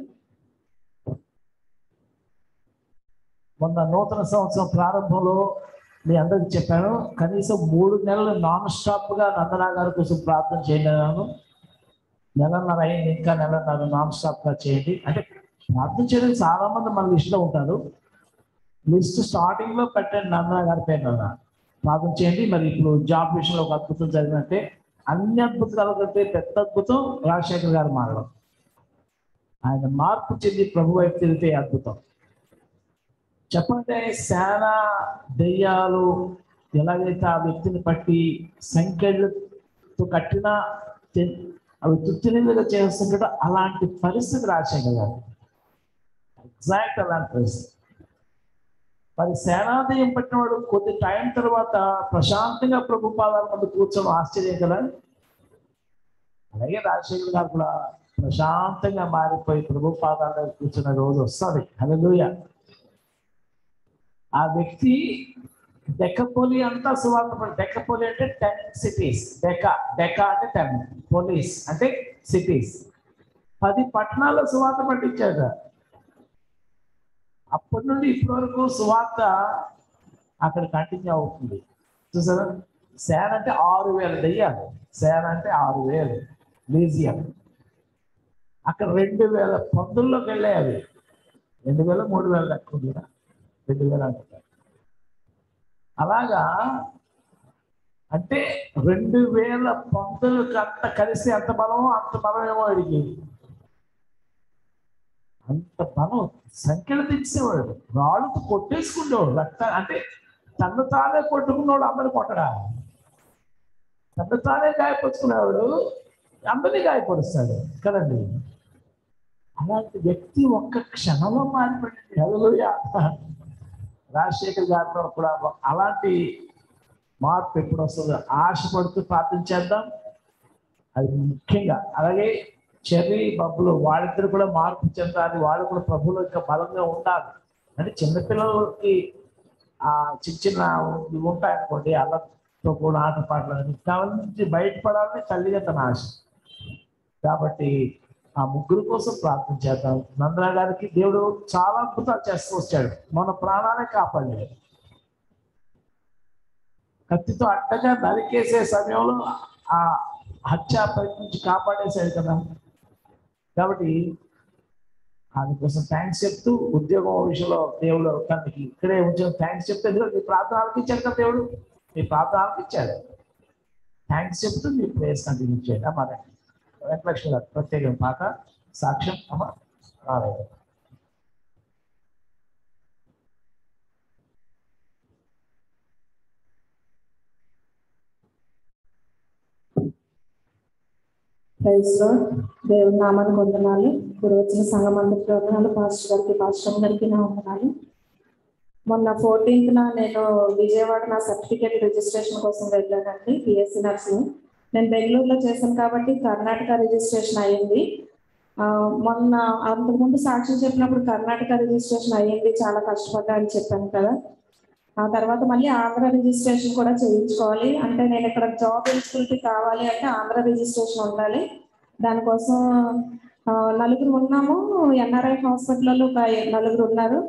మొన్న నూతన సంవత్సరం ప్రారంభంలో మీ అందరికి చెప్పాను కనీసం మూడు నెలలు నాన్ స్టాప్ గా నందనా గారి కోసం ప్రార్థన చేయండి అన్నాను నెలన్నర అయింది ఇంకా నెలన్నర నాన్ స్టాప్ గా చేయండి అంటే ప్రార్థన చేయడానికి చాలా మంది మన లిస్ట్ లో ఉంటారు లిస్ట్ స్టార్టింగ్ లో పెట్టండి నందనా గారి పేరు అన్న ప్రార్థన చేయండి మరి ఇప్పుడు జాబ్ విషయంలో ఒక అద్భుతం జరిగినట్టే అన్ని అద్భుతాల కంటే పెద్ద అద్భుతం రాజశేఖర్ గారు మారడం ఆయన మార్పు చెంది ప్రభు వైపు తిరిగితే అద్భుతం చెప్పండి శానా దెయ్యాలు ఎలాగైతే ఆ వ్యక్తిని పట్టి సంఖ్యలతో కట్టిన తె- అవి తుత్తినిలుగా చేస్తుంటే అలాంటి పరిస్థితి రాజశేఖర్ గారు ఎగ్జాక్ట్ అలాంటి పరిస్థితి మరి సేనాదయం పట్టినవాడు కొద్ది టైం తర్వాత ప్రశాంతంగా ప్రభు పాదాల ముందు కూర్చోవడం ఆశ్చర్యం కదా అలాగే రాజశేఖర్ గారు కూడా ప్రశాంతంగా మారిపోయి ప్రభు పాదాల దగ్గర కూర్చున్న రోజు వస్తుంది హల్లెలూయా ఆ వ్యక్తి డెకపోలి అంతా సువార్త పడి డెకపోలి అంటే టెన్ సిటీస్ డెకా డెకా అంటే టెన్ పోలీస్ అంటే సిటీస్ పది పట్టణాల్లో సువార్త పట్టించాడు అప్పటి నుండి ఇప్పటి వరకు సువార్త అక్కడ కంటిన్యూ అవుతుంది చూసారా శాన్ అంటే ఆరు వేల దెయ్యాలు శాన్ అంటే ఆరు వేలు లీజియం అక్కడ రెండు వేల పందుల్లోకి వెళ్ళాయి అవి రెండు వేల మూడు వేల లెక్క ఉంది కదా రెండు వేల అంటారు అలాగా అంటే రెండు వేల పంతులకు అంత కలిసి ఎంత బలమో అంత బలం ఏమో అడిగి అంత బలం సంఖ్యలు తెచ్చేవాడు రాళ్ళతో కొట్టేసుకునేవాడు రక్త అంటే తను తానే కొట్టుకున్నవాడు అందరు కొట్టడా తను తానే గాయపరుచుకునేవాడు అందరినీ గాయపరుస్తాడు కదండి అలాంటి వ్యక్తి ఒక్క క్షణంలో మారిపోయింది హల్లెలూయా రాజశేఖర్ గారితో కూడా అలాంటి మార్పు ఎప్పుడు వస్తుందో ఆశపడుతూ ప్రార్థించేద్దాం అది ముఖ్యంగా అలాగే చెర్రీ బబ్బులు వాళ్ళిద్దరు కూడా మార్పు చెందాలి వాళ్ళు కూడా ప్రభువులో ఇంకా బలంగా ఉండాలి అంటే చిన్నపిల్లలకి ఆ చిన్న చిన్న ఇవి ఉంటాయనుకోండి అల్లతో కూడా ఆటపాటలు అని దాని నుంచి బయటపడాలని తల్లిగా తన ఆశ కాబట్టి ఆ ముగ్గురు కోసం ప్రార్థన చేద్దాం నందన గారికి దేవుడు చాలా అద్భుతాలు చేస్తూ వచ్చాడు మన ప్రాణాలే కాపాడలేదు కత్తితో అడ్డగా నరికేసే సమయంలో ఆ హత్య ప్రయత్నం నుంచి కాపాడేశాడు కదా కాబట్టి దానికోసం థ్యాంక్స్ చెప్తూ ఉద్యోగం విషయంలో దేవుడు తనకి ఇక్కడే ఉంచిన థ్యాంక్స్ చెప్తే ఎందుకంటే మీ ప్రార్థనలకు ఇచ్చాడు కదా దేవుడు మీ ప్రార్థనలకు ఇచ్చాడు థ్యాంక్స్ చెప్తూ మీ ప్లేస్ కంటిన్యూ చేయండి అన్నమాట వెంకటలక్ష్మి గారు ప్రత్యేకం పాట సాక్ష్యం అమ్మ రాలేదు ప్రైజ్ లో దేవుని నామానికి వందనాలు ఇప్పుడు వచ్చిన సంఘం అందరికి వందనాలు పాస్టర్ గారికి పాస్టర్ గారికి నా వందనాలు మొన్న ఫోర్టీన్త్ నా నేను విజయవాడ నా సర్టిఫికేట్ రిజిస్ట్రేషన్ కోసం వెళ్ళానండి పిఎస్సి నర్సింగ్ నేను బెంగళూరులో చేశాను కాబట్టి కర్ణాటక రిజిస్ట్రేషన్ అయ్యింది ఆ, మొన్న అంతకుముందు సాక్ష్యం చెప్పినప్పుడు కర్ణాటక రిజిస్ట్రేషన్ అయ్యింది చాలా కష్టపడ్డా అని చెప్పాను కదా ఆ తర్వాత మళ్ళీ ఆంధ్ర రిజిస్ట్రేషన్ కూడా చేయించుకోవాలి అంటే నేను ఇక్కడ జాబ్ ఎలిజిబిలిటీ కావాలి అంటే ఆంధ్ర రిజిస్ట్రేషన్ ఉండాలి దానికోసం ఆ, నలుగురు ఉన్నాము ఎన్ఆర్ఐ హాస్పిటల్లో ఒక నలుగురు ఉన్నారు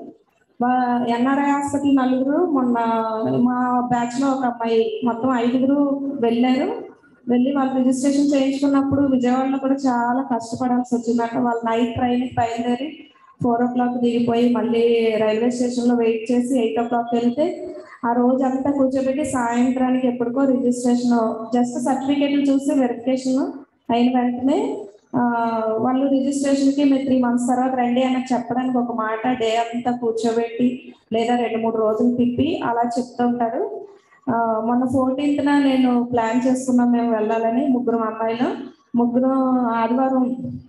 ఎన్ఆర్ఐ హాస్పిటల్ నలుగురు మొన్న మా బ్యాచ్ లో ఒక అమ్మాయి మొత్తం ఐదుగురు వెళ్ళారు వెళ్ళి వాళ్ళు రిజిస్ట్రేషన్ చేయించుకున్నప్పుడు విజయవాడలో కూడా చాలా కష్టపడాల్సి వచ్చిందంట వాళ్ళు నైట్ ట్రైన్ బయలుదేరి ఫోర్ ఓ క్లాక్ దిగిపోయి మళ్ళీ రైల్వే స్టేషన్ లో వెయిట్ చేసి ఎయిట్ ఓ క్లాక్ వెళ్తే ఆ రోజు అంతా కూర్చోబెట్టి సాయంత్రానికి ఎప్పటికో రిజిస్ట్రేషన్ జస్ట్ సర్టిఫికేట్లు చూసి వెరిఫికేషన్ అయిన వెంటనే ఆ, వాళ్ళు రిజిస్ట్రేషన్ కి మీరు త్రీ మంత్స్ తర్వాత రండి అని చెప్పడానికి ఒక మాట డే అంతా కూర్చోబెట్టి లేదా రెండు మూడు రోజులు తిప్పి అలా చెప్తూ ఉంటారు ఆ, మొన్న ఫోర్టీన్త్ నేను ప్లాన్ చేసుకున్నాం మేము వెళ్ళాలని ముగ్గురు అమ్మాయిలు ముగ్గురు ఆదివారం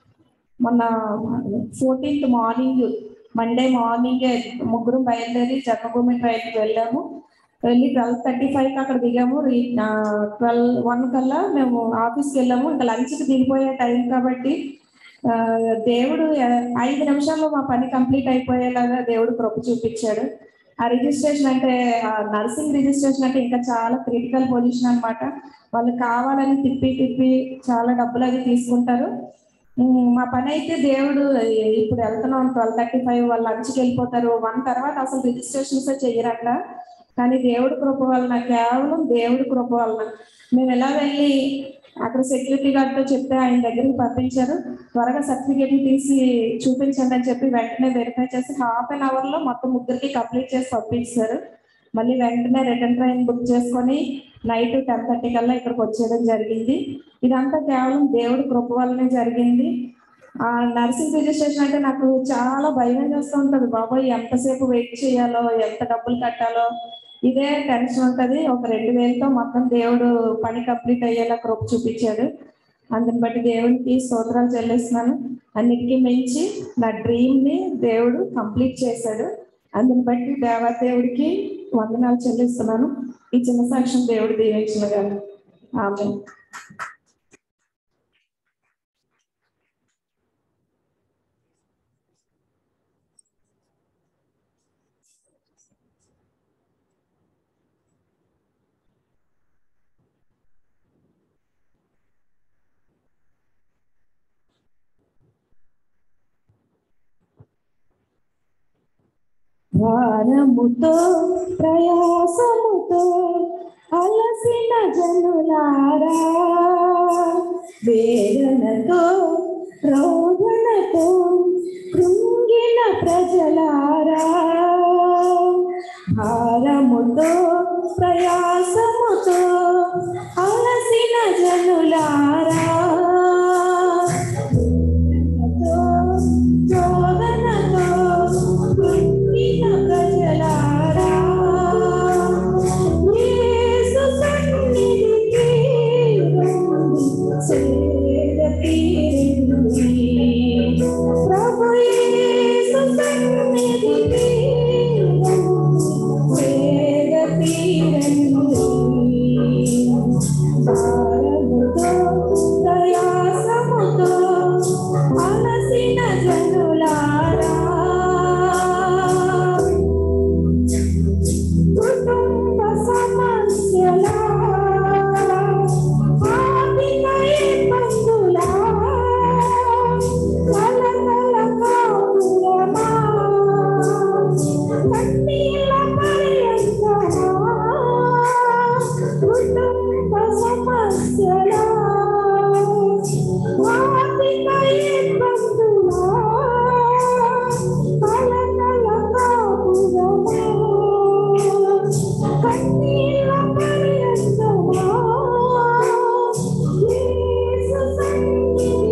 మొన్న ఫోర్టీన్త్ మార్నింగ్ మండే మార్నింగ్ ముగ్గురు బయలుదేరి జన్మభూమి ట్రైన్కి వెళ్ళాము వెళ్ళి ట్వెల్వ్ థర్టీ ఫైవ్కి అక్కడ దిగాము ట్వెల్వ్ వన్ కల్లా మేము ఆఫీస్కి వెళ్ళాము ఇంకా లంచ్కి దిగిపోయే టైం కాబట్టి ఆ, దేవుడు ఆ, ఐదు నిమిషాల్లో మా పని కంప్లీట్ అయిపోయేలాగా దేవుడు కృప చూపించాడు ఆ రిజిస్ట్రేషన్ అంటే నర్సింగ్ రిజిస్ట్రేషన్ అంటే ఇంకా చాలా క్రిటికల్ పొజిషన్ అన్నమాట వాళ్ళు కావాలని తిప్పి తిప్పి చాలా డబ్బులు అవి తీసుకుంటారు ఉమ్, మా పని అయితే దేవుడు ఇప్పుడు వెళ్తున్నాం ట్వెల్వ్ థర్టీ ఫైవ్ వాళ్ళు లంచ్కి వెళ్ళిపోతారు వన్ తర్వాత అసలు రిజిస్ట్రేషన్స్ చెయ్యరట కానీ దేవుడి కృప వలన కేవలం దేవుడి కృప వలన మేము ఎలా వెళ్ళి అక్కడ సెక్యూరిటీ గార్డ్తో చెప్తే ఆయన దగ్గరికి పంపించారు త్వరగా సర్టిఫికేట్ తీసి చూపించండి అని చెప్పి వెంటనే వెరిఫై చేసి హాఫ్ అన్ అవర్ లో మొత్తం ముగ్గురికి కంప్లీట్ చేసి పంపించారు మళ్ళీ వెంటనే రిటర్న్ ట్రైన్ బుక్ చేసుకొని నైట్ టెన్ థర్టీ కల్లా ఇక్కడికి వచ్చేయడం జరిగింది ఇదంతా కేవలం దేవుడి కృప వల్లనే జరిగింది ఆ నర్సింగ్ రిజిస్ట్రేషన్ అంటే నాకు చాలా భయం చేస్తూ ఉంటుంది బాబోయ్ ఎంతసేపు వెయిట్ చేయాలో ఎంత డబ్బులు కట్టాలో ఇదే టెన్షన్ ఉంటది ఒక రెండు వేలతో మొత్తం దేవుడు పని కంప్లీట్ అయ్యేలా కృప చూపించాడు అందుని బట్టి దేవునికి స్తోత్రాలు చెల్లిస్తున్నాను అన్నిటికీ మించి నా డ్రీమ్ ని దేవుడు కంప్లీట్ చేశాడు అందుని బట్టి దేవాదేవుడికి వందనాలు చెల్లిస్తున్నాను ఈ చిన్న సాక్ష్యం దేవుడు దీవించిన గారు ఆమె భారముతో ప్రయాసముతో అలసిన జనులారా వేదనతో రోదనతో కృంగిన ప్రజలారా భారముతో ప్రయాసముతో అలసిన జనులారా శోధనతో కృంగిన ప్రజలారా యేసు సన్నిధికి సేద తీరింది ప్రభు యేసు సన్నిధికి సేద తీరింది భారముతో ప్రయాసముతో అలసిన జనులారా కుటుంబ సమస్యల ఆర్థిక ఇబ్బందుల కలకల కాపురమా కన్నీళ్ళ పర్యంతమా కుటుంబ సమస్యల ఆర్థిక ఇబ్బందుల కలకల కాపురమా కన్నీళ్ళ పర్యంతమా యేసు సన్నిధికి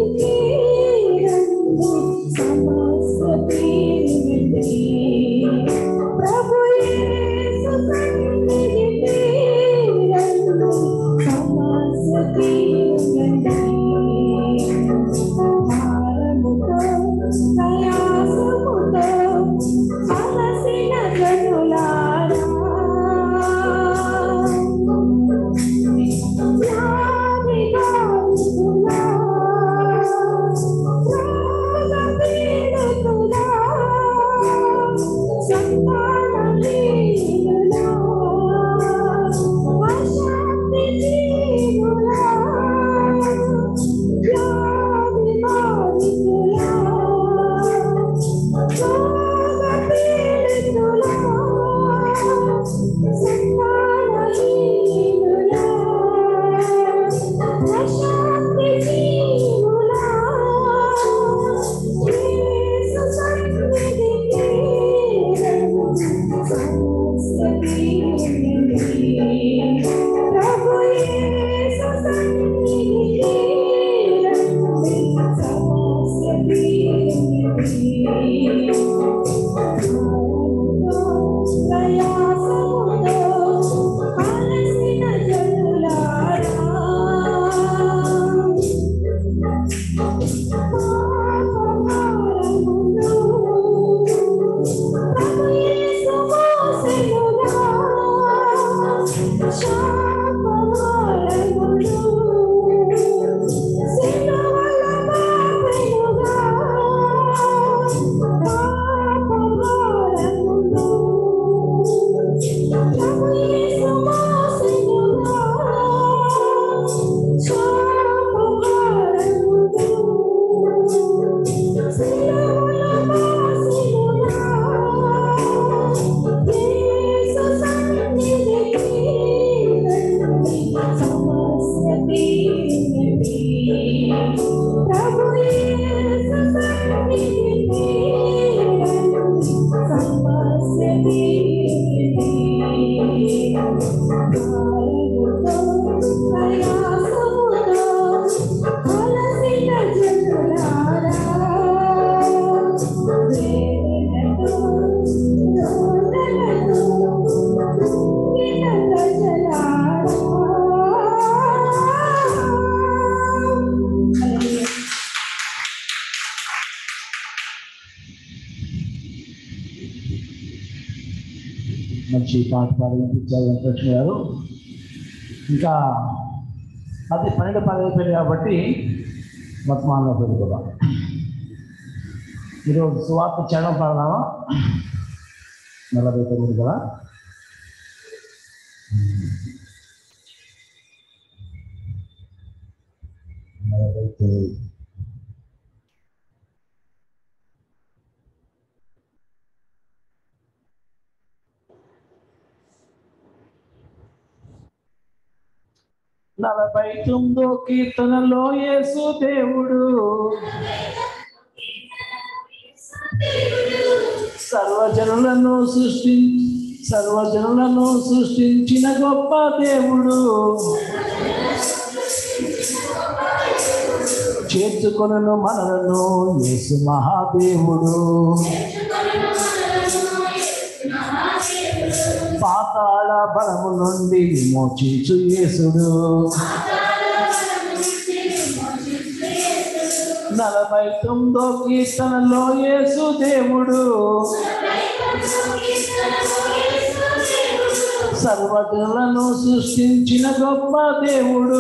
మంచి పాట పాడి వినిపించారు వెంకటలక్ష్మి గారు ఇంకా అది పన్నెండు పది అయిపోయింది కాబట్టి వర్తమానంలో పెరుగుదాం ఈరోజు సువార్త చరణం పాడదామా నలభై తొమ్మిది కదా నలభై తొమ్మిది నలభై తొమ్మిదో కీర్తనలో యేసు దేవుడు సర్వజనులను సృష్టి సర్వజనులను సృష్టించిన గొప్ప దేవుడు చేర్చుకొనను మనలను యేసు మహాదేవుడు పాతాళ బలము నుండి విమోచించు యేసుడు నలభై తొమ్మిదో కీర్తనలో యేసు దేవుడు సర్వజనులను సృష్టించిన గొప్ప దేవుడు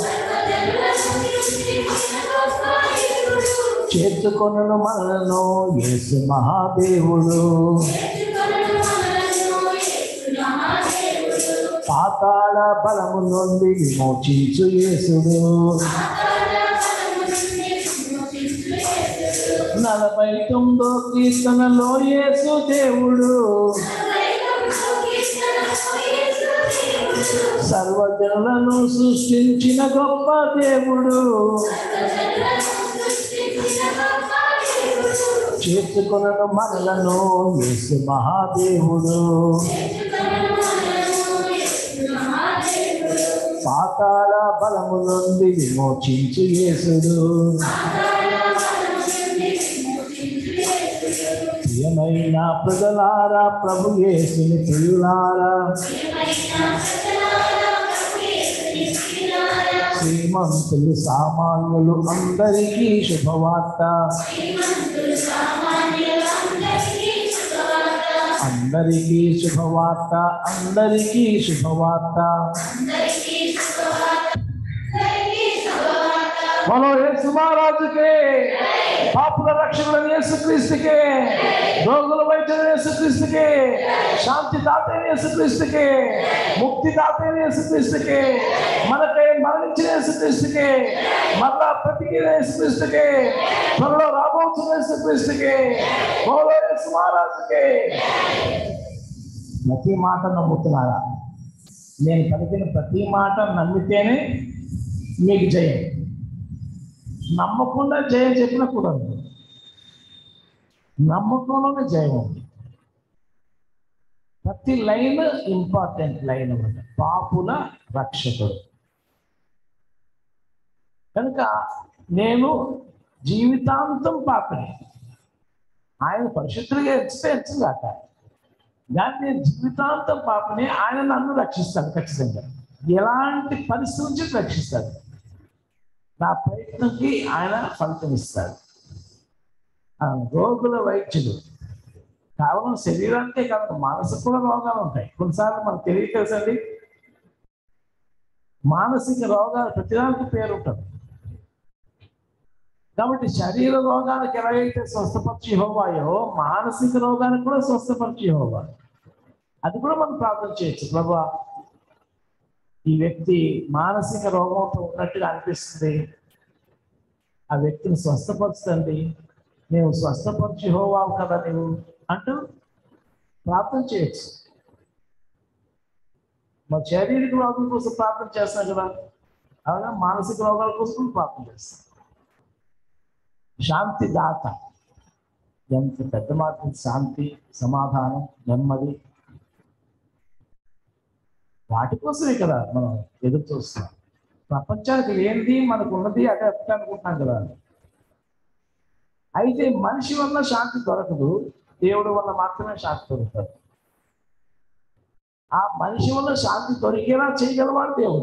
చేర్చుకొనను మనలను యేసు మహాదేవుడు పాతాళ బలము నుండి విమోచించు యేసుడు నలభై తొమ్మిదో కీర్తనలో యేసు దేవుడు సర్వజనులను సృష్టించిన గొప్ప దేవుడు చేర్చుకొనను మనలను యేసు మహాదేవుడు పాతాళ బలము నుండి విమోచించు యేసుడు ప్రియమైన ప్రజలారా ప్రభు యేసుని ప్రియులారా శ్రీమంతులు సామాన్యులు అందరికీ శుభవార్త అందరికీ శుభవార్త అందరికీ శుభవార్త మనం యేసు మహారాజుకే పాపుల రక్షకుడు యేసుక్రీస్తుకే రోగుల వైద్యుడు యేసుక్రీస్తుకే శాంతి దాతైన యేసుక్రీస్తుకే ముక్తి దాతైన యేసుక్రీస్తుకే మనకై మరణించిన యేసుక్రీస్తుకే మరలా బ్రతికిన యేసుక్రీస్తుకే త్వరలో రాబోతున్న యేసుక్రీస్తుకే బోలో యేసు మహారాజుకే ప్రతి మాట నమ్ముతున్నారా నేను పలికిన ప్రతి మాట నమ్మితేనే మీకు జయం నమ్మకుండా జయం చెప్పినా కూడదు నమ్మకంలోనే జయం ఉంది ప్రతి లైన్ ఇంపార్టెంట్ లైన్ అన్నమాట పాపుల రక్షకుడు కనుక నేను జీవితాంతం పాపని ఆయన పరిశుద్ధులుగా ఎంచితే ఎంచుగాక కానీ నేను జీవితాంతం పాపని ఆయన నన్ను రక్షిస్తాడు ఖచ్చితంగా ఎలాంటి పరిస్థితి నుంచి రక్షిస్తాడు నా ప్రయత్నంకి ఆయన ఫలితం ఇస్తాడు ఆ రోగుల వైద్యుడు కేవలం శరీరానికే కాదు మనసుకు కూడా రోగాలు ఉంటాయి కొన్నిసార్లు మనకు తెలియక తెలుసండి మానసిక రోగాలు ప్రతిదానికి పేరు ఉంటుంది కాబట్టి శరీర రోగాలకు ఎలాగైతే స్వస్థపరిచి హోవాయో మానసిక రోగానికి కూడా స్వస్థపరిచి హోవా అది కూడా మనం ప్రార్థన చేయొచ్చు ప్రభా ఈ వ్యక్తి మానసిక రోగంతో ఉన్నట్టుగా అనిపిస్తుంది ఆ వ్యక్తిని స్వస్థపరుస్తుంది నేను స్వస్థపరిచి హోవావు కదా నీవు అంటూ ప్రార్థన చేయొచ్చు మా శారీరక రోగం కోసం ప్రార్థన చేస్తాం కదా అలాగే మానసిక రోగాల కోసం కూడా ప్రార్థన చేస్తాం శాంతి దాత ఎంత పెద్ద మాట శాంతి సమాధానం నెమ్మది వాటి కోసమే కదా మనం ఎదురు చూస్తున్నాం ప్రపంచానికి లేనిది మనకు ఉన్నది అదే అర్థం అనుకుంటున్నాం కదా అయితే మనిషి వల్ల శాంతి దొరకదు దేవుడి వల్ల మాత్రమే శాంతి దొరుకుతుంది ఆ మనిషి వల్ల శాంతి దొరికేలా చేయగలవాడు దేవుడు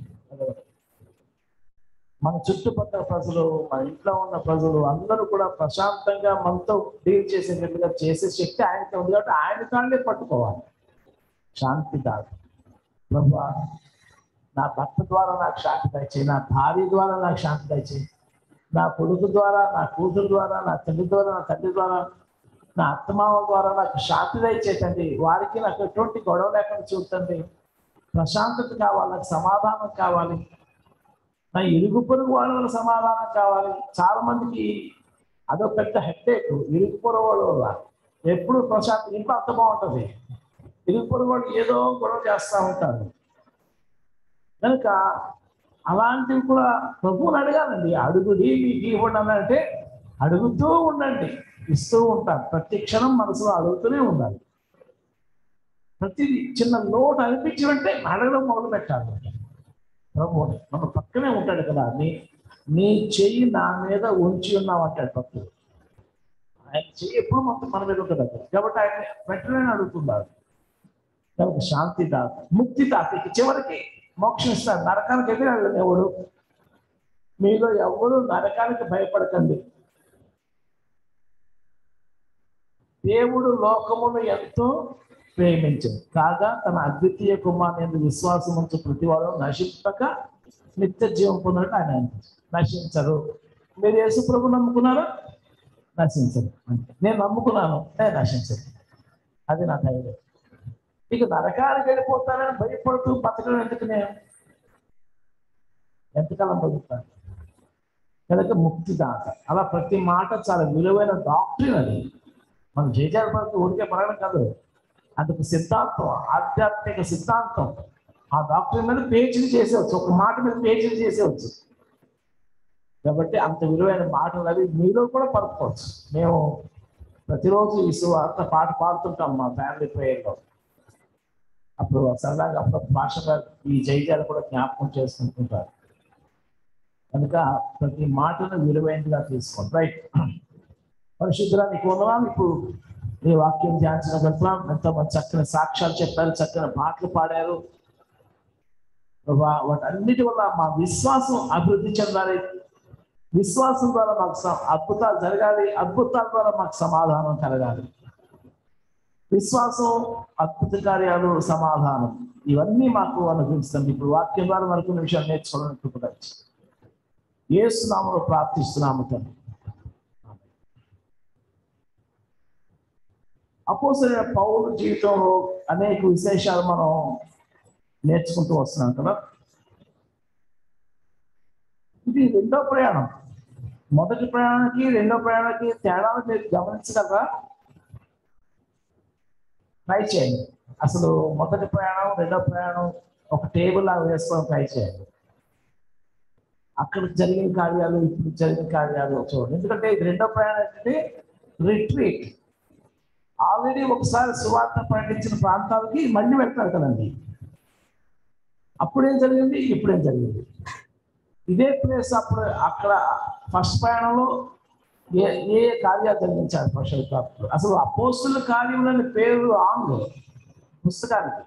మన చుట్టుపక్కల ప్రజలు మన ఇంట్లో ఉన్న ప్రజలు అందరూ కూడా ప్రశాంతంగా మనతో డీల్ చేసేటట్టుగా చేసే శక్తి ఆయనకి ఉంది కాబట్టి ఆయన కాళ్ళే పట్టుకోవాలి శాంతి దాత ప్రభు నా భర్త ద్వారా నాకు శాంతి దయచేయి నా భార్య ద్వారా నాకు శాంతి దయచేయి నా కొడుకు ద్వారా నా కూతురు ద్వారా నా తండ్రి ద్వారా నా తండ్రి ద్వారా నా అత్తమామ ద్వారా నాకు శాంతి దయచేతండి వారికి నాకు ఎటువంటి గొడవ లేకుండా చూడండి ప్రశాంతత కావాలి నాకు సమాధానం కావాలి నా ఇరుగు పొరుగు వాళ్ళ సమాధానం కావాలి చాలా మందికి అదొక పెద్ద హెడ్ఏక్ ఇరుగు పొరుగు వాళ్ళ వల్ల ఎప్పుడు ప్రశాంత్ ఇంట్లో అంత బాగుంటుంది ఇరుగు పొరుగు వాళ్ళు ఏదో గొడవ చేస్తూ ఉంటారు కనుక అలాంటివి కూడా ప్రభువుని అడగాలండి అడుగుడి మీకు ఇవ్వడం అంటే అడుగుతూ ఉండండి ఇస్తూ ఉంటారు ప్రతి క్షణం మనసులో అడుగుతూనే ఉండాలి ప్రతిదీ చిన్న లోటు అనిపించినట్టే అడగడం మొదలు పెట్టాలి ప్రభు మన పక్కనే ఉంటాడు కదా నీ నీ చెయ్యి నా మీద ఉంచి ఉన్నావు అంటాడు భక్తుడు ఆయన చెయ్యి ఎప్పుడు మొత్తం మన మీద ఉంటుంది అక్కడ. కాబట్టి ఆయన వెంటనే అడుగుతున్నారు కాబట్టి శాంతి దాత ముక్తి దాత ఇక చివరికి మోక్షం ఇస్తాడు నరకానికి ఎదురు వెళ్ళదు ఎవడు మీలో ఎవరు నరకానికి భయపడకండి దేవుడు లోకమును ఎంతో ప్రేమించింది కాగా తన అద్వితీయ కుమారుని విశ్వాసం ఉంచు ప్రతివాడు నశింపక నిత్య జీవం పొందడం ఆయన అనిపించింది. నశించరు మీరు యేసు ప్రభు నమ్ముకున్నారా నశించరు అంతే నేను నమ్ముకున్నాను నేను నశించరు అది నా ధైర్యం ఇక నరకానికి వెళ్ళిపోతానని భయపడుతూ బతకడం ఎందుకు నేను ఎంతకాలం బతుకుతాను కనుక ముక్తిదాత అలా ప్రతి మాట చాలా విలువైన డాక్టరీన్ అది మనం జయజాల పడుతూ ఊరికే పడడం కాదు అదొక సిద్ధాంతం ఆధ్యాత్మిక సిద్ధాంతం ఆ డాక్టర్ మీద పేచీలు చేసేవచ్చు ఒక మాట మీద పేచీలు చేసేవచ్చు కాబట్టి అంత విలువైన మాటలు అవి మీలో కూడా పడుకోవచ్చు మేము ప్రతిరోజు ఈ సువార్త పాట పాడుతుంటాం మా ఫ్యామిలీ ప్రేయర్లో అప్పుడు సరదాగా అప్పుడు భాష గారు ఈ జైజాలు కూడా జ్ఞాపకం చేసుకుంటుంటారు కనుక ప్రతి మాటను విలువైనదిగా తీసుకోండి రైట్ పరిశుద్ధానికి వందనాలు ఇప్పుడు ఈ వాక్యం ధ్యానించిన గడుపునాం ఎంతో మంది చక్కని సాక్ష్యాలు చెప్పారు చక్కని పాటలు పాడారు ప్రభా వాటన్నిటి వల్ల మా విశ్వాసం అభివృద్ధి చెందాలి విశ్వాసం ద్వారా మాకు స- అద్భుతాలు జరగాలి అద్భుతాల ద్వారా మాకు సమాధానం కలగాలి విశ్వాసం అద్భుత కార్యాలు సమాధానం ఇవన్నీ మాకు అనుభవిస్తుంది ఇప్పుడు వాక్యం ద్వారా మనకు కొన్ని విషయాలు నేర్చుకోవాలని కృపవచ్చు ఏసునామలో ప్రార్థిస్తున్నాము తండ్రి అపోసరైన పౌరు జీవితంలో అనేక విశేషాలు మనం నేర్చుకుంటూ వస్తున్నాం కదా ఇది రెండో ప్రయాణం మొదటి ప్రయాణానికి రెండో ప్రయాణానికి తేడాలు మీరు గమనించగలరా ట్రై చేయండి అసలు మొదటి ప్రయాణం రెండో ప్రయాణం ఒక టేబుల్ లాగా వేసుకొని ట్రై చేయండి అక్కడ జరిగిన కార్యాలు ఇప్పుడు జరిగిన కార్యాలు చూడండి ఎందుకంటే ఇది రెండో ప్రయాణం ఏంటంటే రిట్రీట్ ఆల్రెడీ ఒకసారి సువార్త ప్రకటించిన ప్రాంతాలకి మళ్ళీ వెళ్తారు కదండి అప్పుడేం జరిగింది ఇప్పుడేం జరిగింది ఇదే ప్లేస్ అప్పుడు అక్కడ ఫస్ట్ ప్రయాణంలో ఏ ఏ కార్యాలు జరిగించారు పరిశుద్ధాత్ముడు అసలు అపోస్తుల కార్యములని పేరు ఆంగ్ల పుస్తకానికి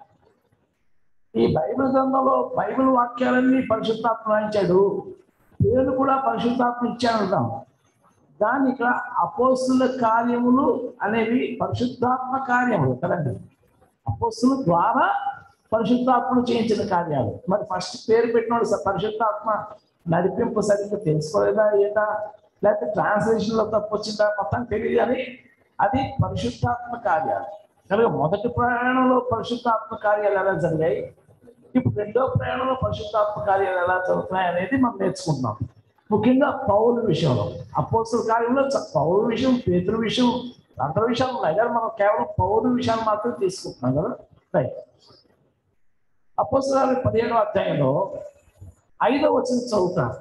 ఈ బైబిల్ గ్రంథంలో బైబిల్ వాక్యాలన్నీ పరిశుద్ధాత్మ రాయించాడు పేరు కూడా పరిశుద్ధాత్మ ఇచ్చాడు అంటాం దాని ఇక్కడ అపోస్తుల కార్యములు అనేవి పరిశుద్ధాత్మ కార్యములు కదండి అపోస్తుల ద్వారా పరిశుద్ధాత్మను చేయించిన కార్యాలు మరి ఫస్ట్ పేరు పెట్టినోడు స- పరిశుద్ధాత్మ నడిపింపు సరిగ్గా తెలుసుకోలేదా ఏదా లేకపోతే ట్రాన్స్లేషన్ లో తప్పు వచ్చిందా మొత్తం తెలియదు అని అది పరిశుద్ధాత్మ కార్యాలు కనుక మొదటి ప్రయాణంలో పరిశుద్ధాత్మ కార్యాలు ఎలా జరిగాయి ఇప్పుడు రెండో ప్రయాణంలో పరిశుద్ధాత్మ కార్యాలు ఎలా జరుగుతున్నాయి అనేది మనం నేర్చుకుంటున్నాం ముఖ్యంగా పౌరు విషయంలో అపోస్తుల కార్యంలో చ- పౌరు విషయం పేతురు విషయం అందరి విషయాలు ఉన్నాయి కానీ మనం కేవలం పౌరు విషయాలు మాత్రం తీసుకుంటున్నాం కదా రైట్ అపోస్తుల పదిహేడవ అధ్యాయంలో ఐదవ వచ్చిన చదువుతాను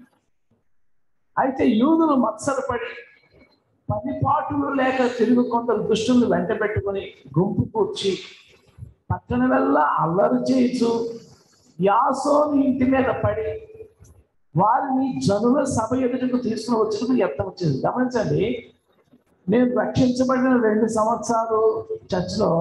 అయితే యూదులు మత్సరపడి పది పాటులు లేక తిరుగు కొందరు దుష్టులను వెంట పెట్టుకుని గుంపు కూర్చి పట్టణ వల్ల అల్లరి చేయొచ్చు యాసోని ఇంటి మీద పడి వారిని జనుల సభ ఎదుటకు తీసుకుని వచ్చినప్పుడు ఎంత వచ్చింది గమనించండి నేను రక్షించబడిన రెండు సంవత్సరాలు చర్చ్లో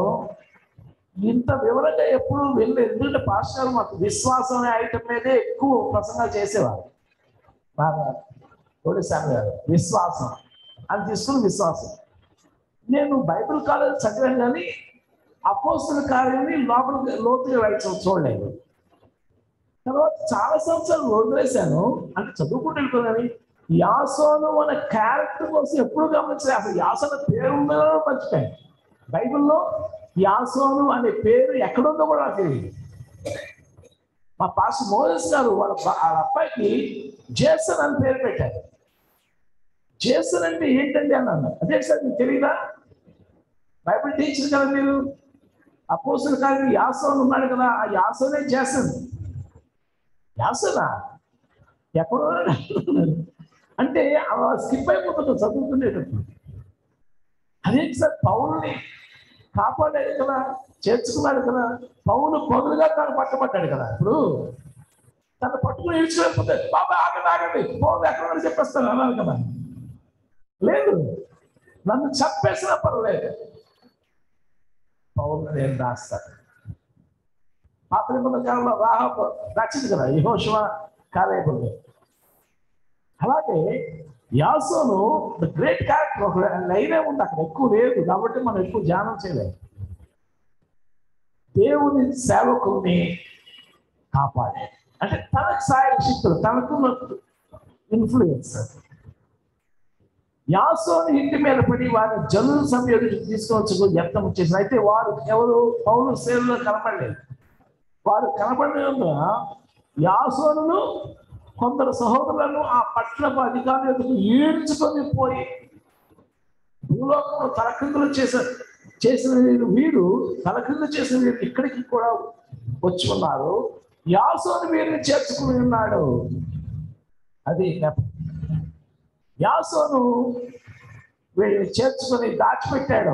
ఇంత వివరంగా ఎప్పుడు వెళ్ళలేదు ఎందుకంటే పాస్టర్ మాకు విశ్వాసం అనే ఐటమ్ మీదే ఎక్కువ ప్రసంగాలు చేసేవారు బాగా ఒడిశామి గారు విశ్వాసం అది తీసుకుని విశ్వాసం నేను బైబిల్ కాలేజ్ చదివాను కానీ అపోస్తుల కార్యాన్ని లోపలికి లోతుగా వెళ్ళి చూడలేదు తర్వాత చాలా సంవత్సరాలు వదిలేశాను అంటే చదువుకుంటూ వెళ్ళిపోయాను యాసోను అనే క్యారెక్టర్ కోసం ఎప్పుడు గమనించలేదు అసలు యాసోన పేరు ఉందో మర్చిపోయాను బైబిల్లో యాసోను అనే పేరు ఎక్కడుందో కూడా నాకు తెలియదు మా పాస్ మోదస్ గారు వాళ్ళ బా- వాళ్ళ అబ్బాయికి జేసన్ అని పేరు పెట్టారు జేసన్ అంటే ఏంటండి అన్నాను అదే సార్ మీకు తెలియదా బైబిల్ టీచర్ కదా మీరు అపోసుల కాదు యాసోన్ ఉన్నాడు కదా ఆ యాసోనే జేసన్ యాసనా ఎక్కడో అంటే అలా స్కిప్ అయిపోతుంది చదువుకునేటప్పుడు అదేంటి సార్ పౌరుని కాపాడాడు కదా చేర్చుకున్నాడు కదా పౌరులు పొదులుగా తను పట్టబడ్డాడు కదా ఇప్పుడు తను పట్టుకుని ఇడిచిపోతే బాబా ఆగండి ఆగండి పౌరులు ఎక్కడ చెప్పేస్తాను అన్నారు కదా లేదు నన్ను చంపేసినా పర్వాలేదు పౌరులు నేను రాస్తాను పాత నిబంధన కాలంలో రాహబ్ రచింది కదా యహోశివ కాలేబుల్ అలాగే యాసోను ద గ్రేట్ క్యారెక్టర్ ఒక లైనే ఉంది అక్కడ ఎక్కువ లేదు కాబట్టి మనం ఎక్కువ ధ్యానం చేయలేము దేవుని సేవకుల్ని కాపాడే అంటే తనకు సాయ శక్తులు తనకున్న ఇన్ఫ్లుయెన్స్ యాసోని ఇంటి మీద పడి వారిని జనుల సమయం తీసుకొచ్చు యత్నం చేసిన అయితే వారు ఎవరు పౌరు సేవలో కనపడలేదు వారు కనబడిన యాసోనులు కొందరు సహోదరులను ఆ పట్టణపు అధికారులకు ఈడ్చుకొని పోయి భూలోకంలో తలకిందులు చేసే చేసిన వీరు వీరు తలకిందులు చేసిన వీరు ఇక్కడికి కూడా వచ్చి ఉన్నారు యాసోని వీరిని చేర్చుకుని ఉన్నాడు అది నెపం. యాసోను వీళ్ళని చేర్చుకొని దాచిపెట్టాడు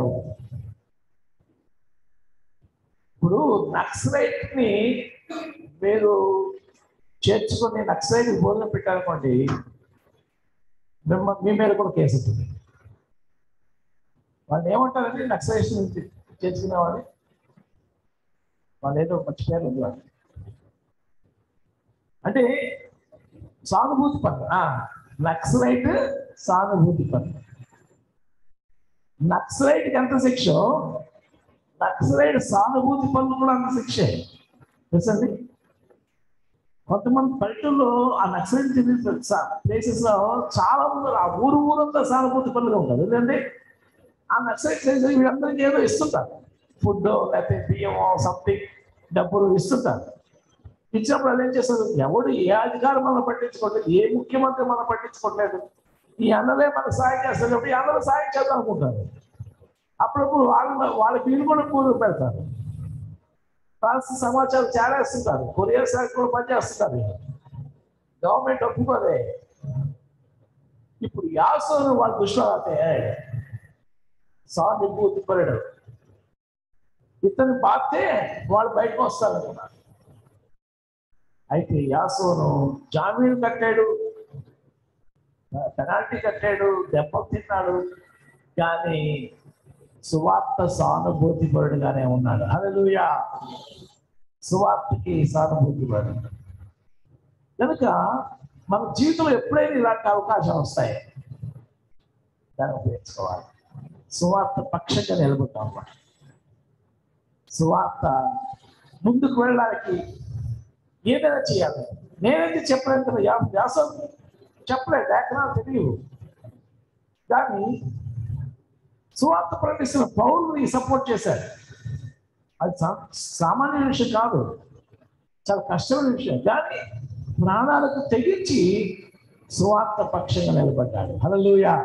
ఇప్పుడు నక్సలైట్ ని మీరు చేర్చుకొని నక్సలైట్ భోజనం పెట్టారనుకోండి మిమ్మ మీ మీద కూడా కేసు ఉంటుంది వాళ్ళు ఏమంటారంటే నక్సలైట్ నుంచి చేర్చుకునే వాళ్ళు వాళ్ళు ఏదో మంచి పేరు ఉంది వాళ్ళు అంటే సానుభూతి పన్ను ఆ, నక్సలైట్ సానుభూతి పన్ను నక్సలైట్కి ఎంత శిక్ష నక్సలైట్ సానుభూతి పనులు కూడా అంత శిక్షే తెలుసండి కొంతమంది పల్లెటూరులో ఆ నక్సలైట్ ప్లేసెస్ లో చాలా మంది ఆ ఊరు ఊరంతా సానుభూతి పనులుగా ఉంటారు ఎందుకంటే ఆ నక్సలైట్ ప్లేసెస్ వీళ్ళందరికీ ఏదో ఇస్తుంటారు ఫుడ్ లేకపోతే బియ్యం సంథింగ్ డబ్బులు ఇస్తుంటారు ఇచ్చినప్పుడు అది ఏం చేస్తారు ఎవడు ఏ అధికారం మనం పట్టించుకోవట్లేదు ఏ ముఖ్యమంత్రి మనం పట్టించుకోవట్లేదు ఈ అన్నలే మనకు సాయం చేస్తారు కాబట్టి ఈ అందరూ సాయం చేద్దాం అనుకుంటారు అప్పుడప్పుడు వాళ్ళ వాళ్ళకి వీళ్ళు కూడా పూలు పెడతారు కావాల్సిన సమాచారం చేరేస్తుంటారు కొరియర్ శాఖ కూడా పనిచేస్తుంటారు గవర్నమెంట్ ఒప్పుకోదే ఇప్పుడు యాసోను వాళ్ళ దృష్టిలో అయితే సానుభూతి పడడు ఇతను బాస్తే వాళ్ళు బయటకు వస్తారు అనుకున్నారు అయితే యాసోను జామీన్ కట్టాడు పెనాల్టీ కట్టాడు దెబ్బలు తిన్నాడు కానీ సువార్త సానుభూతి పరుడుగానే ఉన్నాడు హల్లెలూయా సువార్తకి సానుభూతి పరుడు కనుక మన జీవితంలో ఎప్పుడైనా ఇలాంటి అవకాశం వస్తాయి దాన్ని ఉపయోగించుకోవాలి సువార్త పక్షంగా నిలబడతాం అన్నమాట సువార్త ముందుకు వెళ్ళడానికి ఏదైనా చేయాలి నేనైతే చెప్పలేను కదా యా- వ్యాసం చెప్పలేదు లేఖనాలు తెలియవు కానీ సువార్త ప్రకటిస్తున్న పౌరుని సపోర్ట్ చేశారు అది సా- సామాన్య విషయం కాదు చాలా కష్టమైన విషయం కానీ ప్రాణాలకు తెగించి సువార్త పక్షంగా నిలబడ్డాడు హల్లెలూయా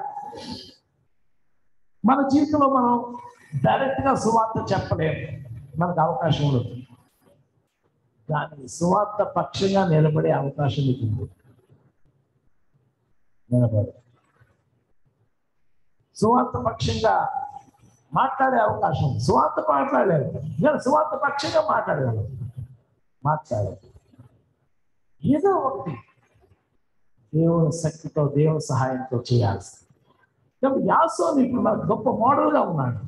మన జీవితంలో మనం డైరెక్ట్ గా సువార్త చెప్పలేము మనకు అవకాశం ఉండదు కానీ సువార్త పక్షంగా నిలబడే అవకాశం మీకు ఉంది నిలబడు సువార్త పక్షంగా మాట్లాడే అవకాశం ఉంది. సువార్త మాట్లాడలేదు కానీ సువార్త పక్షంగా మాట్లాడగలరు మాట్లాడాలి ఏదో ఒకటి దేవుని శక్తితో దేవుని సహాయంతో చేయాల్సి కాబట్టి యాసోని ఇప్పుడు మనకు గొప్ప మోడల్గా ఉన్నాడు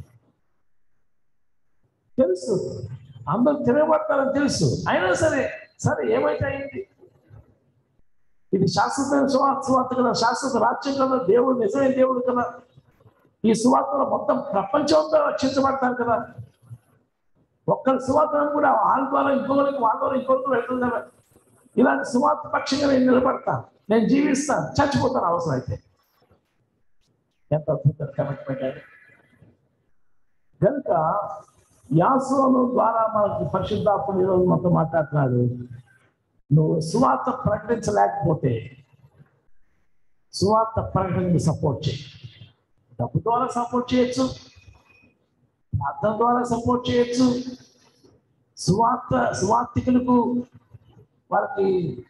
తెలుసు అందరూ తిరగబడతారని తెలుసు అయినా సరే సరే ఏమైతే అయింది ఇది శాశ్వతమైన సువార్త సువార్త కదా శాశ్వత రాజ్యం కదా దేవుడు నిజమైన దేవుడు కదా ఈ సువార్తలో మొత్తం ప్రపంచం అంతా రక్షించబడతారు కదా ఒక్కరి సువార్త కూడా వాళ్ళ ద్వారా ఇంకొకరికి వాళ్ళ ద్వారా ఇంకొకరికి వెళ్తుంది కదా ఇలాంటి సువార్త పక్షంగా నేను నిలబడతాను నేను జీవిస్తాను చచ్చిపోతాను అవసరం అయితే ఎంత అద్భుతం కమిట్మెంట్ అది కనుక యాసోను ద్వారా మనకు పరిశుద్ధాత్మ ఈరోజు మనతో మాట్లాడుతున్నాడు నువ్వు సువార్త ప్రకటించలేకపోతే సువార్త ప్రకటనకి సపోర్ట్ చేయి డబ్బు ద్వారా సపోర్ట్ చేయొచ్చు ప్రార్థన ద్వారా సపోర్ట్ చేయొచ్చు సువార్త సువార్థికులకు వాళ్ళకి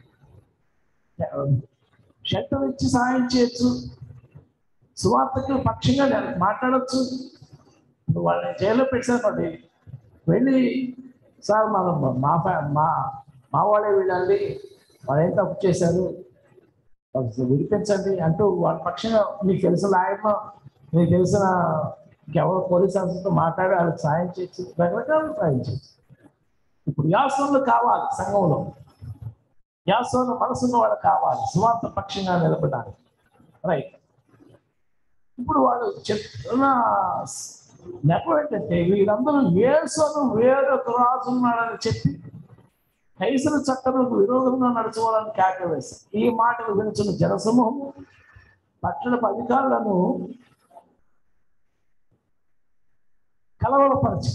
షెల్టర్ ఇచ్చి సహాయం చేయొచ్చు సువార్తకు పక్షంగా నేను మాట్లాడొచ్చు ఇప్పుడు వాళ్ళని జైల్లో పెట్టానుకోండి వెళ్ళి సార్ మన మా ఫ్యా- మా మా వాళ్ళే వీళ్ళండి వాళ్ళు ఏం తప్పు చేశారు వాళ్ళు విడిపించండి అంటూ వాళ్ళ పక్షంగా మీకు తెలిసిన లాయర్ను మీకు తెలిసిన ఎవరు పోలీస్ ఆఫీసర్తో మాట్లాడి వాళ్ళకి సాయం చేయొచ్చు రకరకాల సాయం చేయొచ్చు ఇప్పుడు యాసనలు కావాలి సంఘంలో యాసన మనసున్న వాళ్ళు కావాలి సువార్త పక్షంగా నిలబడాలి రైట్ ఇప్పుడు వాళ్ళు చెప్తున్న నెపం ఏంటంటే వీళ్ళందరూ ఏసను వేరొక రాజు ఉన్నాడని చెప్పి కైసర చట్టములకు విరోధంగా నడుచుకోవాలని కేక వేశారు ఈ మాటలు వినుచున్న జనసమూహం పట్టణపు అధికారులను కలవలపరచు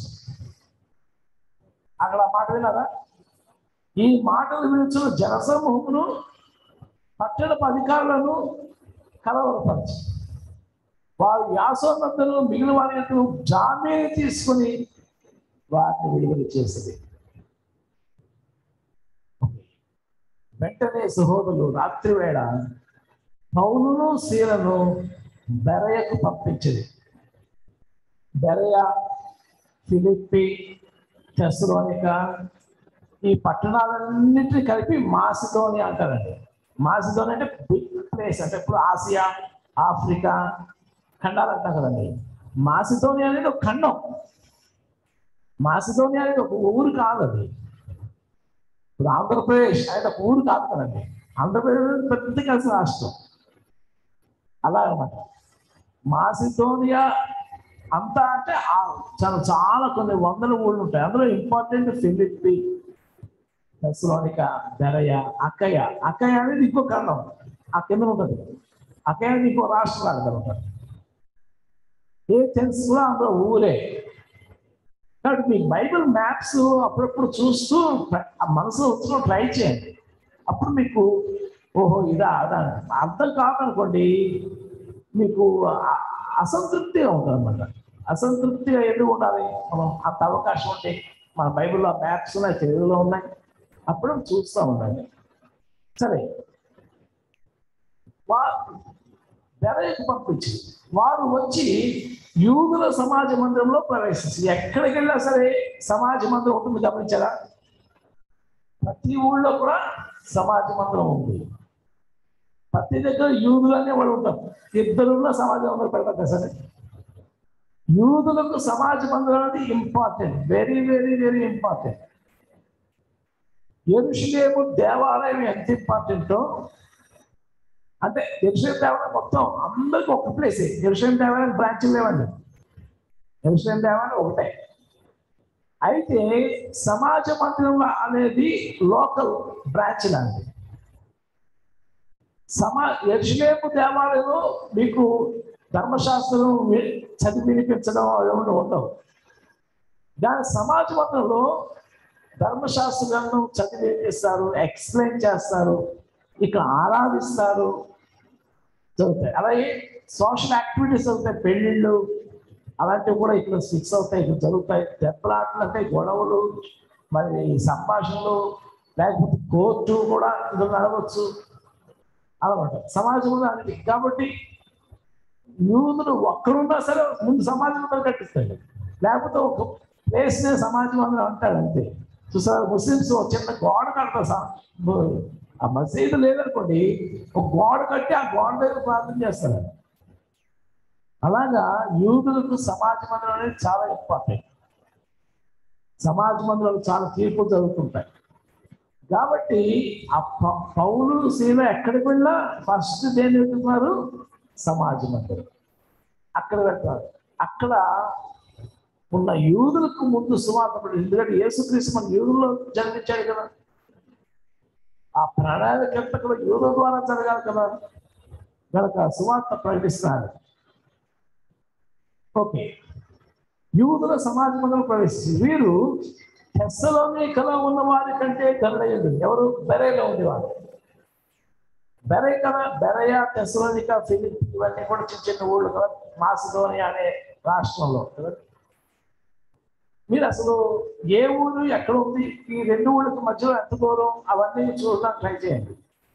అక్కడ ఆ మాట విన్నారా ఈ మాటలు వినుచున్న జనసమూహమును పట్టణపు అధికారులను కలవలపరచు వారు యాసోన్నతను మిగిలిన వారి యొక్క జామీని తీసుకుని వారిని విడుదల చేసింది వెంటనే సహోదరులు రాత్రి వేళ పౌలును శీలను బెరయకు పంపించింది బెరయ ఫిలిప్పి తెస్లోనిక ఈ పట్టణాలన్నింటినీ కలిపి మాసిదోని అంటారండి మాసిదోని అంటే బిగ్ ప్లేస్ అంటే ఇప్పుడు ఆసియా ఆఫ్రికా ఖండాలు అంటాం కదండి మాసిదోనియా అనేది ఒక ఖండం మాసిదోనియా అనేది ఒక ఊరు కాదు అది ఇప్పుడు ఆంధ్రప్రదేశ్ అనేది ఒక ఊరు కాదు కదండి ఆంధ్రప్రదేశ్ అనేది పెద్ద కలిసిన రాష్ట్రం అలా అనమాట మాసిదోనియా అంతా అంటే ఆ- చాలా చాలా కొన్ని వందల ఊళ్ళు ఉంటాయి అందులో ఇంపార్టెంట్ ఫిలిప్పి తెస్లోనిక బెరయ అక్కయ్య అక్కయ్య అనేది ఇంకో ఖండం ఆ కింద ఉంటుంది అక్కయ్య అనేది ఇంకో రాష్ట్రాలు అనమాట ఏ తెలుసు కూడా అందులో ఊరే కాబట్టి మీ బైబిల్ మ్యాప్స్ అప్పుడప్పుడు చూస్తూ ప్ర- ఆ మనసులో ఉంచుకొని ట్రై చేయండి అప్పుడు మీకు ఓహో ఇదా అదా అని. అర్థం కాదనుకోండి మీకు అ- అసంతృప్తిగా ఉంటుంది అనమాట అసంతృప్తిగా ఎందుకు ఉండాలి మనం అంత అవకాశం ఉంటే మన బైబిల్లో మ్యాప్స్ ఉన్నాయి తెలుగులో ఉన్నాయి అప్పుడు చూస్తూ ఉండాలి సరే వా బెరయకు పంపించి వారు వచ్చి యూదుల సమాజ మందిరంలో ప్రవేశించి ఎక్కడికి వెళ్ళినా సరే సమాజ మందిరం ఉంటుంది గమనించారా ప్రతి ఊళ్ళో కూడా సమాజ మందిరం ఉంది ప్రతి దగ్గర యూదులు అనే వాళ్ళు ఉంటారు ఇద్దరున్న సమాజ మందిరం పెడతారు సరే యూదులకు సమాజ మందిరం అనేది important very very very important ఎరుషులేము దేవాలయం ఎంత ఇంపార్టెంటో అంటే ఎరుషలేం దేవాలయం మొత్తం అందరికి ఒక ప్లేస్ ఎరుషలేం దేవాలయం బ్రాంచ్లు లేవండి ఎరుషలేం దేవాలయం ఒకటే అయితే సమాజ మందిరం అనేది లోకల్ బ్రాంచ్ లాంటి సమా ఎరుషలేము దేవాలయంలో మీకు ధర్మశాస్త్రం వి- చదివి వినిపించడం అవి ఏమి ఉండవు దాని సమాజ మందిరంలో ధర్మశాస్త్ర గ్రంథం చదివి ఏం చేస్తారు ఎక్స్ప్లెయిన్ చేస్తారు ఇక్కడ ఆరాధిస్తారు జరుగుతాయి అలాగే సోషల్ యాక్టివిటీస్ అవుతాయి పెళ్ళిళ్ళు అలాంటివి కూడా ఇక్కడ ఫిక్స్ అవుతాయి ఇక్కడ జరుగుతాయి దెబ్బలాటలు అంటే గొడవలు మరి సంభాషణలు లేకపోతే కోర్టు కూడా ఇది నడవచ్చు అనమాట సమాజంలో అన్ని కాబట్టి యూదులు ఒక్కరున్నా సరే ముందు సమాజం అందరూ కట్టిస్తాడు లేకపోతే ఒక ప్లేస్ నే సమాజం అందరూ అంటాడు అంతే చూసారు ముస్లిమ్స్ ఒక చిన్న గోడ కడతారు సా- ఆ మసీదు లేదనుకోండి ఒక గోడ కట్టి ఆ గోడ దగ్గర ప్రార్థన చేస్తారు అలాగా యూదులకు సమాజ మందిరం అనేది చాలా ఇంపార్టెంట్ సమాజ మందిరాలు చాలా తీర్పులు జరుగుతుంటాయి కాబట్టి ఆ ప- పౌలు శీల ఎక్కడికి వెళ్ళా ఫస్ట్ దేని వెళ్తున్నారు సమాజ మందిరం అక్కడ వెళ్తారు అక్కడ ఉన్న యూదులకు ముందు సువార్త పడింది ఎందుకంటే యేసుక్రీస్తు మన యూదుల్లో జన్మించాడు కదా ఆ ప్రణాళిక అంతా కూడా యూదుల ద్వారా జరగాలి కదా కనుక సువార్త ప్రకటిస్తున్నాడు ఓకే యూదుల సమాజ మండలం ప్రవేశించి వీరు తెస్సలోనికలో ఉన్న వారి కంటే గరుడయ్యండు ఎవరు బెరేలో ఉండేవారు బెరే కదా బెరయ తెస్సలోనిక ఫిలిప్ ఇవన్నీ కూడా చిన్న చిన్న ఊళ్ళు కదా మాసిదోనియా అనే రాష్ట్రంలో కదా మీరు అసలు ఏ ఊరు ఎక్కడ ఉంది ఈ రెండు ఊళ్ళకి మధ్యలో ఎంత దూరం అవన్నీ చూడడానికి ట్రై చేయండి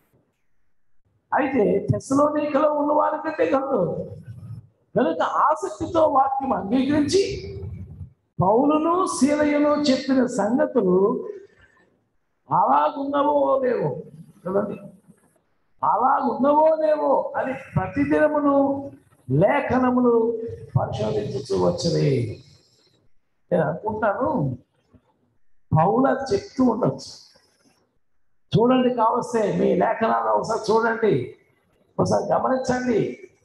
అయితే తెస్సలోనికలో ఉన్న వారి కంటే గరుడు కనుక ఆసక్తితో వాక్యం అంగీకరించి పౌలును శీలయును చెప్పిన సంగతులు అలాగున్నవో లేవో కదండి అలాగున్నవో లేవో అని ప్రతిదినమును లేఖనములు పరిశోధించు వచ్చని నేను అనుకుంటాను పౌల చెప్తూ ఉండొచ్చు చూడండి కావస్తే మీ లేఖనాలు ఒకసారి చూడండి ఒకసారి గమనించండి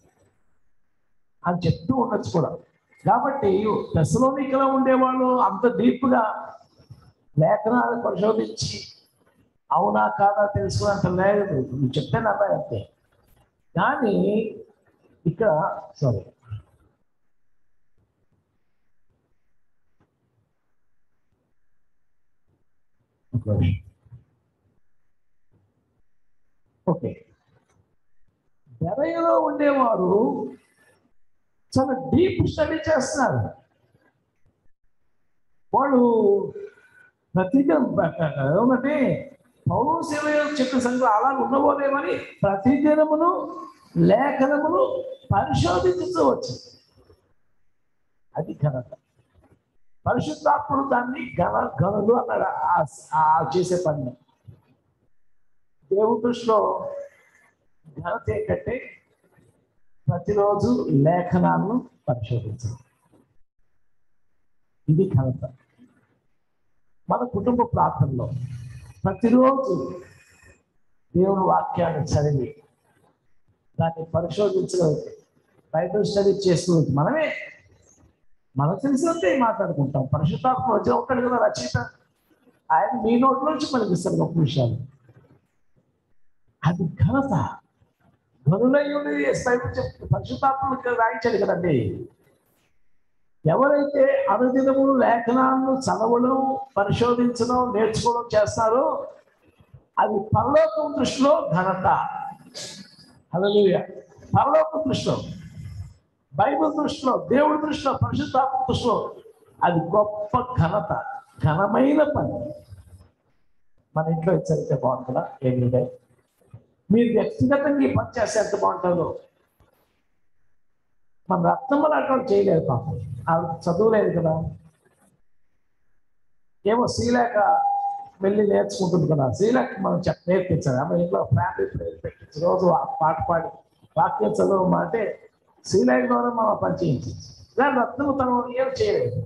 అని చెప్తూ ఉండొచ్చు కూడా కాబట్టి దశలోనికలో ఉండేవాళ్ళు అంత డీప్గా లేఖనాలు పరిశోధించి అవునా కాదా తెలుసుకున్నంత లేదు నువ్వు చెప్తే నమ్మాయి అంతే కానీ ఇక్కడ సారీ ఓకే బెరయలో ఉండేవారు చాలా డీప్ స్టడీ చేస్తున్నారు వాళ్ళు ప్రతిగా ఏమంటే పౌరు సేవ చెప్పిన సంగతి అలా ఉండబోలేమని ప్రతిదినమును లేఖనమును పరిశోధించవచ్చు అది ఘనత పరిశుద్ధాత్ముడు దాన్ని ఘన ఘనులు అన్నాడు ఆ- ఆ చేసే పని దేవుడి దృష్టిలో ఘనత ఏంటంటే ప్రతిరోజు లేఖనాలను పరిశోధించడం ఇది ఘనత మన కుటుంబ ప్రాంతంలో ప్రతిరోజు దేవుని వాక్యాన్ని చదివి దాన్ని పరిశోధించగలిగితే బైబిల్ స్టడీ చేస్తూ మనమే మనకు తెలిసినంతే మాట్లాడుకుంటాం పరిశుద్ధాత్మ వచ్చి ఉంటాడు కదా రచయిత ఆయన మీ నోట్లో నుంచి పలికిస్తారు గొప్ప విషయాలు అది ఘనత ఘనులయ్యుడి బైబిల్ చెప్తుంది పరిశుద్ధాత్మ ఇక్కడ రాయించాడు కదండి ఎవరైతే అనుదినము లేఖనాలను చదవడం పరిశోధించడం నేర్చుకోవడం చేస్తారో అది పరలోకం దృష్టిలో ఘనత హల్లెలూయా పరలోకం దృష్టిలో బైబిల్ దృష్టిలో దేవుడి దృష్టిలో పరిశుద్ధాత్మ దృష్టిలో అది గొప్ప ఘనత ఘనమైన పని మన ఇంట్లో చదివితే బాగుంటుందా ఎవ్రీడే మీరు వ్యక్తిగతంగా ఈ పని చేస్తే ఎంత బాగుంటుందో మన రత్నమ్మలు అటువంటి చేయలేదు పాపం ఆవిడ చదువులేదు కదా ఏమో శ్రీలేఖ వెళ్ళి నేర్చుకుంటుంది కదా శ్రీలేఖ మనం చెప్ నేర్పించాలి ఆమె ఇంట్లో ఫ్యామిలీ ప్రేయర్ పెట్టించి రోజు ఆ పాట పాడి వాక్యం చదవమా అంటే శ్రీలేఖ ద్వారా మనం పని చేయించచ్చు దాని రత్నము తను ఏం చేయలేదు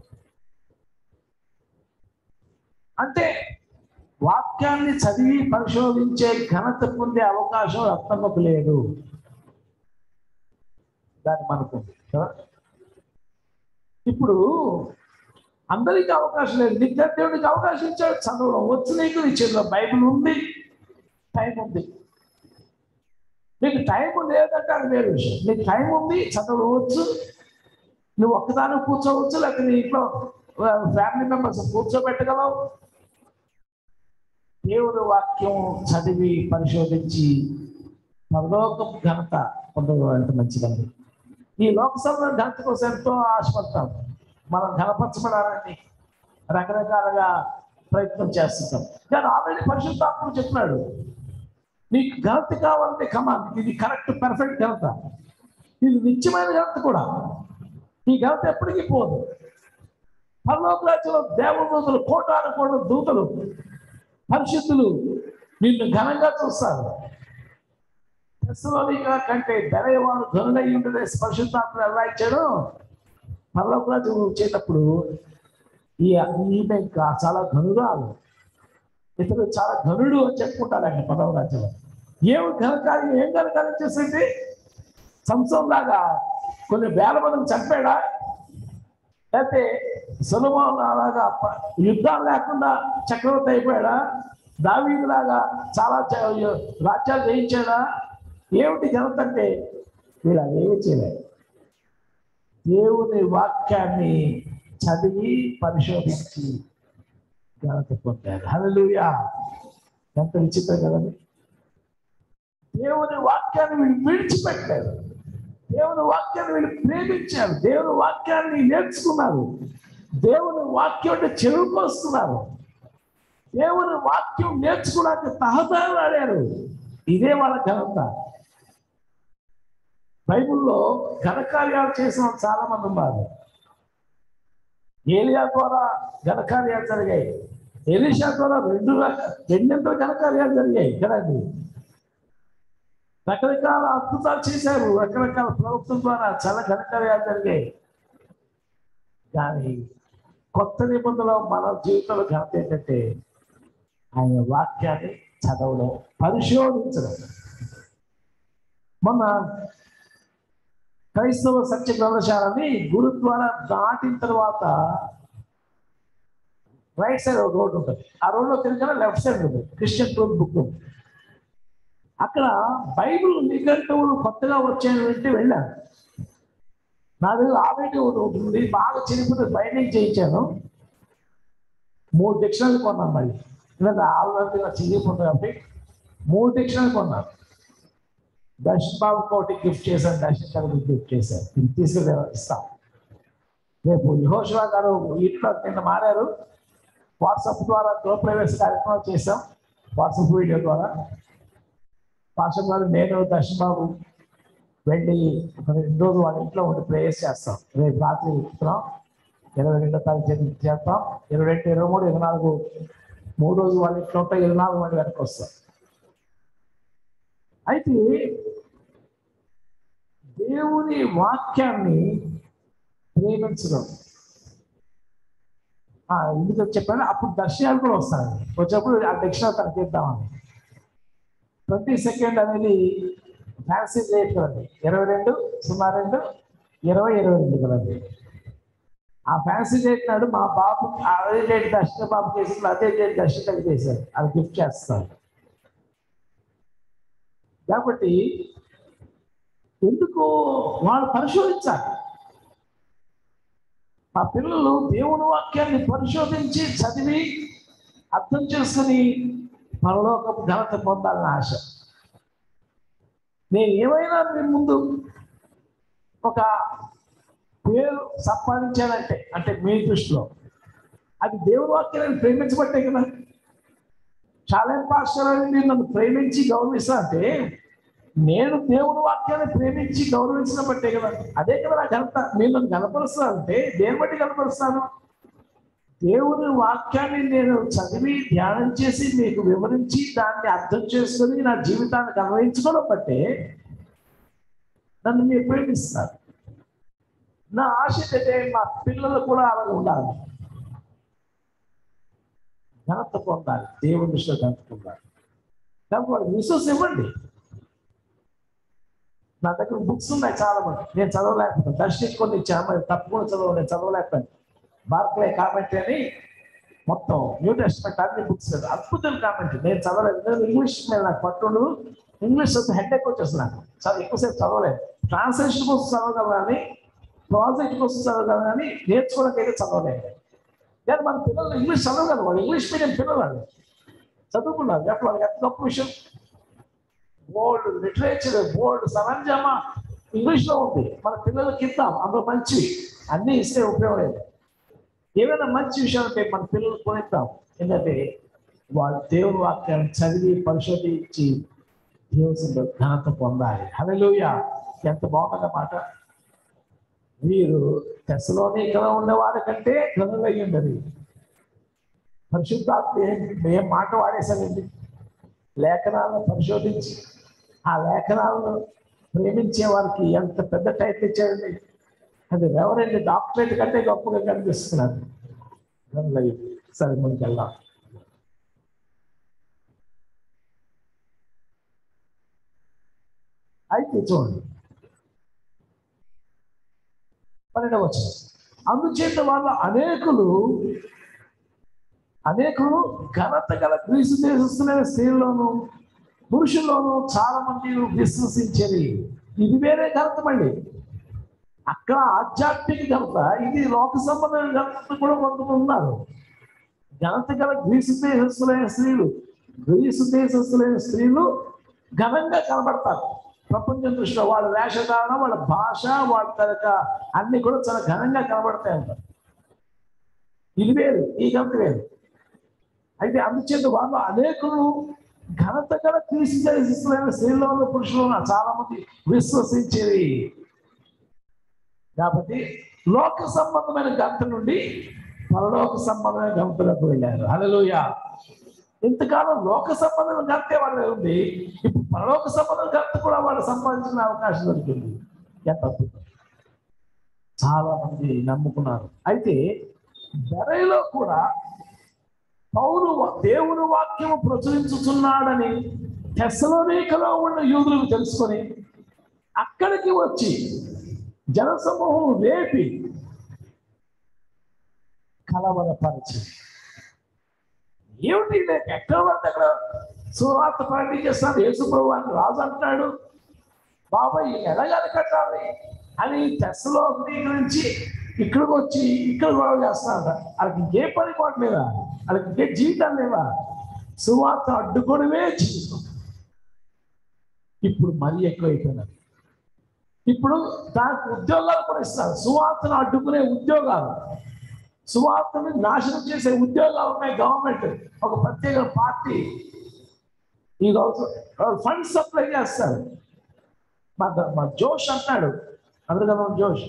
అంటే వాక్యాన్ని చదివి పరిశోధించే ఘనత పొందే అవకాశం రత్నమ్మకు లేదు దాన్ని మనకు ఉంది కదా ఇప్పుడు అందరికీ అవకాశం లేదు విద్యార్థుడికి అవకాశం ఇచ్చాడు చదవడం వచ్చి నీకు నీ చేతిలో బైబిల్ ఉంది టైం ఉంది నీకు టైం లేదంటే అది వేరే విషయం నీకు టైం ఉంది చదవవచ్చు నువ్వు ఒక్కదాని కూర్చోవచ్చు లేకపోతే నీ ఇంట్లో ఫ్యామిలీ మెంబర్స్ కూర్చోబెట్టగలవు దేవుని వాక్యం చదివి పరిశోధించి పరలోకం ఘనత పొందగలంటే మంచిదండి ఈ లోకసభలో ఘనత కోసం ఎంతో ఆశపడతాం మనం ఘనపరచబడాలని రకరకాలుగా ప్రయత్నం చేస్తుంటాం కానీ ఆల్రెడీ పరిశుద్ధాత్ముడు చెప్పినాడు నీకు ఘనత కావాలంటే కమాన్ ఇది కరెక్ట్ పర్ఫెక్ట్ ఘనత ఇది నిత్యమైన ఘనత కూడా ఈ ఘనత ఎప్పటికీ పోదు పరలోక రాజ్యంలో దేవదూతలు కోటాను కోట దూతలు పరిశుద్ధులు నిన్ను ఘనంగా చూస్తారు తెస్సలోనిక కంటే బెరయవాడు ఘనుడై ఉండదే పరిశుద్ధాత్మ ఎలా ఇచ్చాడు పరలోక రాజ్యం వచ్చేటప్పుడు ఈ ఈమె ఇంకా చాలా ఘనురాలు ఇతడు చాలా ఘనుడు అని చెప్పుకుంటారండి పదవ రాజ్యంలో ఏమి ఘనకార్యం ఏం ఘనకార్యం చేసింది సంసం లాగా కొన్ని వేల మందిని చంపాడా లేకపోతే సులభం అలాగా ప- యుద్ధాలు లేకుండా చక్రవర్తి అయిపోయాడా దావీదులాగా చాలా చ- రాజ్యాలు జయించాడా ఏమిటి ఘనత అంటే వీళ్ళు అవేమి చేయలేదు దేవుని వాక్యాన్ని చదివి పరిశోధించి ఘనత పొందారు హల్లెలూయా ఎంత విచిత్రం కదండి దేవుని వాక్యాన్ని వీళ్ళు విడిచిపెట్టారు దేవుని వాక్యాన్ని వీళ్ళు ప్రేమించారు దేవుని వాక్యాన్ని నేర్చుకున్నారు దేవుని వాక్యం అంటే చెరువుకొస్తున్నారు దేవుని వాక్యం నేర్చుకోవడానికి తహతాలాడారు ఇదే వాళ్ళ ఘనత బైబిల్లో ఘనకార్యాలు చేసిన వాళ్ళు చాలా మంది ఉన్నారు ఏలియా ద్వారా ఘనకార్యాలు జరిగాయి ఎలీషా ద్వారా రెండు రక- రెండింతల ఘనకార్యాలు జరిగాయి కదండి రకరకాల అద్భుతాలు చేశారు రకరకాల ప్రభుత్వం ద్వారా చాలా ఘనకార్యాలు జరిగాయి కానీ కొత్త నిబంధనలో మన జీవితంలో ఘనత ఏంటంటే ఆయన వాక్యాన్ని చదవడం పరిశోధించడం మొన్న క్రైస్తవ సత్య గ్రంథశాలని గురు ద్వారా దాటిన తర్వాత రైట్ సైడ్ ఒక రోడ్ ఉంటుంది ఆ రోడ్లో తిరిగిన లెఫ్ట్ సైడ్ ఉంటుంది క్రిస్టియన్ ట్రూత్ బుక్ ఉంది అక్కడ బైబిల్ నిఘంటువులు కొత్తగా వచ్చాయని వింటే వెళ్ళాను నా దగ్గర ఆల్రెడీ ఒకటి ఉంటుంది బాగా చిరిగిపోతే బైండింగ్ చేయించాను మూడు డిక్షనరీ కొన్నాను మరి ఎందుకంటే ఆల్రెడీ నాకు చిరిగిపోతుంది కాబట్టి మూడు డిక్షనరీ కొన్నాను దర్శన్ బాబుకి ఒకటి గిఫ్ట్ చేశాను దర్శన్ గారికి గిఫ్ట్ చేశాను ఇది తీసుకుని ఇస్తాం రేపు యహోషివా గారు ఇంట్లో నిన్న మారారు వాట్సాప్ ద్వారా గృహప్రవేశ కార్యక్రమం చేశాం వాట్సాప్ వీడియో ద్వారా పాస్టర్ గారు నేను దర్శన్ బాబు వెళ్ళి ఒక రెండు రోజులు వాళ్ళ ఇంట్లో ఉండి ప్రేయర్స్ చేస్తాం రేపు రాత్రి ఎక్కుతున్నాం ఇరవై రెండో తారీఖు చేతి- చేస్తాం ఇరవై రెండు ఇరవై మూడు ఇరవై నాలుగు మూడు రోజులు వాళ్ళ ఇంట్లో ఉంటాం ఇరవై నాలుగు మంది వెనక్కి వస్తాం అయితే దేవుని వాక్యాన్ని ప్రేమించడం ఆ, ఎందుకు చెప్పాను అప్పుడు దర్శనాలు కూడా వస్తాయి వచ్చేప్పుడు ఆ దక్షిణ తనకి ఇద్దామని ట్వంటీ సెకండ్ అనేది ఫ్యాన్సీ డేట్ కదండి ఇరవై రెండు సున్నా రెండు ఇరవై ఇరవై రెండు కదండి ఆ ఫ్యాన్సీ డేట్ నాడు మా బాబు అదే డేట్ దర్శన బాబు చేసిన అదే డేట్ దర్శన తల్లి చేశారు అది గిఫ్ట్ చేస్తారు కాబట్టి ఎందుకు వాళ్ళు పరిశోధించాలి ఆ పిల్లలు దేవుని వాక్యాన్ని పరిశోధించి చదివి అర్థం చేసుకుని పరలోకపు ఘనత పొందాలని ఆశ నేను ఏమైనా మీ ముందు ఒక పేరు సంపాదించానంటే అంటే మీ దృష్టిలో అది దేవుని వాక్యాన్ని ప్రేమించబట్టే కదా చాలా పాస్టర్ అని మీరు నన్ను ప్రేమించి గౌరవిస్తా అంటే నేను దేవుని వాక్యాన్ని ప్రేమించి గౌరవించిన బట్టే కదా అదే కదా నా ఘనత మీరు నన్ను కనపరుస్తా అంటే దేని బట్టి కనపరుస్తాను దేవుని వాక్యాన్ని నేను చదివి ధ్యానం చేసి మీకు వివరించి దాన్ని అర్థం చేసుకొని నా జీవితానికి అన్వయించుకోవడం బట్టే నన్ను మీరు ప్రేమిస్తారు నా ఆశ ఏంటంటే మా పిల్లలు కూడా అలా ఉండాలి ఘనత పొందాలి దేవుని దృష్టిలో ఘనత పొందాలి కాబట్టి వాళ్ళకి విశ్వాసం ఇవ్వండి నా దగ్గర బుక్స్ ఉన్నాయి చాలా మంది నేను చదవలేకపోతాను దర్శనం కొన్ని ఇచ్చాను మరి తప్పకుండా చదవ నేను చదవలేకపోయాను బార్క్లే కామెంట్ అని మొత్తం న్యూ టెస్ట్మెంట్ అన్ని బుక్స్ అద్భుతం కామెంట్ నేను చదవలేదు ఎందుకంటే ఇంగ్లీష్ మీద నాకు పట్టు ఉండదు ఇంగ్లీష్ వస్తే హెడ్ ఎక్ వచ్చేస్తుంది నాకు చదువు ఎక్కువసేపు చదవలేదు ట్రాన్స్లేషన్ కోసం చదవగలను కానీ ప్రాజెక్ట్ కోసం చదవగలను కానీ నేర్చుకోవడానికి అయితే చదవలేదు కానీ మన పిల్లలు ఇంగ్లీష్ చదవగలరు వాళ్ళు ఇంగ్లీష్ మీడియం పిల్లలు వాళ్ళు చదువుకున్నారు కాబట్టి వాళ్ళకి ఎంత గొప్ప విషయం బోల్డ్ లిటరేచర్ బోల్డ్ సరంజామా ఇంగ్లీష్లో ఉంది మన పిల్లలకి ఇద్దాం అందులో మంచివి అన్నీ ఇస్తే ఉపయోగం లేదు ఏమైనా మంచి విషయం ఉంటే మన పిల్లలు కొనిద్దాం ఎందుకంటే వాళ్ళు దేవుని వాక్యాన్ని చదివి పరిశోధించి దేవుని ఘనత పొందాలి హల్లెలూయా ఎంత బాగుందన్నమాట వీరు దశలోనికలో ఉండేవారి కంటే ఘనులై ఉండదు పరిశుద్ధాత్మ ఏం ఏం మాట వాడేశారండి లేఖనాలను పరిశోధించి ఆ లేఖనాలను ప్రేమించే వారికి ఎంత పెద్ద టైటిల్ ఇచ్చారండి అది ఎవరండి డాక్టరేట్ కంటే గొప్పగా కనిపిస్తున్నారు ఘనులై. సరే ముందుకు వెళ్దాం అయితే చూడండి పన్నెండవ వచ్చిన అందుచేత వాళ్ళ అనేకులు అనేకులు ఘనత గల క్రీస్తు దేశస్తులైన స్త్రీల్లోనూ పురుషుల్లోనూ చాలా మంది విశ్వసించని ఇది వేరే ఘనత మళ్ళీ అక్కడ ఆధ్యాత్మిక ఘనత ఇది లోక సంబంధమైన ఘనత కూడా కొంతమంది ఉన్నారు ఘనత గల గ్రీసు దేశస్తులైన స్త్రీలు గ్రీసు దేశస్తులైన స్త్రీలు ఘనంగా కనబడతారు ప్రపంచం దృష్టిలో వాళ్ళ వేషధారణ వాళ్ళ భాష వాళ్ళ తరక అన్ని కూడా చాలా ఘనంగా కనబడతాయి అంటారు ఇది వేరు ఈ ఘనత వేరు అయితే అందుచేత వాళ్ళు అనేకులు ఘనత గల క్రీస్తు దేశస్తులైన స్త్రీలోను పురుషులను చాలా మంది విశ్వసించేది కాబట్టి లోక సంబంధమైన గంట నుండి పరలోక సంబంధమైన గంటలకు వెళ్ళారు హలోయ ఇంతకాలం లోక సంబంధమైన గంటే వాళ్ళ ఉంది ఇప్పుడు పరలోక సంబంధం గంట కూడా వాళ్ళు సంపాదించిన అవకాశం దొరికింది ఎంత అద్భుతం చాలా మంది నమ్ముకున్నారు అయితే ధరలో కూడా పౌరు దేవుని వాక్యము ప్రచురించుతున్నాడని తెసలోనికలో ఉన్న యూదులకు తెలుసుకొని అక్కడికి వచ్చి జనసమూహం రేపి కలవరపరిచి ఏమిటి ఇది? ఎక్కడ పడితే అక్కడ సువార్త ప్రకటన చేస్తాడు యేసుప్రభు అని రాజు అంటున్నాడు బాబాయ్ ఈయన ఎలాగని కట్టాలి అని తెస్సలో గురించి ఇక్కడికి వచ్చి ఇక్కడ గొడవ చేస్తాడు వాళ్ళకి ఇంకే పని పోవట్లేదా వాళ్ళకి ఇంకే జీవితం లేవా సువార్త అడ్డుకోవడమే జీవితం ఇప్పుడు మరీ ఎక్కువైపోయినది ఇప్పుడు దానికి ఉద్యోగాలు కూడా ఇస్తారు సువార్తను అడ్డుకునే ఉద్యోగాలు సువార్తను నాశనం చేసే ఉద్యోగాలు ఉన్నాయి గవర్నమెంట్ ఒక ప్రత్యేక పార్టీ ఈ ఫండ్ సప్లై చేస్తారు మా మా జోష్ అంటాడు అందరికన్నా జోష్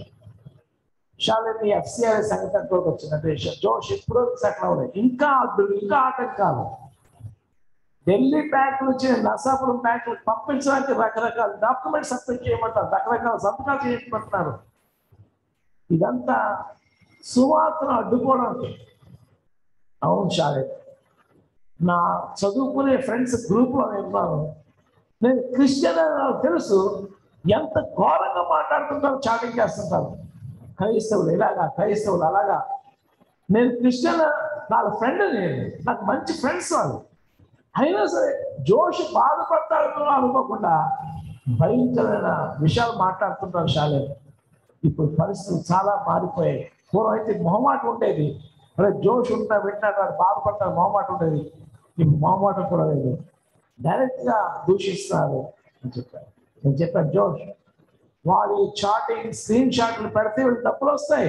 షాలని ఎఫ్సిఆర్ సంగతిలోకి వచ్చినట్టు జోష్ ఎప్పుడో సెటిల్ అవ్వలేదు ఇంకా అడ్డులు ఇంకా ఆటంకాలు ఢిల్లీ బ్యాంక్ నుంచి నర్సాపురం బ్యాంక్ పంపించడానికి రకరకాల డాక్యుమెంట్స్ సబ్మిట్ చేయమంటారు రకరకాల సంతకాలు చేయమంటున్నారు ఇదంతా సువార్తను అడ్డుకోవడానికి అవును షాలే నా చదువుకునే ఫ్రెండ్స్ గ్రూప్లో నేను ఉన్నాను నేను క్రిస్టియన్ అని నాకు తెలుసు ఎంత ఘోరంగా మాట్లాడుతుంటారు చాటింగ్ చేస్తుంటారు క్రైస్తవులు ఇలాగా క్రైస్తవులు అలాగా నేను క్రిస్టియన్ నాకు ఫ్రెండ్ నేను నాకు మంచి ఫ్రెండ్స్ వాళ్ళు అయినా సరే జోష్ బాధపడతాడు అనుకోకుండా భయంకరమైన విషయాలు మాట్లాడుతుంటారు శాలే ఇప్పుడు పరిస్థితులు చాలా మారిపోయాయి పూర్వం అయితే మొహమాట ఉండేది అరే జోష్ ఉంటా వింటాడు బాధపడతాడు మొహమాట ఉండేది ఇప్పుడు మొహమాటం కూడా లేదు డైరెక్ట్ గా దూషిస్తున్నారు అని చెప్పారు నేను చెప్పాను జోష్ వాడి చాటింగ్ స్క్రీన్ షాట్లు పెడితే వీళ్ళు డబ్బులు వస్తాయి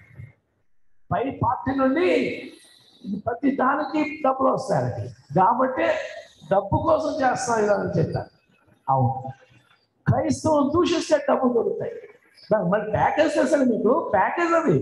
పై పార్టీ నుండి ప్రతి దానికి డబ్బులు వస్తాయి వాళ్ళకి. కాబట్టి డబ్బు కోసం చేస్తారు ఇదని చెప్పారు అవును క్రైస్తవం దూషిస్తే డబ్బులు దొరుకుతాయి దానికి మరి ప్యాకేజ్ చేశాడు మీకు ప్యాకేజ్ అది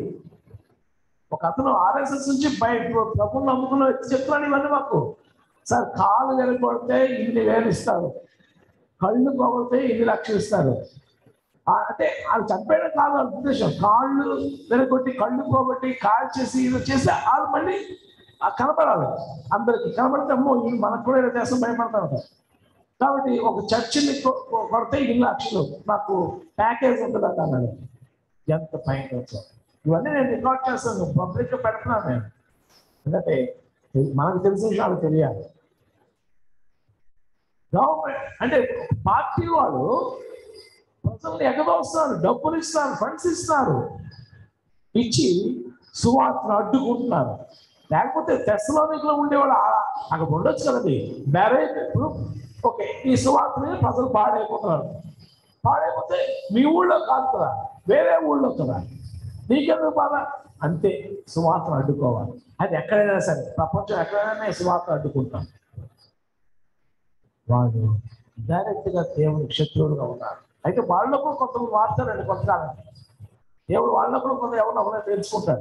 ఒక అతను ఆర్ఎస్ఎస్ నుంచి బయట ప్రభుత్వం నమ్ముకున్న వ్యక్తి చెప్తున్నాడు ఇవన్నీ మాకు సార్ కాలు వెనకొడితే ఇన్ని వేలు ఇస్తారు కళ్ళు పోగొడితే ఇన్ని లక్షలు ఇస్తారు ఆ, అంటే వాళ్ళు చంపేయడం కాదు వాళ్ళ ఉద్దేశం కాళ్ళు వెనకొట్టి కళ్ళు పోగొట్టి కాల్ చేసి ఇది చేసి వాళ్ళు మళ్ళీ ఆ కనపడాలి అందరికి కనపడితే అమ్మో వీళ్ళు మనకు కూడా ఇలా చేస్తాం భయపడతారు కాబట్టి ఒక చర్చిని కొ- కొ- కొడితే ఇన్ని లక్షలు నాకు ప్యాకేజ్ ఉంటుంది అన్నాడు ఎంత భయంకరం సార్ ఇవన్నీ నేను రికార్డ్ చేస్తాను పబ్లిక్ పెడుతున్నాను నేను ఎందుకంటే ఇది మనకు తెలిసిన విషయాలు తెలియాలి గవర్నమెంట్ అంటే పార్టీ వాళ్ళు ప్రజల్ని ఎగదోస్తున్నారు డబ్బులు ఇస్తున్నారు ఫండ్స్ ఇస్తున్నారు ఇచ్చి సువార్తను అడ్డుకుంటున్నారు లేకపోతే తెస్సలోనికలో ఉండేవాళ్ళు ఆ- అక్కడ ఉండొచ్చు కదండి మ్యారేజ్ ఇప్పుడు ఓకే ఈ సువార్తని ప్రజలు పాడైపోతున్నారు పాడైపోతే మీ ఊళ్ళో కాదు కదా వేరే ఊళ్ళో కదా నీకెందుకు బాధ అంతే సువార్తను అడ్డుకోవాలి అది ఎక్కడైనా సరే ప్రపంచం ఎక్కడైనా ఈ సువార్తను అడ్డుకుంటాం వాడు డైరెక్ట్ గా దేవుని శత్రువులుగా ఉన్నారు అయితే వాళ్ళప్పుడు కొంతమంది వాడతారండి కొంతకాలం దేవుడు వాళ్ళప్పుడు కొంత ఎవరిని ఒకరే తెలుసుకుంటారు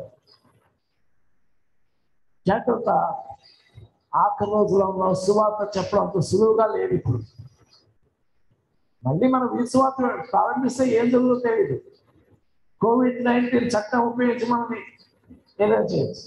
జాగ్రత్త ఆఖరి రోజులో ఉన్న సువార్త చెప్పడం అంత సులువుగా లేదు ఇప్పుడు మళ్ళీ మనం ఈ సువార్త ప్రారంభిస్తే ఏం జరుగుతుందో తెలియదు కోవిడ్ నైన్టీన్ చట్టం ఉపయోగించి మనల్ని ఏదైనా చేయొచ్చు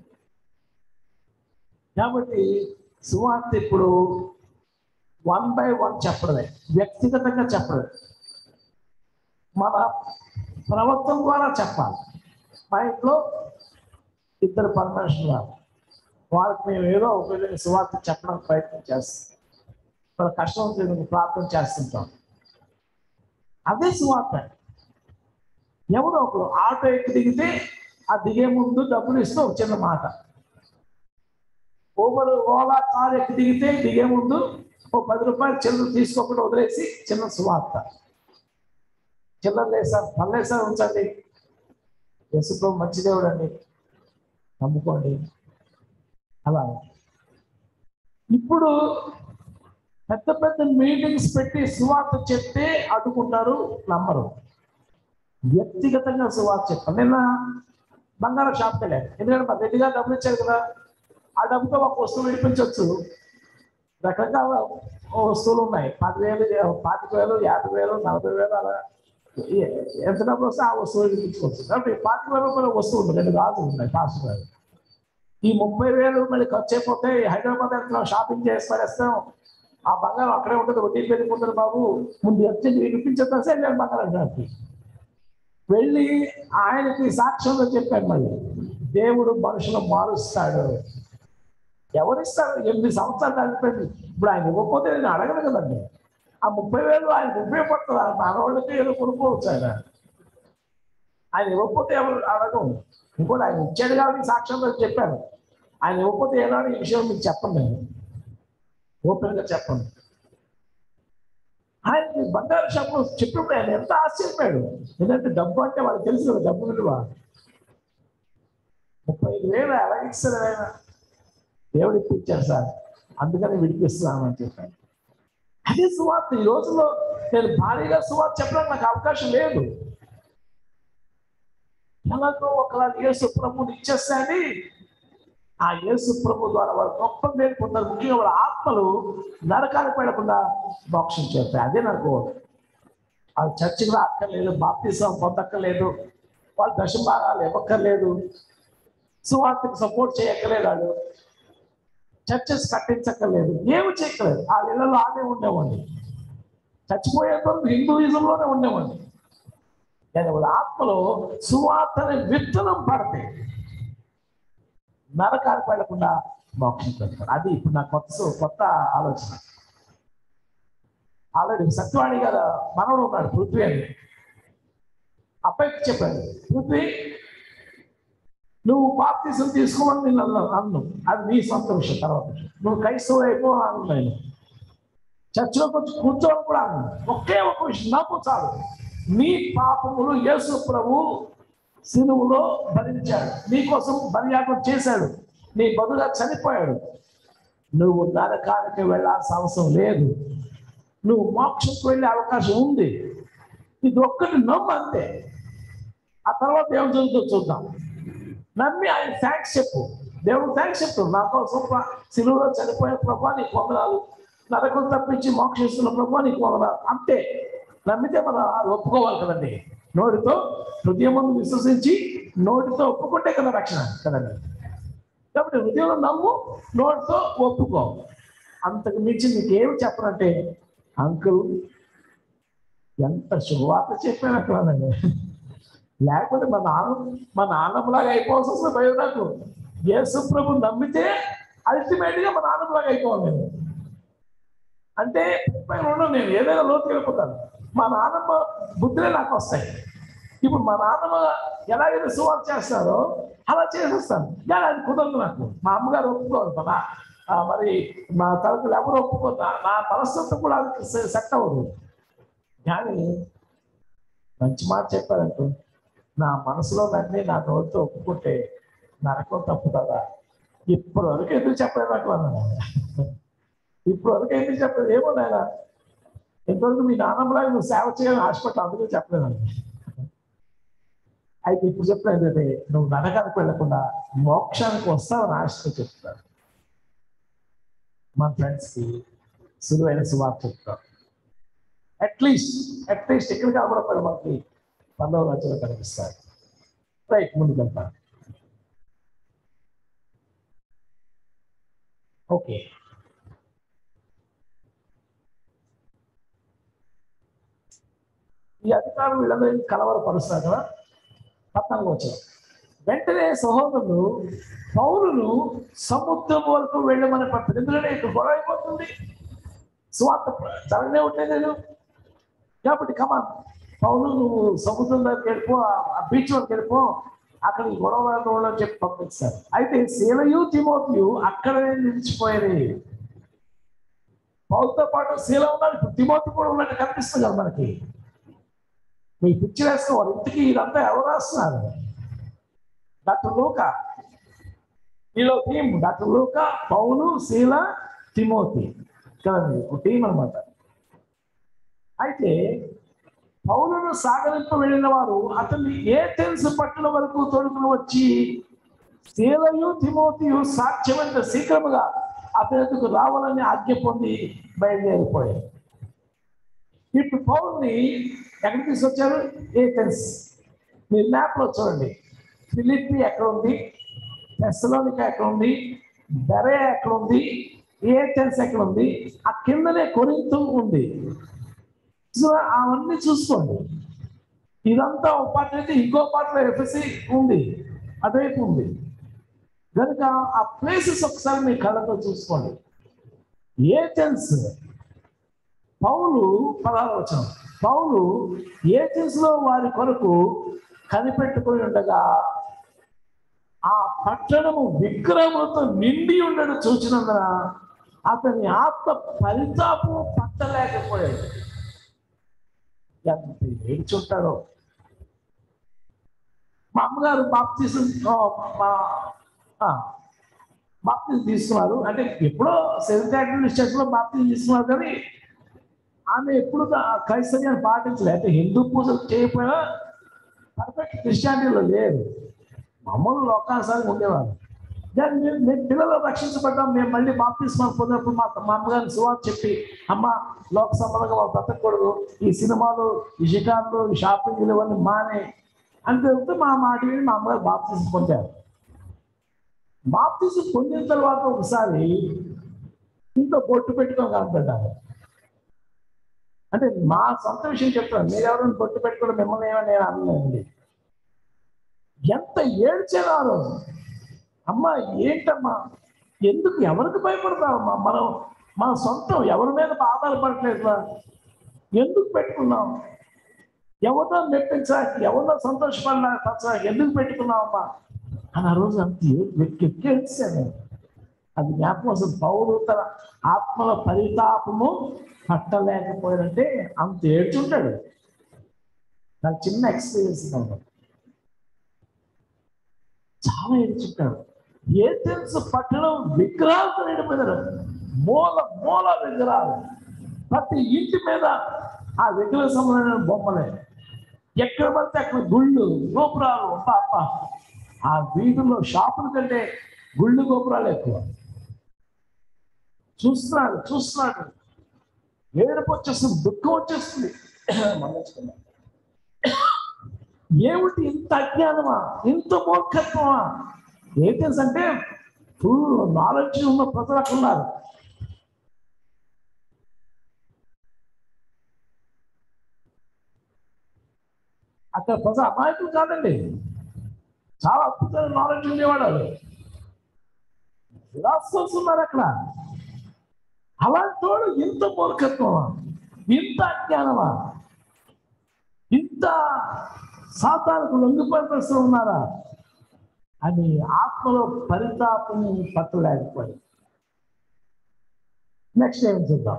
కాబట్టి సువార్త ఇప్పుడు వన్ బై వన్ చెప్పడమే వ్యక్తిగతంగా చెప్పడమే మన ప్రవర్తన ద్వారా చెప్పాలి మా ఇంట్లో ఇద్దరు పరమేశ్వరు వారు వాళ్ళకి మేము ఏదో ఒక విధంగా సువార్త చెప్పడానికి ప్రయత్నం చేస్తాం వాళ్ళ కష్టం ఉంటుంది ప్రార్థన చేస్తుంటాం అదే సువార్త ఎవరో ఒకరు ఆటో ఎక్కి దిగితే ఆ దిగే ముందు డబ్బులు ఇస్తూ ఒక చిన్న మాట ఓవర్ ఓలా కార్ ఎక్కి దిగితే దిగే ముందు ఓ పది రూపాయలు చిల్లర తీసుకోకుండా వదిలేసి చిన్న సువార్త చిల్లర లేసారు పర్లేసారు ఉంచండి యశుతో మంచి దేవుడు అండి నమ్ముకోండి అలా ఇప్పుడు పెద్ద పెద్ద మీటింగ్స్ పెట్టి సువార్త చెప్తే అడ్డుకుంటారు నమ్మరు వ్యక్తిగతంగా సువార్త చెప్పాలి నిన్న బంగారం షాప్కి వెళ్ళాను ఎందుకంటే మా రెడ్డిగా డబ్బులు ఇచ్చారు కదా ఆ డబ్బుతో ఒక వస్తువు విడిపించవచ్చు రకరకాల వస్తువులు ఉన్నాయి పది వేలు పాతిక వేలు యాభై వేలు నలభై వేలు అలా ఏ- ఎంత డబ్బులు వస్తే ఆ వస్తువు విడిపించుకోవచ్చు కాబట్టి పాతిక వేల రూపాయల వస్తువు ఉంది రెండు గాజులు ఉన్నాయి పాస్ గారు ఈ ముప్పై వేలు మళ్ళీ ఖర్చు అయిపోతే హైదరాబాద్ వెళ్తున్నాం షాపింగ్ చేసి పడేస్తాం ఆ బంగారం అక్కడే ఉంటుంది వడ్డీ పెరిగిపోతుంది బాబు ముందు వచ్చి వినిపించేద్దాం సరే నేను బంగారం షాప్కి వెళ్ళి ఆయనకి సాక్ష్యంలో చెప్పాను మళ్ళీ దేవుడు మనుషులు మారుస్తాడు ఎవరిస్తారు ఎనిమిది సంవత్సరాలు కలిపేది ఇప్పుడు ఆయన ఇవ్వకపోతే నేను అడగను కదండి ఆ ముప్పై వేలు ఆయనకు ఉపయోగపడుతుంది ఆ మానవాళ్ళకి ఏదో కొనుక్కోవచ్చు ఆయన ఆయన ఇవ్వకపోతే ఎవరు అడగం ఇంకోటి ఆయన ఇచ్చాడు కాబట్టి సాక్ష్యంలో చెప్పాను ఆయన ఇవ్వకపోతే ఏనాడు ఈ విషయం మీకు చెప్పను నేను ఓపెన్గా చెప్పను ఆయన బంగారు షాపు చెప్పినప్పుడు ఆయన ఎంత ఆశ్చర్యపోయాడు ఎందుకంటే డబ్బు అంటే వాళ్ళకి తెలుసు కదా డబ్బు విలువ ముప్పై ఐదు వేలు ఎలా ఇస్తారు ఆయన దేవుడు ఇప్పించారు సార్ అందుకని విడిపిస్తున్నామని చెప్పాను అదే సువార్త ఈ రోజుల్లో నేను భారీగా సువార్త చెప్పడానికి నాకు అవకాశం లేదు ఎలాగో ఒకలా యేసు ప్రభుని ఇచ్చేస్తాయని ఆ యేసు ప్రభు ద్వారా వారు గొప్ప మేలు పొందారు ముఖ్యంగా వాళ్ళ ఆత్మలు నరకానికి వెళ్ళకుండా మోక్షం చేస్తాయి అదే నాకు వాళ్ళు చర్చికి రాక్కర్లేదు బాప్తిసం పొందక్కర్లేదు వాళ్ళు దశభాగాలు ఇవ్వక్కర్లేదు సువార్తకు సపోర్ట్ చేయక్కర్లేదు వాళ్ళు చర్చెస్ కట్టించక్కర్లేదు ఏమి చేయక్కర్లేదు ఆ ఇళ్లలో ఆడే ఉండేవాడిని చచ్చిపోయేంత వరకు హిందూయిజంలోనే ఉండేవాడిని కానీ వాళ్ళ ఆత్మలో సువార్తని విత్తనం పడితే నరకానికి వెళ్లకుండా మోక్షం పెడతారు అది ఇప్పుడు నా కొత్త సు- కొత్త ఆలోచన ఆల్రెడీ సత్యవాణి గారు మనవడు ఉన్నాడు పృథ్వీ అని అబ్బాయికి చెప్పాడు పృథ్వీ నువ్వు బాప్తీసం తీసుకోమని నేను అన్నాను అన్ను అది నీ సొంత విషయం తర్వాత విషయం. నువ్వు క్రైస్తవుడు అయిపో అన్నాను నేను చర్చిలోకి వచ్చి కూర్చోని కూడా అన్నాను ఒకే ఒక విషయం నాకు చాలు నీ పాపములు యేసు ప్రభు సిలువులో భరించాడు నీకోసం బలియాగం చేశాడు నీ బదులుగా చనిపోయాడు నువ్వు నరకానికి వెళ్ళాల్సిన అవసరం లేదు నువ్వు మోక్షకు వెళ్ళే అవకాశం ఉంది ఇది ఒక్కటి నమ్ము అంతే ఆ తర్వాత ఏం జరుగుతుందో చూద్దాం నమ్మి ఆయన థ్యాంక్స్ చెప్పు దేవుడు థ్యాంక్స్ చెప్పు నా కోసం ప్ర- సిలువలో చనిపోయిన ప్రభా నీకు వందనాలు నరకం తప్పించి మోక్షిస్తున్న ప్రభా నీకు వందనాలు అంతే నమ్మితే మనం అది ఒప్పుకోవాలి కదండి నోటితో హృదయం ముందు విశ్వసించి నోటితో ఒప్పుకుంటే కదా రక్షణ కదండి కాబట్టి హృదయంలో నమ్ము నోటితో ఒప్పుకో అంతకు మించి నీకేం చెప్పనంటే అంకుల్ ఎంత శుభవార్త చెప్పానక్కడండి లేకపోతే మా నాన్న మా నాన్నమ్మలాగా అయిపోవాల్సి వస్తుంది భయం నాకు యేసు ప్రభు నమ్మితే అల్టిమేట్ గా మా నాన్నమ్మలాగా అయిపోవాలి నేను అంటే పైన ఉండను నేను ఏదైనా లోతుకి వెళ్ళిపోతాను మా నాన్నమ్మ బుద్ధులే నాకు వస్తాయి ఇప్పుడు మా నాన్నమ్మ ఎలాగైతే సువార్త చేస్తారో అలా చేసేస్తాను కానీ అది కుదరదు నాకు మా అమ్మగారు ఒప్పుకోరు మా నా- ఆ, మరి మా తరగతులు ఎవరు ఒప్పుకోరు నా- నా మనస్తత్వం కూడా అది సెట్ అవ్వదు కానీ మంచి మాట చెప్పారంటూ నా మనసులో నన్ను నా నోటితో ఒప్పుకుంటే నరకం తప్పుతుందా ఇప్పటి వరకు ఎందుకు చెప్పలేదు నాకు అన్నాను ఇప్పటి వరకు ఎందుకు చెప్పలేదు ఏమో నాయన ఇంతవరకు మీ నాన్నమ్మలాగా నువ్వు సేవ చేయాలని హాస్పిటల్ అందుకే చెప్పలేదు అయితే ఇప్పుడు చెప్తాను ఏంటంటే నువ్వు నరకానికి వెళ్లకుండా మోక్షానికి వస్తావని ఆశతో చెప్తాను మా ఫ్రెండ్స్కి సులువైన సువార్త చెప్తాను అట్లీస్ట్ అట్లీస్ట్ ఇక్కడ కనబడతారు మనకి పల్లవ రాజ్యంలో కనిపిస్తారు రైట్ ముందుకు వెళ్తాను ఓకే ఈ అధికారులు వీళ్ళందరినీ కలవరపరుస్తారు కదా పద్నాలుగు వచ్చారు వెంటనే సహోదరులు పౌరులు సముద్రం వరకు వెళ్ళమని పంపారు ఎందుకంటే ఇక్కడ గొడవ అయిపోతుంది స్వార్థ జరగనే ఉంటాయి నేను కాబట్టి కమాన్ పౌరు నువ్వు సముద్రం దగ్గరికి వెళ్ళిపో ఆ బీచ్ వరకు వెళ్ళిపో అక్కడ గొడవ అని చెప్పి పంపిస్తారు అయితే శీలయు తిమోతియు అక్కడనే నిలిచిపోయారు పౌరుతో పాటు శీల ఉన్నారు ఇప్పుడు తిమోతి కూడా ఉన్నట్టు కనిపిస్తుంది కదా మనకి మీ పిక్చర్ వేసుకోవాలి ఇంటికి ఇదంతా ఎవరు రాస్తున్నారు డాక్టర్ లూక ఈలో టీం డాక్టర్ లూక పౌలు శీల తిమోతి కదండి ఒక టీం అనమాట అయితే పౌలను సాగరింప వెళ్ళిన వారు అతన్ని ఏ తెలుసు పట్టణ వరకు తోడుకుని వచ్చి శీలయు తిమోతియు సాక్ష్యమంత శీఘ్రముగా అతనికి రావాలని ఆజ్ఞ పొంది బయలుదేరిపోయారు ఇప్పుడు పౌల్ని ఎక్కడికి తీసుకొచ్చారు ఏథెన్స్ మీరు మ్యాప్లో చూడండి ఫిలిప్పి ఎక్కడ ఉంది టెస్సలోనిక ఎక్కడ ఉంది బెరే ఎక్కడ ఉంది ఏథెన్స్ ఎక్కడ ఉంది ఆ కిందనే కొరింతు ఉంది సో అవన్నీ చూసుకోండి ఇదంతా ఒక పాట అయితే ఇంకో పాటలో ఎఫ్ఎసి ఉంది అటువైపు ఉంది కనుక ఆ ప్లేసెస్ ఒకసారి మీ కళ్ళతో చూసుకోండి ఏథెన్స్ పౌలు పదహారు వచ్చిన పౌలు ఏథెన్స్ లో వారి కొరకు కనిపెట్టుకుని ఉండగా ఆ పట్టణము విగ్రహములతో నిండి ఉండడం చూసినందున అతని ఆత్మ పరితాపం పట్టలేకపోయాడు ఎంత ఏడ్చుంటాడో మా అమ్మగారు బాప్తీసం మా బాప్తీసం తీసుకున్నారు అంటే ఎప్పుడో సెవెంత్ అడ్మినిస్ట్రేషన్ లో బాప్తీసం తీసుకున్నారు కానీ ఆమె ఎప్పుడు క్రైస్తవ్యాన్ని పాటించలేదు అంటే హిందూ పూజలు చేయకపోయినా పర్ఫెక్ట్ క్రిస్టియానిటీలో లేదు మామూలు లోకానుసారంగా ఉండేవారు దాన్ని మేము మేము పిల్లలు రక్షించబడ్డాం మేము మళ్ళీ బాప్తిస్మాలు పొందినప్పుడు మా మా అమ్మగారిని సువార్త చెప్పి అమ్మ లోక సంబంధంగా వాళ్ళు బ్రతకూడదు ఈ సినిమాలు ఈ షికార్లు ఈ షాపింగ్లు ఇవన్నీ మానే అని చెప్తే మా మాట విని మా అమ్మగారు బాప్తిసం పొందారు బాప్తిసం పొందిన తర్వాత ఒకసారి ఇంట్లో బొట్టు పెట్టుకొని కనపడ్డారు అంటే మా సొంత విషయం చెప్తాను మీరు ఎవరైనా బొట్టు పెట్టుకోవడం మిమ్మల్ని ఏమని నేను అనలేదండి ఎంత ఏడ్చాను ఆ రోజు అమ్మా ఏంటమ్మా ఎందుకు ఎవరికి భయపడతావమ్మా మనం మన సొంతం ఎవరి మీద ఆధారపడట్లేదు ఎందుకు పెట్టుకున్నాం ఎవరినో మెప్పించడానికి ఎవరినో సంతోషపడడానికి ఎందుకు పెట్టుకున్నావమ్మా అని ఆ రోజు అంత ఎక్కేసాను అది జ్ఞాపకం అసలు పౌరు తన ఆత్మల పరితాపము పట్టలేకపోయాడంటే అంత ఏడ్చుంటాడు నాకు చిన్న ఎక్స్పీరియన్స్ ఉంది చాలా ఏడ్చుంటాడు ఏ తెలుసు పట్టణం విగ్రహాలతో నిండిపోయినారు మూల మూల విగ్రహాలు ప్రతి ఇంటి మీద ఆ విగ్రహ సంబంధమైన బొమ్మలే ఎక్కడ పడితే అక్కడ గుళ్ళు గోపురాలు పాప ఆ వీధుల్లో షాపుల కంటే గుళ్ళు గోపురాలు ఎక్కువ చూస్తున్నాడు చూస్తున్నాడు ఏడుపు వచ్చేస్తుంది దుఃఖం వచ్చేస్తుంది మళ్ళొచ్చుకున్నాడు ఏమిటి ఇంత అజ్ఞానమా ఇంత మూర్ఖత్వమా ఏథెన్స్ అంటే ఫుల్ నాలెడ్జ్ ఉన్న ప్రజలు అక్కడ ఉన్నారు అక్కడ ప్రజలు అమాయకులు కాదండి చాలా అద్భుతమైన నాలెడ్జ్ ఉండేవాడు వాళ్ళు ఫిలాసఫర్స్ ఉన్నారు అక్కడ అలాంటి వాడు ఇంత మూర్ఖత్వమా ఇంత అజ్ఞానమా ఇంత సాతానికి లొంగిపోయిన ప్రశ్నలు ఉన్నారా అని ఆత్మలో పరితాపం పట్టలేకపోయింది నెక్స్ట్ ఏం చూద్దాం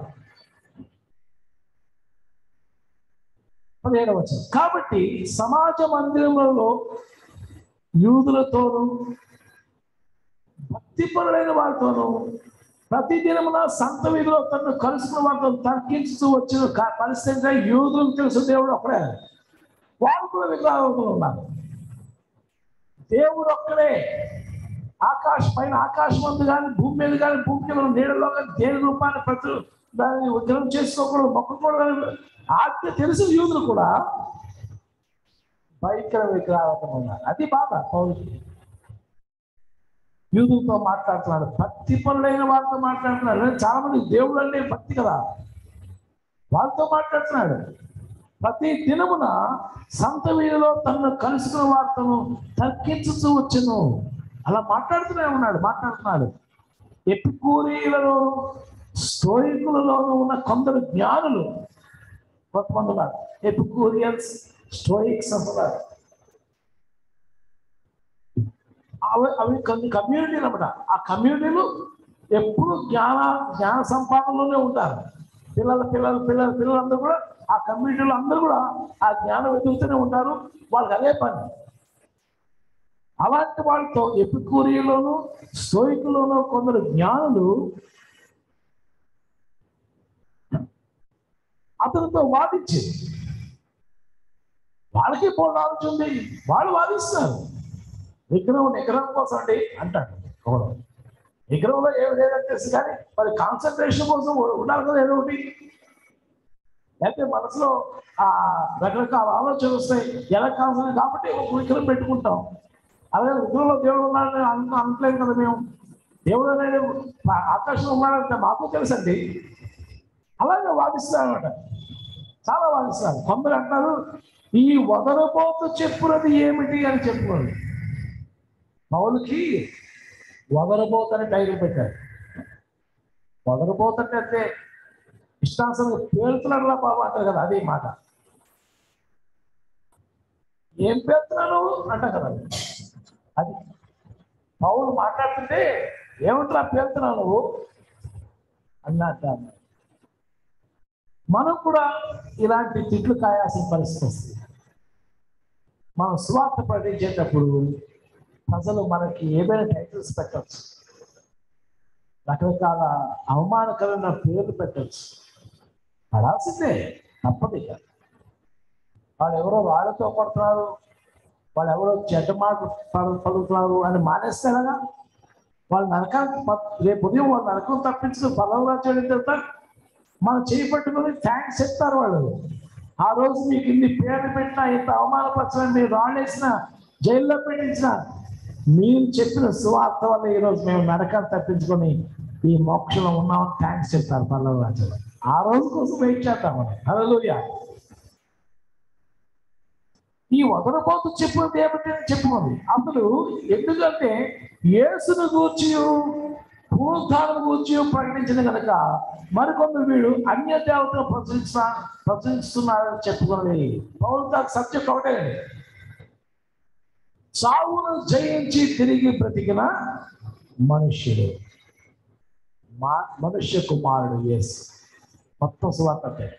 పదిహేడు వచ్చిన కాబట్టి సమాజ మందిరములలో యూదులతోనూ భక్తిపరులైన వారితోనూ ప్రతి దినమున సంత వీధిలో తను కలుసుకున్న వారితో తర్కించుతూ వచ్చిన క- పరిస్థితి యూదులకు తెలుసు దేవుడు ఒక్కడే వాళ్ళు కూడా విగ్రహాలు ఉన్నారు దేవుడు ఒక్కడే ఆకాశ పైన ఆకాశం అందు కానీ భూమి మీద కానీ భూమి కింద ఉన్న నీడలో కానీ దేని రూపాన్ని ప్రతి దాన్ని విగ్రహం చేసుకోకూడదు మొక్కకూడదు ఆజ్ఞ తెలిసిన యూదులు కూడా భయంకర విగ్రహావతం ఉన్నారు అది బాధ పౌరుషుడు యూదులతో మాట్లాడుతున్నాడు భక్తి పనులైన వారితో మాట్లాడుతున్నాడు చాలా మంది దేవుడు అంటే భక్తి కదా వాళ్ళతో మాట్లాడుతున్నాడు ప్రతి దినమున సంత వీధిలో తనను కలుసుకున్న వార్తను తర్కించుతూ వచ్చును అలా మాట్లాడుతూనే ఉన్నాడు మాట్లాడుతున్నాడు ఎపికూరీలలో స్టోయికులలోనూ ఉన్న కొందరు జ్ఞానులు కొంతమంది ఉన్నారు ఎపికూరియన్స్ స్టోయిక్స్ అంటున్నారు అవి అవి కొన్ని కమ్యూనిటీలు అన్నమాట ఆ కమ్యూనిటీలు ఎప్పుడు జ్ఞాన జ్ఞాన సంపాదనలోనే ఉంటారు పిల్లల పిల్లలు పిల్లల పిల్లలందరూ కూడా ఆ కమ్యూనిటీలో అందరూ కూడా ఆ జ్ఞానం వెతుకుతూనే ఉంటారు వాళ్ళకి అదే పని అలాంటి వాళ్ళతో ఎపికూరిలోను స్టోయికులోను కొందరు జ్ఞానులు అతనితో వాదించింది వాళ్ళకి పోల్ ఆలోచన ఉంది వాళ్ళు వాదిస్తారు విగ్రహం నిగ్రహం కోసం అండి అంటాడు ఒకడు విగ్రహంలో ఏమి లేదని తెలుసు కానీ మరి కాన్సన్ట్రేషన్ కోసం ఉండాలి కదా ఏదో ఒకటి లేకపోతే మనసులో ఆ రకరకాల ఆలోచనలు వస్తాయి ఎలా కాన్సన్ట్రేట్ కాబట్టి ఒక విగ్రహం పెట్టుకుంటాం అలాగే విగ్రహంలో దేవుడు ఉన్నాడని అంత అనట్లేదు కదా మేము దేవుడు అనేది ఆకాశంలో ఉన్నాడంటే మాకు తెలుసండి అలాగే వాదిస్తారన్నమాట చాలా వాదిస్తారు కొందరు అంటారు ఈ వదలబోతు చెప్పున్నది ఏమిటి అని చెప్పుకోండి పౌలకి వదలబోతు అని టైటిల్ పెట్టారు వదలబోతు అంటే అంటే ఇష్టానుసరంగా పేరుతున్నాడులా బాబు అంటారు కదా అదే మాట ఏం పేరుతున్నాను అంటాం కదా అది పౌలు మాట్లాడుతుంటే ఏమంటారా పేరుతున్నావు నువ్వు అన్నట్టు అన్నాడు. మనం కూడా ఇలాంటి తిట్లు కాయాల్సిన పరిస్థితి వస్తుంది మనం స్వార్థ ప్రకటించేటప్పుడు ప్రజలు మనకి ఏదైనా టైటిల్స్ పెట్టచ్చు రకరకాల అవమానకరమైన పేర్లు పెట్టచ్చు పడాల్సిందే తప్పదు ఇక వాళ్ళు ఎవరో వాళ్ళతో కొడుతున్నారు వాళ్ళు ఎవరో చెడ్డ మాట పలు- పలుకుతున్నారు అని మానేస్తారా వాళ్ళు నరకానికి ప- రేపు ఉదయం వాళ్ళు నరకం తప్పించుకుని పదవుగా చేయడం తర్వాత మనం చేయి పట్టుకొని థ్యాంక్స్ చెప్తారు వాళ్ళు ఆ రోజు మీకు ఇన్ని పేర్లు పెట్టినా ఇంత అవమానపరచిన మీరు రాళ్ళేసిన జైల్లో పెట్టించిన మీరు చెప్పిన సువార్త వల్ల ఈరోజు మేము నరకాన్ని తప్పించుకొని ఈ మోక్షంలో ఉన్నామని థ్యాంక్స్ చెప్తారు పల్లవ రాజు ఆ రోజు కోసం వెయిట్ చేద్దాం మనం హల్లెలూయా ఈ వదలబోతు చెప్పుకుంది ఏమిటి అని చెప్పుకుంది అసలు ఎందుకంటే యేసును గూర్చి పునరుద్ధానం గూర్చి ప్రకటించిన కనుక మరికొందరు వీడు అన్య దేవతలు ప్రచురించిన ప్రచురిస్తున్నారని చెప్పుకున్నది పౌరు దాని సబ్జెక్ట్ ఒకటే సావును జయించి తిరిగి బ్రతికిన మనుష్యుడు మా మనుష్య కుమారుడు యేసు మొత్తం సువార్త అంటే.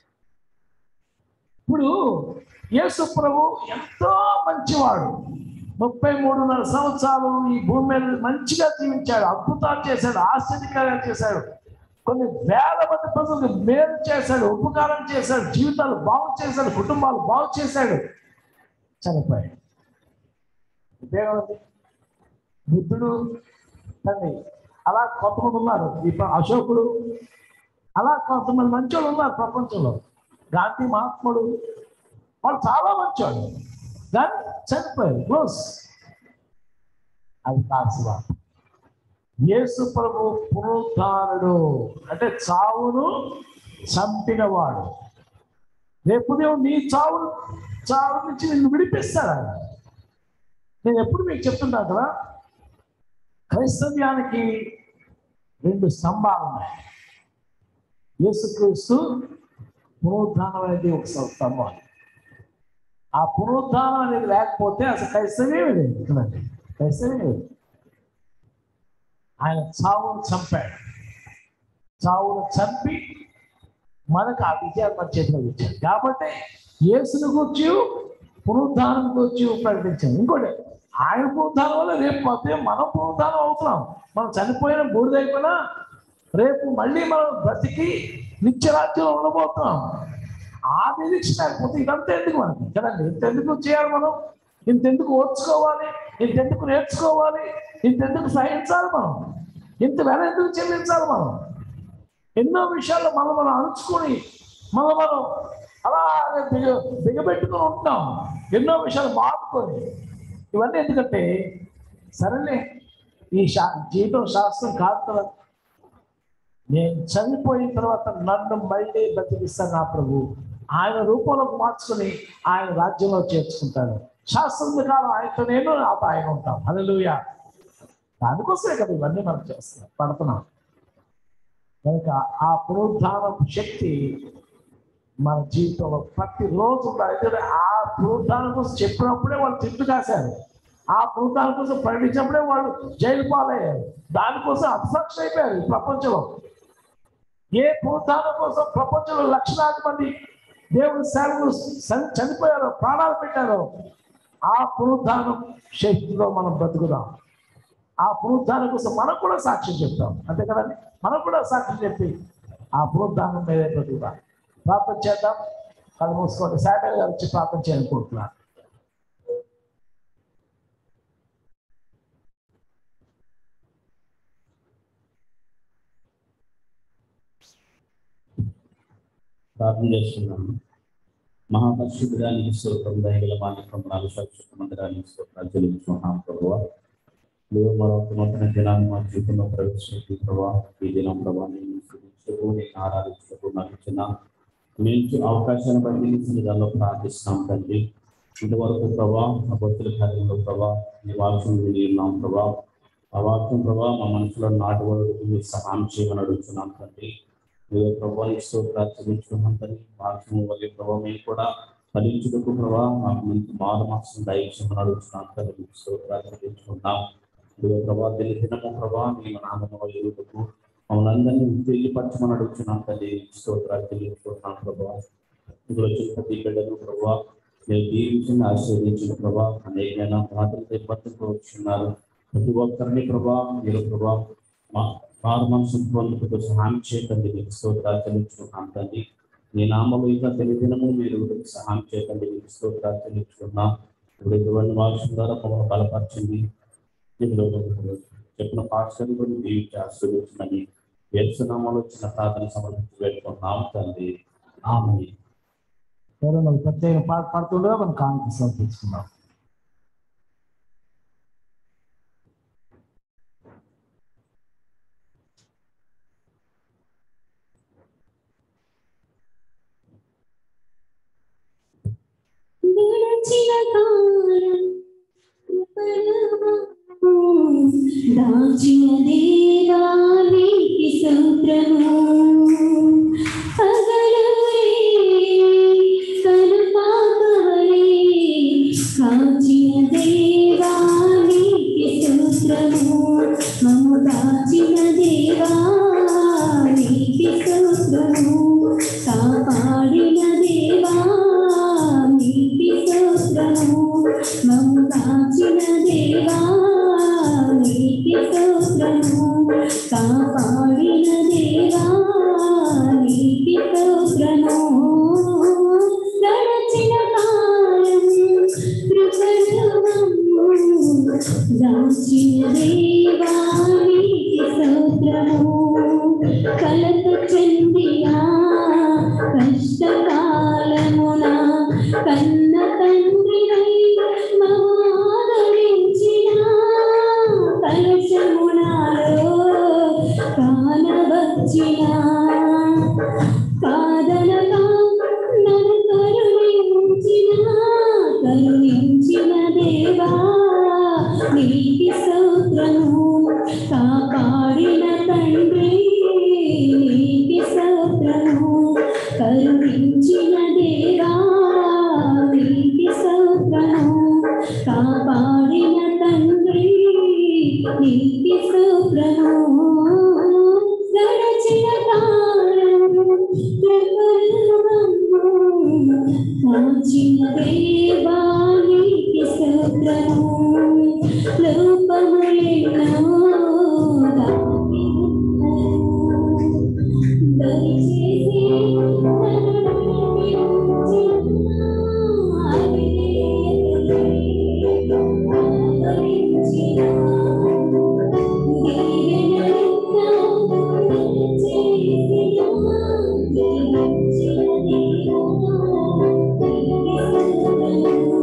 ఇప్పుడు యేసు ప్రభు ఎంతో మంచివాడు ముప్పై మూడున్నర సంవత్సరాలు ఈ భూమి మీద మంచిగా జీవించాడు అద్భుతాలు చేశాడు ఆశ్చర్యకరంగా చేశాడు కొన్ని వేల మంది ప్రజలకు మేలు చేశాడు ఉపకారం చేశాడు జీవితాలు బాగు చేశాడు కుటుంబాలు బాగు చేశాడు చనిపోయాడు ఉపయోగం ఉంది. బుద్ధుడు తండ్రి అలా కొంతమంది ఉన్నారు ఈ ప్ర- అశోకుడు అలా కొంతమంది మంచోళ్ళు ఉన్నారు ప్రపంచంలో గాంధీ మహాత్ముడు వాళ్ళు చాలా మంచోళ్ళు కానీ చనిపోయారు క్లోజ్ అది కాల్సిన యేసు ప్రభు పునరుద్ధారుడు అంటే చావును చంపినవాడు రేపు దేవుడు నీ చావు చావు నుంచి నిన్ను విడిపిస్తాడు ఆయన. నేను ఎప్పుడు మీకు చెప్తుంటా కదా క్రైస్తవ్యానికి రెండు స్తంభాలు ఉన్నాయి యేసుక్రీస్తు పునరుద్ధానం అనేది ఒక స్తంభం ఆ పునరుద్ధానం అనేది లేకపోతే అసలు క్రైస్తవ్యమే లేదు చూడండి క్రైస్తవ్యం లేదు ఆయన చావును చంపాడు చావును చంపి మనకు ఆ విజయాన్ని మన చేతిలో ఇచ్చాడు కాబట్టి యేసును కూర్చి పునరుద్ధానం కూర్చి ప్రకటించాడు ఇంకోటి ఆయన పునరుద్ధానం వల్ల రేపు పోతే మనం పునరుద్ధానం అవుతున్నాం మనం చనిపోయిన బూడిదైపోయినా రేపు మళ్ళీ మనం బ్రతికి నిత్యరాజ్యంలో ఉండబోతున్నాం ఆ నిరీక్షణ లేకపోతే ఇదంతా ఎందుకు మనకి కదండి ఇంతెందుకు చేయాలి మనం ఇంతెందుకు ఓర్చుకోవాలి ఇంతెందుకు నేర్చుకోవాలి ఇంతెందుకు సహించాలి మనం ఇంత వెల ఎందుకు చెల్లించాలి మనం ఎన్నో విషయాల్లో మనం మనం అణుచుకొని మనం మనం అలా దిగ దిగబెట్టుకొని ఉంటాం ఎన్నో విషయాలు మార్పుకొని ఇవన్నీ ఎందుకంటే సరేలే ఈ శా జీవితం శాస్త్రం కాదు కదా నేను చనిపోయిన తర్వాత నన్ను మళ్ళీ బతికిస్తాను నా ప్రభు ఆయన రూపంలోకి మార్చుకుని ఆయన రాజ్యంలో చేర్చుకుంటాడు శాస్త్రం ప్రకారం ఆయనతో నేను నాతో ఆయన ఉంటాం హల్లెలూయా దానికోసమే కదా ఇవన్నీ మనం చేస్తున్నాం పడుతున్నాం కనుక ఆ పునరుద్ధానం శక్తి మన జీవితంలో ప్రతిరోజు ఉండాలి ఎందుకంటే ఆ పునరుద్ధానం కోసం చెప్పినప్పుడే వాళ్ళు తిట్టు కాశారు ఆ పునరుద్ధానం కోసం ప్రకటించినప్పుడే వాళ్ళు జైలు పాలయ్యారు దానికోసం అభిసాక్షి అయిపోయారు ఈ ప్రపంచంలో ఏ పునరుద్ధానం కోసం ప్రపంచంలో లక్షలాది మంది దేవుని సేవలు చని- చనిపోయారో ప్రాణాలు పెట్టారో ఆ పునరుద్ధానం శక్తిలో మనం బ్రతుకుదాం ఆ పునరుద్ధానం కోసం మనం కూడా సాక్ష్యం చెప్తాం అంతే కదండి మనం కూడా సాక్ష్యం చెప్పి ఆ పునరుద్ధానం మీదే బ్రతుకుదాం ప్రార్థన చేద్దాం కళ్ళు మూసుకోండి శామ్యుల్ గారు వచ్చి ప్రార్థన చేయాలనుకుంటున్నారు ప్రార్థన చేస్తున్నాను మహాపరిశుద్ధానికి స్తోత్రం దయగల మాలికం నాలుగు శాశ్వత మందిరానికి స్తోత్రాలు చెల్లించుకున్నాం ప్రభావ నువ్వు మరొక నూతన దినాన్ని మా జీవితంలో ప్రవేశించి ప్రభావ ఈ దినం ప్రభావ నేను స్తుతించుటకు, నేను ఆరాధించకు నాకు ఇచ్చిన నేను అవకాశాన్ని బట్టి నీ సన్నిధానంలో ప్రార్థిస్తున్నాం తండ్రి ఇంతవరకు ప్రభా ఆ భక్తుల కార్యంలో ప్రభా నీ వాక్యం విని ఉన్నాం ప్రభా ఆ వాక్యం ప్రభా మా మనసులో నాటుబడుకు మీరు సహాయం చేయమని అడుగుతున్నాం తండ్రి మీరు ప్రభావం స్తోత్రాలు చెల్లించుకున్నాం తండ్రి వాక్యం వల్ల ప్రభావ మేము కూడా ఫలించుటకు ప్రభా మాకు మంచి మారు మాసం దయచేయమని అడుగుతున్నాం తండ్రి మీకు స్తోత్రాలు చెల్లించుకుంటాం ఇదిగో ప్రభా తెలిసినము ప్రభా మీ నామము ఎదుగుటకు మమ్మల్ని అందరినీ తెలియపరచమని అడుగుతున్నాం తల్లి స్తోత్రాలు తెలియజేస్తున్నాం ప్రభా ఇక్కడ వచ్చిన ప్రతి బిడ్డను ప్రభా మీరు దీవించిన ఆశీర్వదించిన ప్రభా అనేకమైన బాధలతో ఇబ్బందులు వచ్చున్నారు ప్రతి ఒక్కరిని ప్రభా మీరు ప్రభా మా మారు మనసు పొందుటకు సహాయం చేయకండి మీకు స్తోత్రాలు చెల్లించుకున్నాం తండ్రి మీ నామలు ఇంకా తెలియదినము మీరు సహాయం చేయకండి మీకు స్తోత్రాలు చెల్లించుకున్నాం ఇప్పుడు ఇటువంటి వాక్యం ద్వారా మమ్మల్ని బలపరిచింది ఇప్పుడు చెప్పిన పాఠశాల కూడా దీవించి ఆశీర్వదించమని వేసునామాలో చిన్న ప్రార్థన సమర్పించి పెట్టుకున్నాం తండ్రి ఆమె ఎవరైనా ఒక ప్రత్యేక పాట పాడుతుండగా మనం కాంతి సమర్పించుకుందాం గడచిన కాలం కృపణము దాచిన దేవానికి సూత్రము పగలరే కనుపాకవలే కాచిన దేవానికి సూత్రము మము దాచిన దేవానికి సూత్రము కాపాడిన దేవా నీతి స్తోత్రము మమ్ము కాచిన దేవా నీతి స్తోత్రము కాపాడిన దేవా నీతి స్తోత్రము గడచిన కాలం కృపను మమ్ము దాచిన దేవా నీతి స్తోత్రము కలత చెందియా కష్టకాలమున కన్న తండ్రినై మాదరించిన కలశమునాలో కానవచ్చిన కాదనగా నన్ను కరుణించిన కరుణించిన దేవా నీకి సూత్రము కాపాడిన తండ్రి నీకి సూత్రము కరుణించిన దేవా నీకి సూత్రము కాపాడిన తండ్రి నీకి సూత్రము గడచిన కాలం కాచిన దేవా నీకి సూత్రము లోపములెన్నో దాటి దయచేసి చేసిన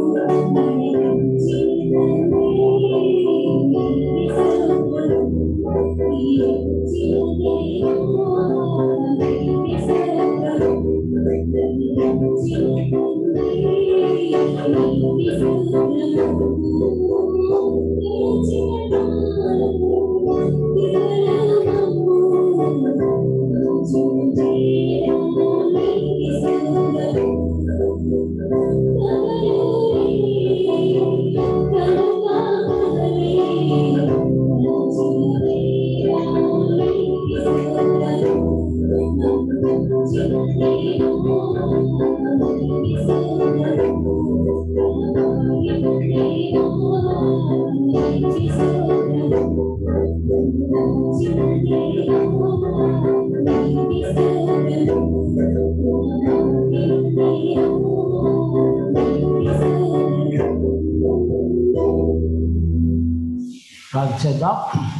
ప్రార్థన చేద్దాం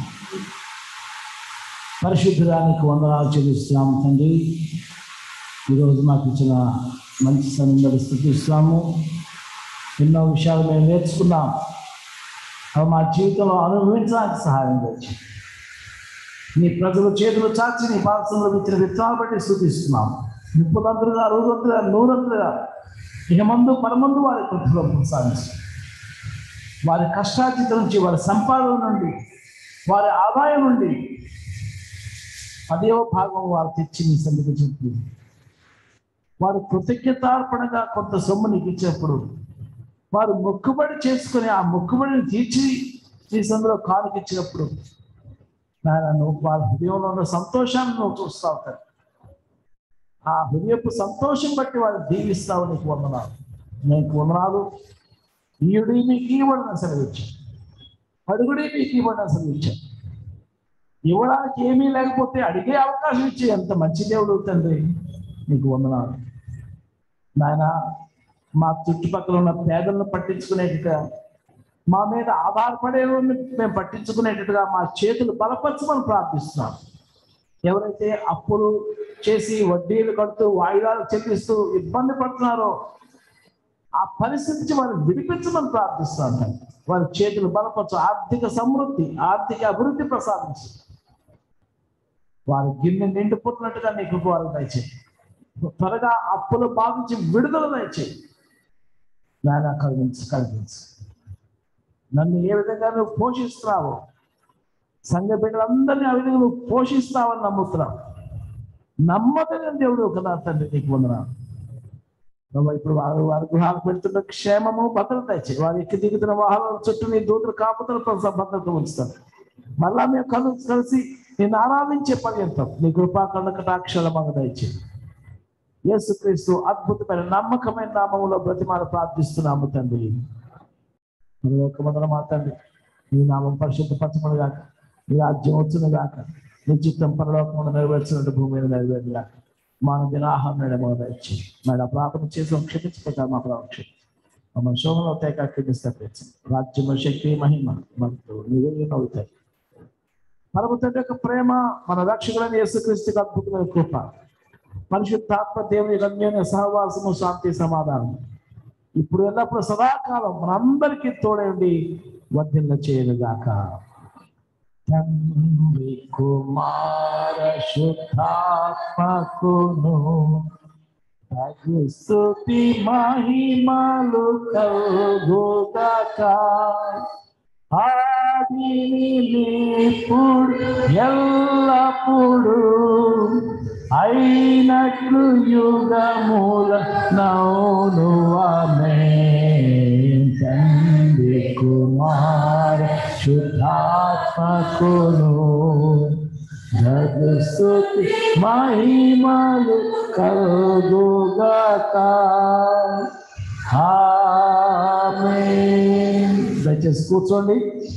పరిశుద్ధురానికి వందనాలు చెల్లిస్తున్నాము తండ్రి ఈరోజు మాకు ఇచ్చిన మంచి సమయం స్థుతిస్తున్నాము ఎన్నో విషయాలు మేము నేర్చుకున్నాం అవి మా జీవితంలో అనుభవించడానికి సహాయం చేసి నీ ప్రజల చేతులు చాచి నీ పాదశంలో ఇచ్చిన విత్తనాలు బట్టి స్థుతిస్తున్నాం ముప్పదంతులుగా అరుగుదంతులుగా నూరంతులుగా ఇహమందు పరమందు వారి కృపలో కొనసాగించాం వారి కష్టార్జిత నుంచి వారి సంపాదన నుండి వారి ఆదాయం నుండి పదేవ భాగం వారు తెచ్చి నీ సన్నిధి చెప్తుంది వారు కృతజ్ఞతార్పణగా కొంత సొమ్ము నీకు ఇచ్చినప్పుడు వారు మొక్కుబడి చేసుకుని ఆ మొక్కుబడిని తీర్చి నీ సందులో కానుకిచ్చినప్పుడు నాయన నువ్వు వారి హృదయంలో ఉన్న సంతోషాన్ని నువ్వు చూస్తావు కదా ఆ హృదయపు సంతోషం బట్టి వారు దీవిస్తావు నీకు వందనాలు నీకు వందనాలు ఈయుడి మీకు ఇవ్వడం సెలవిచ్చాను అడుగుడి మీకు ఇవ్వడం సెలవిచ్చాను ఇవ్వడానికి ఏమీ లేకపోతే అడిగే అవకాశం ఇచ్చి ఎంత మంచి దేవుడు తండ్రి నీకు వందనాలు నాయన మా చుట్టుపక్కల ఉన్న పేదలను పట్టించుకునేట్టుగా మా మీద ఆధారపడే వాళ్ళని మేము పట్టించుకునేటట్టుగా మా చేతులు బలపరచమని ప్రార్థిస్తున్నాం ఎవరైతే అప్పులు చేసి వడ్డీలు కడుతూ వాయిదాలు చెల్లిస్తూ ఇబ్బంది పడుతున్నారో ఆ పరిస్థితి నుంచి వారిని విడిపించమని ప్రార్థిస్తున్నాను తండ్రి. వారి చేతులు బలపరచు ఆర్థిక సమృద్ధి ఆర్థిక అభివృద్ధి ప్రసాదించు వారి గిన్నె నిండిపోతున్నట్టుగా నీకు వారికి దయచేయి త్వరగా అప్పుల బాధించి విడుదల దయచేయి నాయన కలిగించు కలిగించు నన్ను ఏ విధంగా నువ్వు పోషిస్తున్నావో సంఘ బిడ్డలందరినీ ఆ విధంగా నువ్వు పోషిస్తావని నమ్ముతున్నావు నమ్మకం దేవుడు కదా తండ్రి నీకు వందనాలు ప్రభా, ఇప్పుడు వారు వారి గృహాలకు పెడుతున్న క్షేమము భద్రత ఇచ్చి వారు ఎక్కి దిగుతున్న వాహనాల చుట్టూ నీ దూతలు కాపుతల భద్రత ఉంచుతారు మళ్ళా మేము కలు కలిసి నేను ఆరాధించే పర్యంతం నీ కృపా కళ్ళ కటాక్షల మాకు దయచేయి యేసుక్రీస్తు అద్భుతమైన నమ్మకమైన నామములో బ్రతిమాల ప్రార్థిస్తున్నాము తండ్రి పరలోకమందర మా తండ్రి నీ నామం పరిశుద్ధపరచమని గాక నీ రాజ్యం వచ్చును గాక నీ చిత్తం పరలోకమును నెరవేర్చినట్టు భూమి మీద నెరవేరు గాక మన దినాహారం మేడమో దయచి మేడ ప్రార్థన చేసి క్షమించక మా ప్రాక్ష మమ్మ శోభలో తేక క్షమిస్తే రాజ్యము శక్తి మహిమ మనతో నీవే అవుతాయి పరమ తండ్రి యొక్క ప్రేమ మన రక్షకుడైన యేసుక్రీస్తుకి అద్భుతమైన కృప పరిశుద్ధాత్మ దేవుని రమ్యమైన సహవాసము శాంతి సమాధానం ఇప్పుడు ఎల్లప్పుడు సదాకాలం మనందరికీ తోడండి వర్ధిల్ల చేయలుగాక తండ్రి కుమార శుద్ధాత్మకును తగు స్తుతి మహిమలు కలుగుగాక ఆదినిప్పుడు ఎల్లప్పుడు అయినట్లు యుగముల నౌను తండ్రి కుమార శుద్ధాత్మకును జగస్తుతి మహిమలు కలుగుగాక ఆమేన్. దయచేసి కూర్చోండి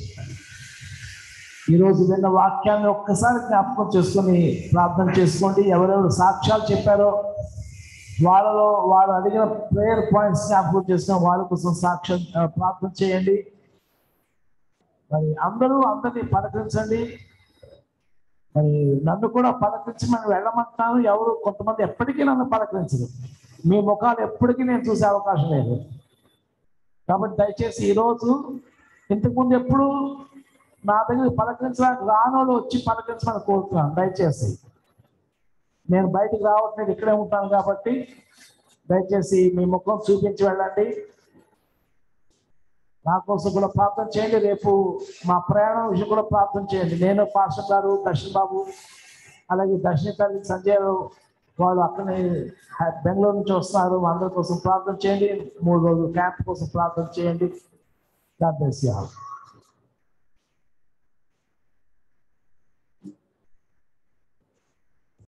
ఈరోజు విన్న వాక్యాన్ని ఒక్కసారి జ్ఞాపకం చేసుకొని ప్రార్థన చేసుకోండి ఎవరెవరు సాక్ష్యాలు చెప్పారో వాళ్ళలో వారు అడిగిన ప్రేయర్ పాయింట్స్ జ్ఞాపకం చేసుకొని వాళ్ళ కోసం సాక్ష్యం ఆ, ప్రార్థన చేయండి మరి అందరూ అందరినీ పలకరించండి మరి నన్ను కూడా పలకరించమని వెళ్ళమంటున్నాను ఎవరు కొంతమంది ఎప్పటికీ నన్ను పలకరించరు మీ ముఖాలు ఎప్పటికీ నేను చూసే అవకాశం లేదు కాబట్టి దయచేసి ఈరోజు ఇంతకుముందు ఎప్పుడు నా దగ్గర పలకరించడానికి రానోళ్ళు వచ్చి పలకరించమని కోరుతున్నాను దయచేసి నేను బయటికి రావట్లేదు ఇక్కడే ఉంటాను కాబట్టి దయచేసి మీ ముఖం చూపించి వెళ్ళండి నా కోసం కూడా ప్రార్థన చేయండి రేపు మా ప్రయాణం విషయం కూడా ప్రార్థన చేయండి నేను పాస్టర్ గారు దర్శన్ బాబు అలాగే దర్శన తల్లి సంజయ్ వాళ్ళు అక్కడే హై- బెంగళూరు నుంచి వస్తున్నారు అందరి కోసం ప్రార్థన చేయండి మూడు రోజులు క్యాంప్ కోసం ప్రార్థన చేయండి God bless you all.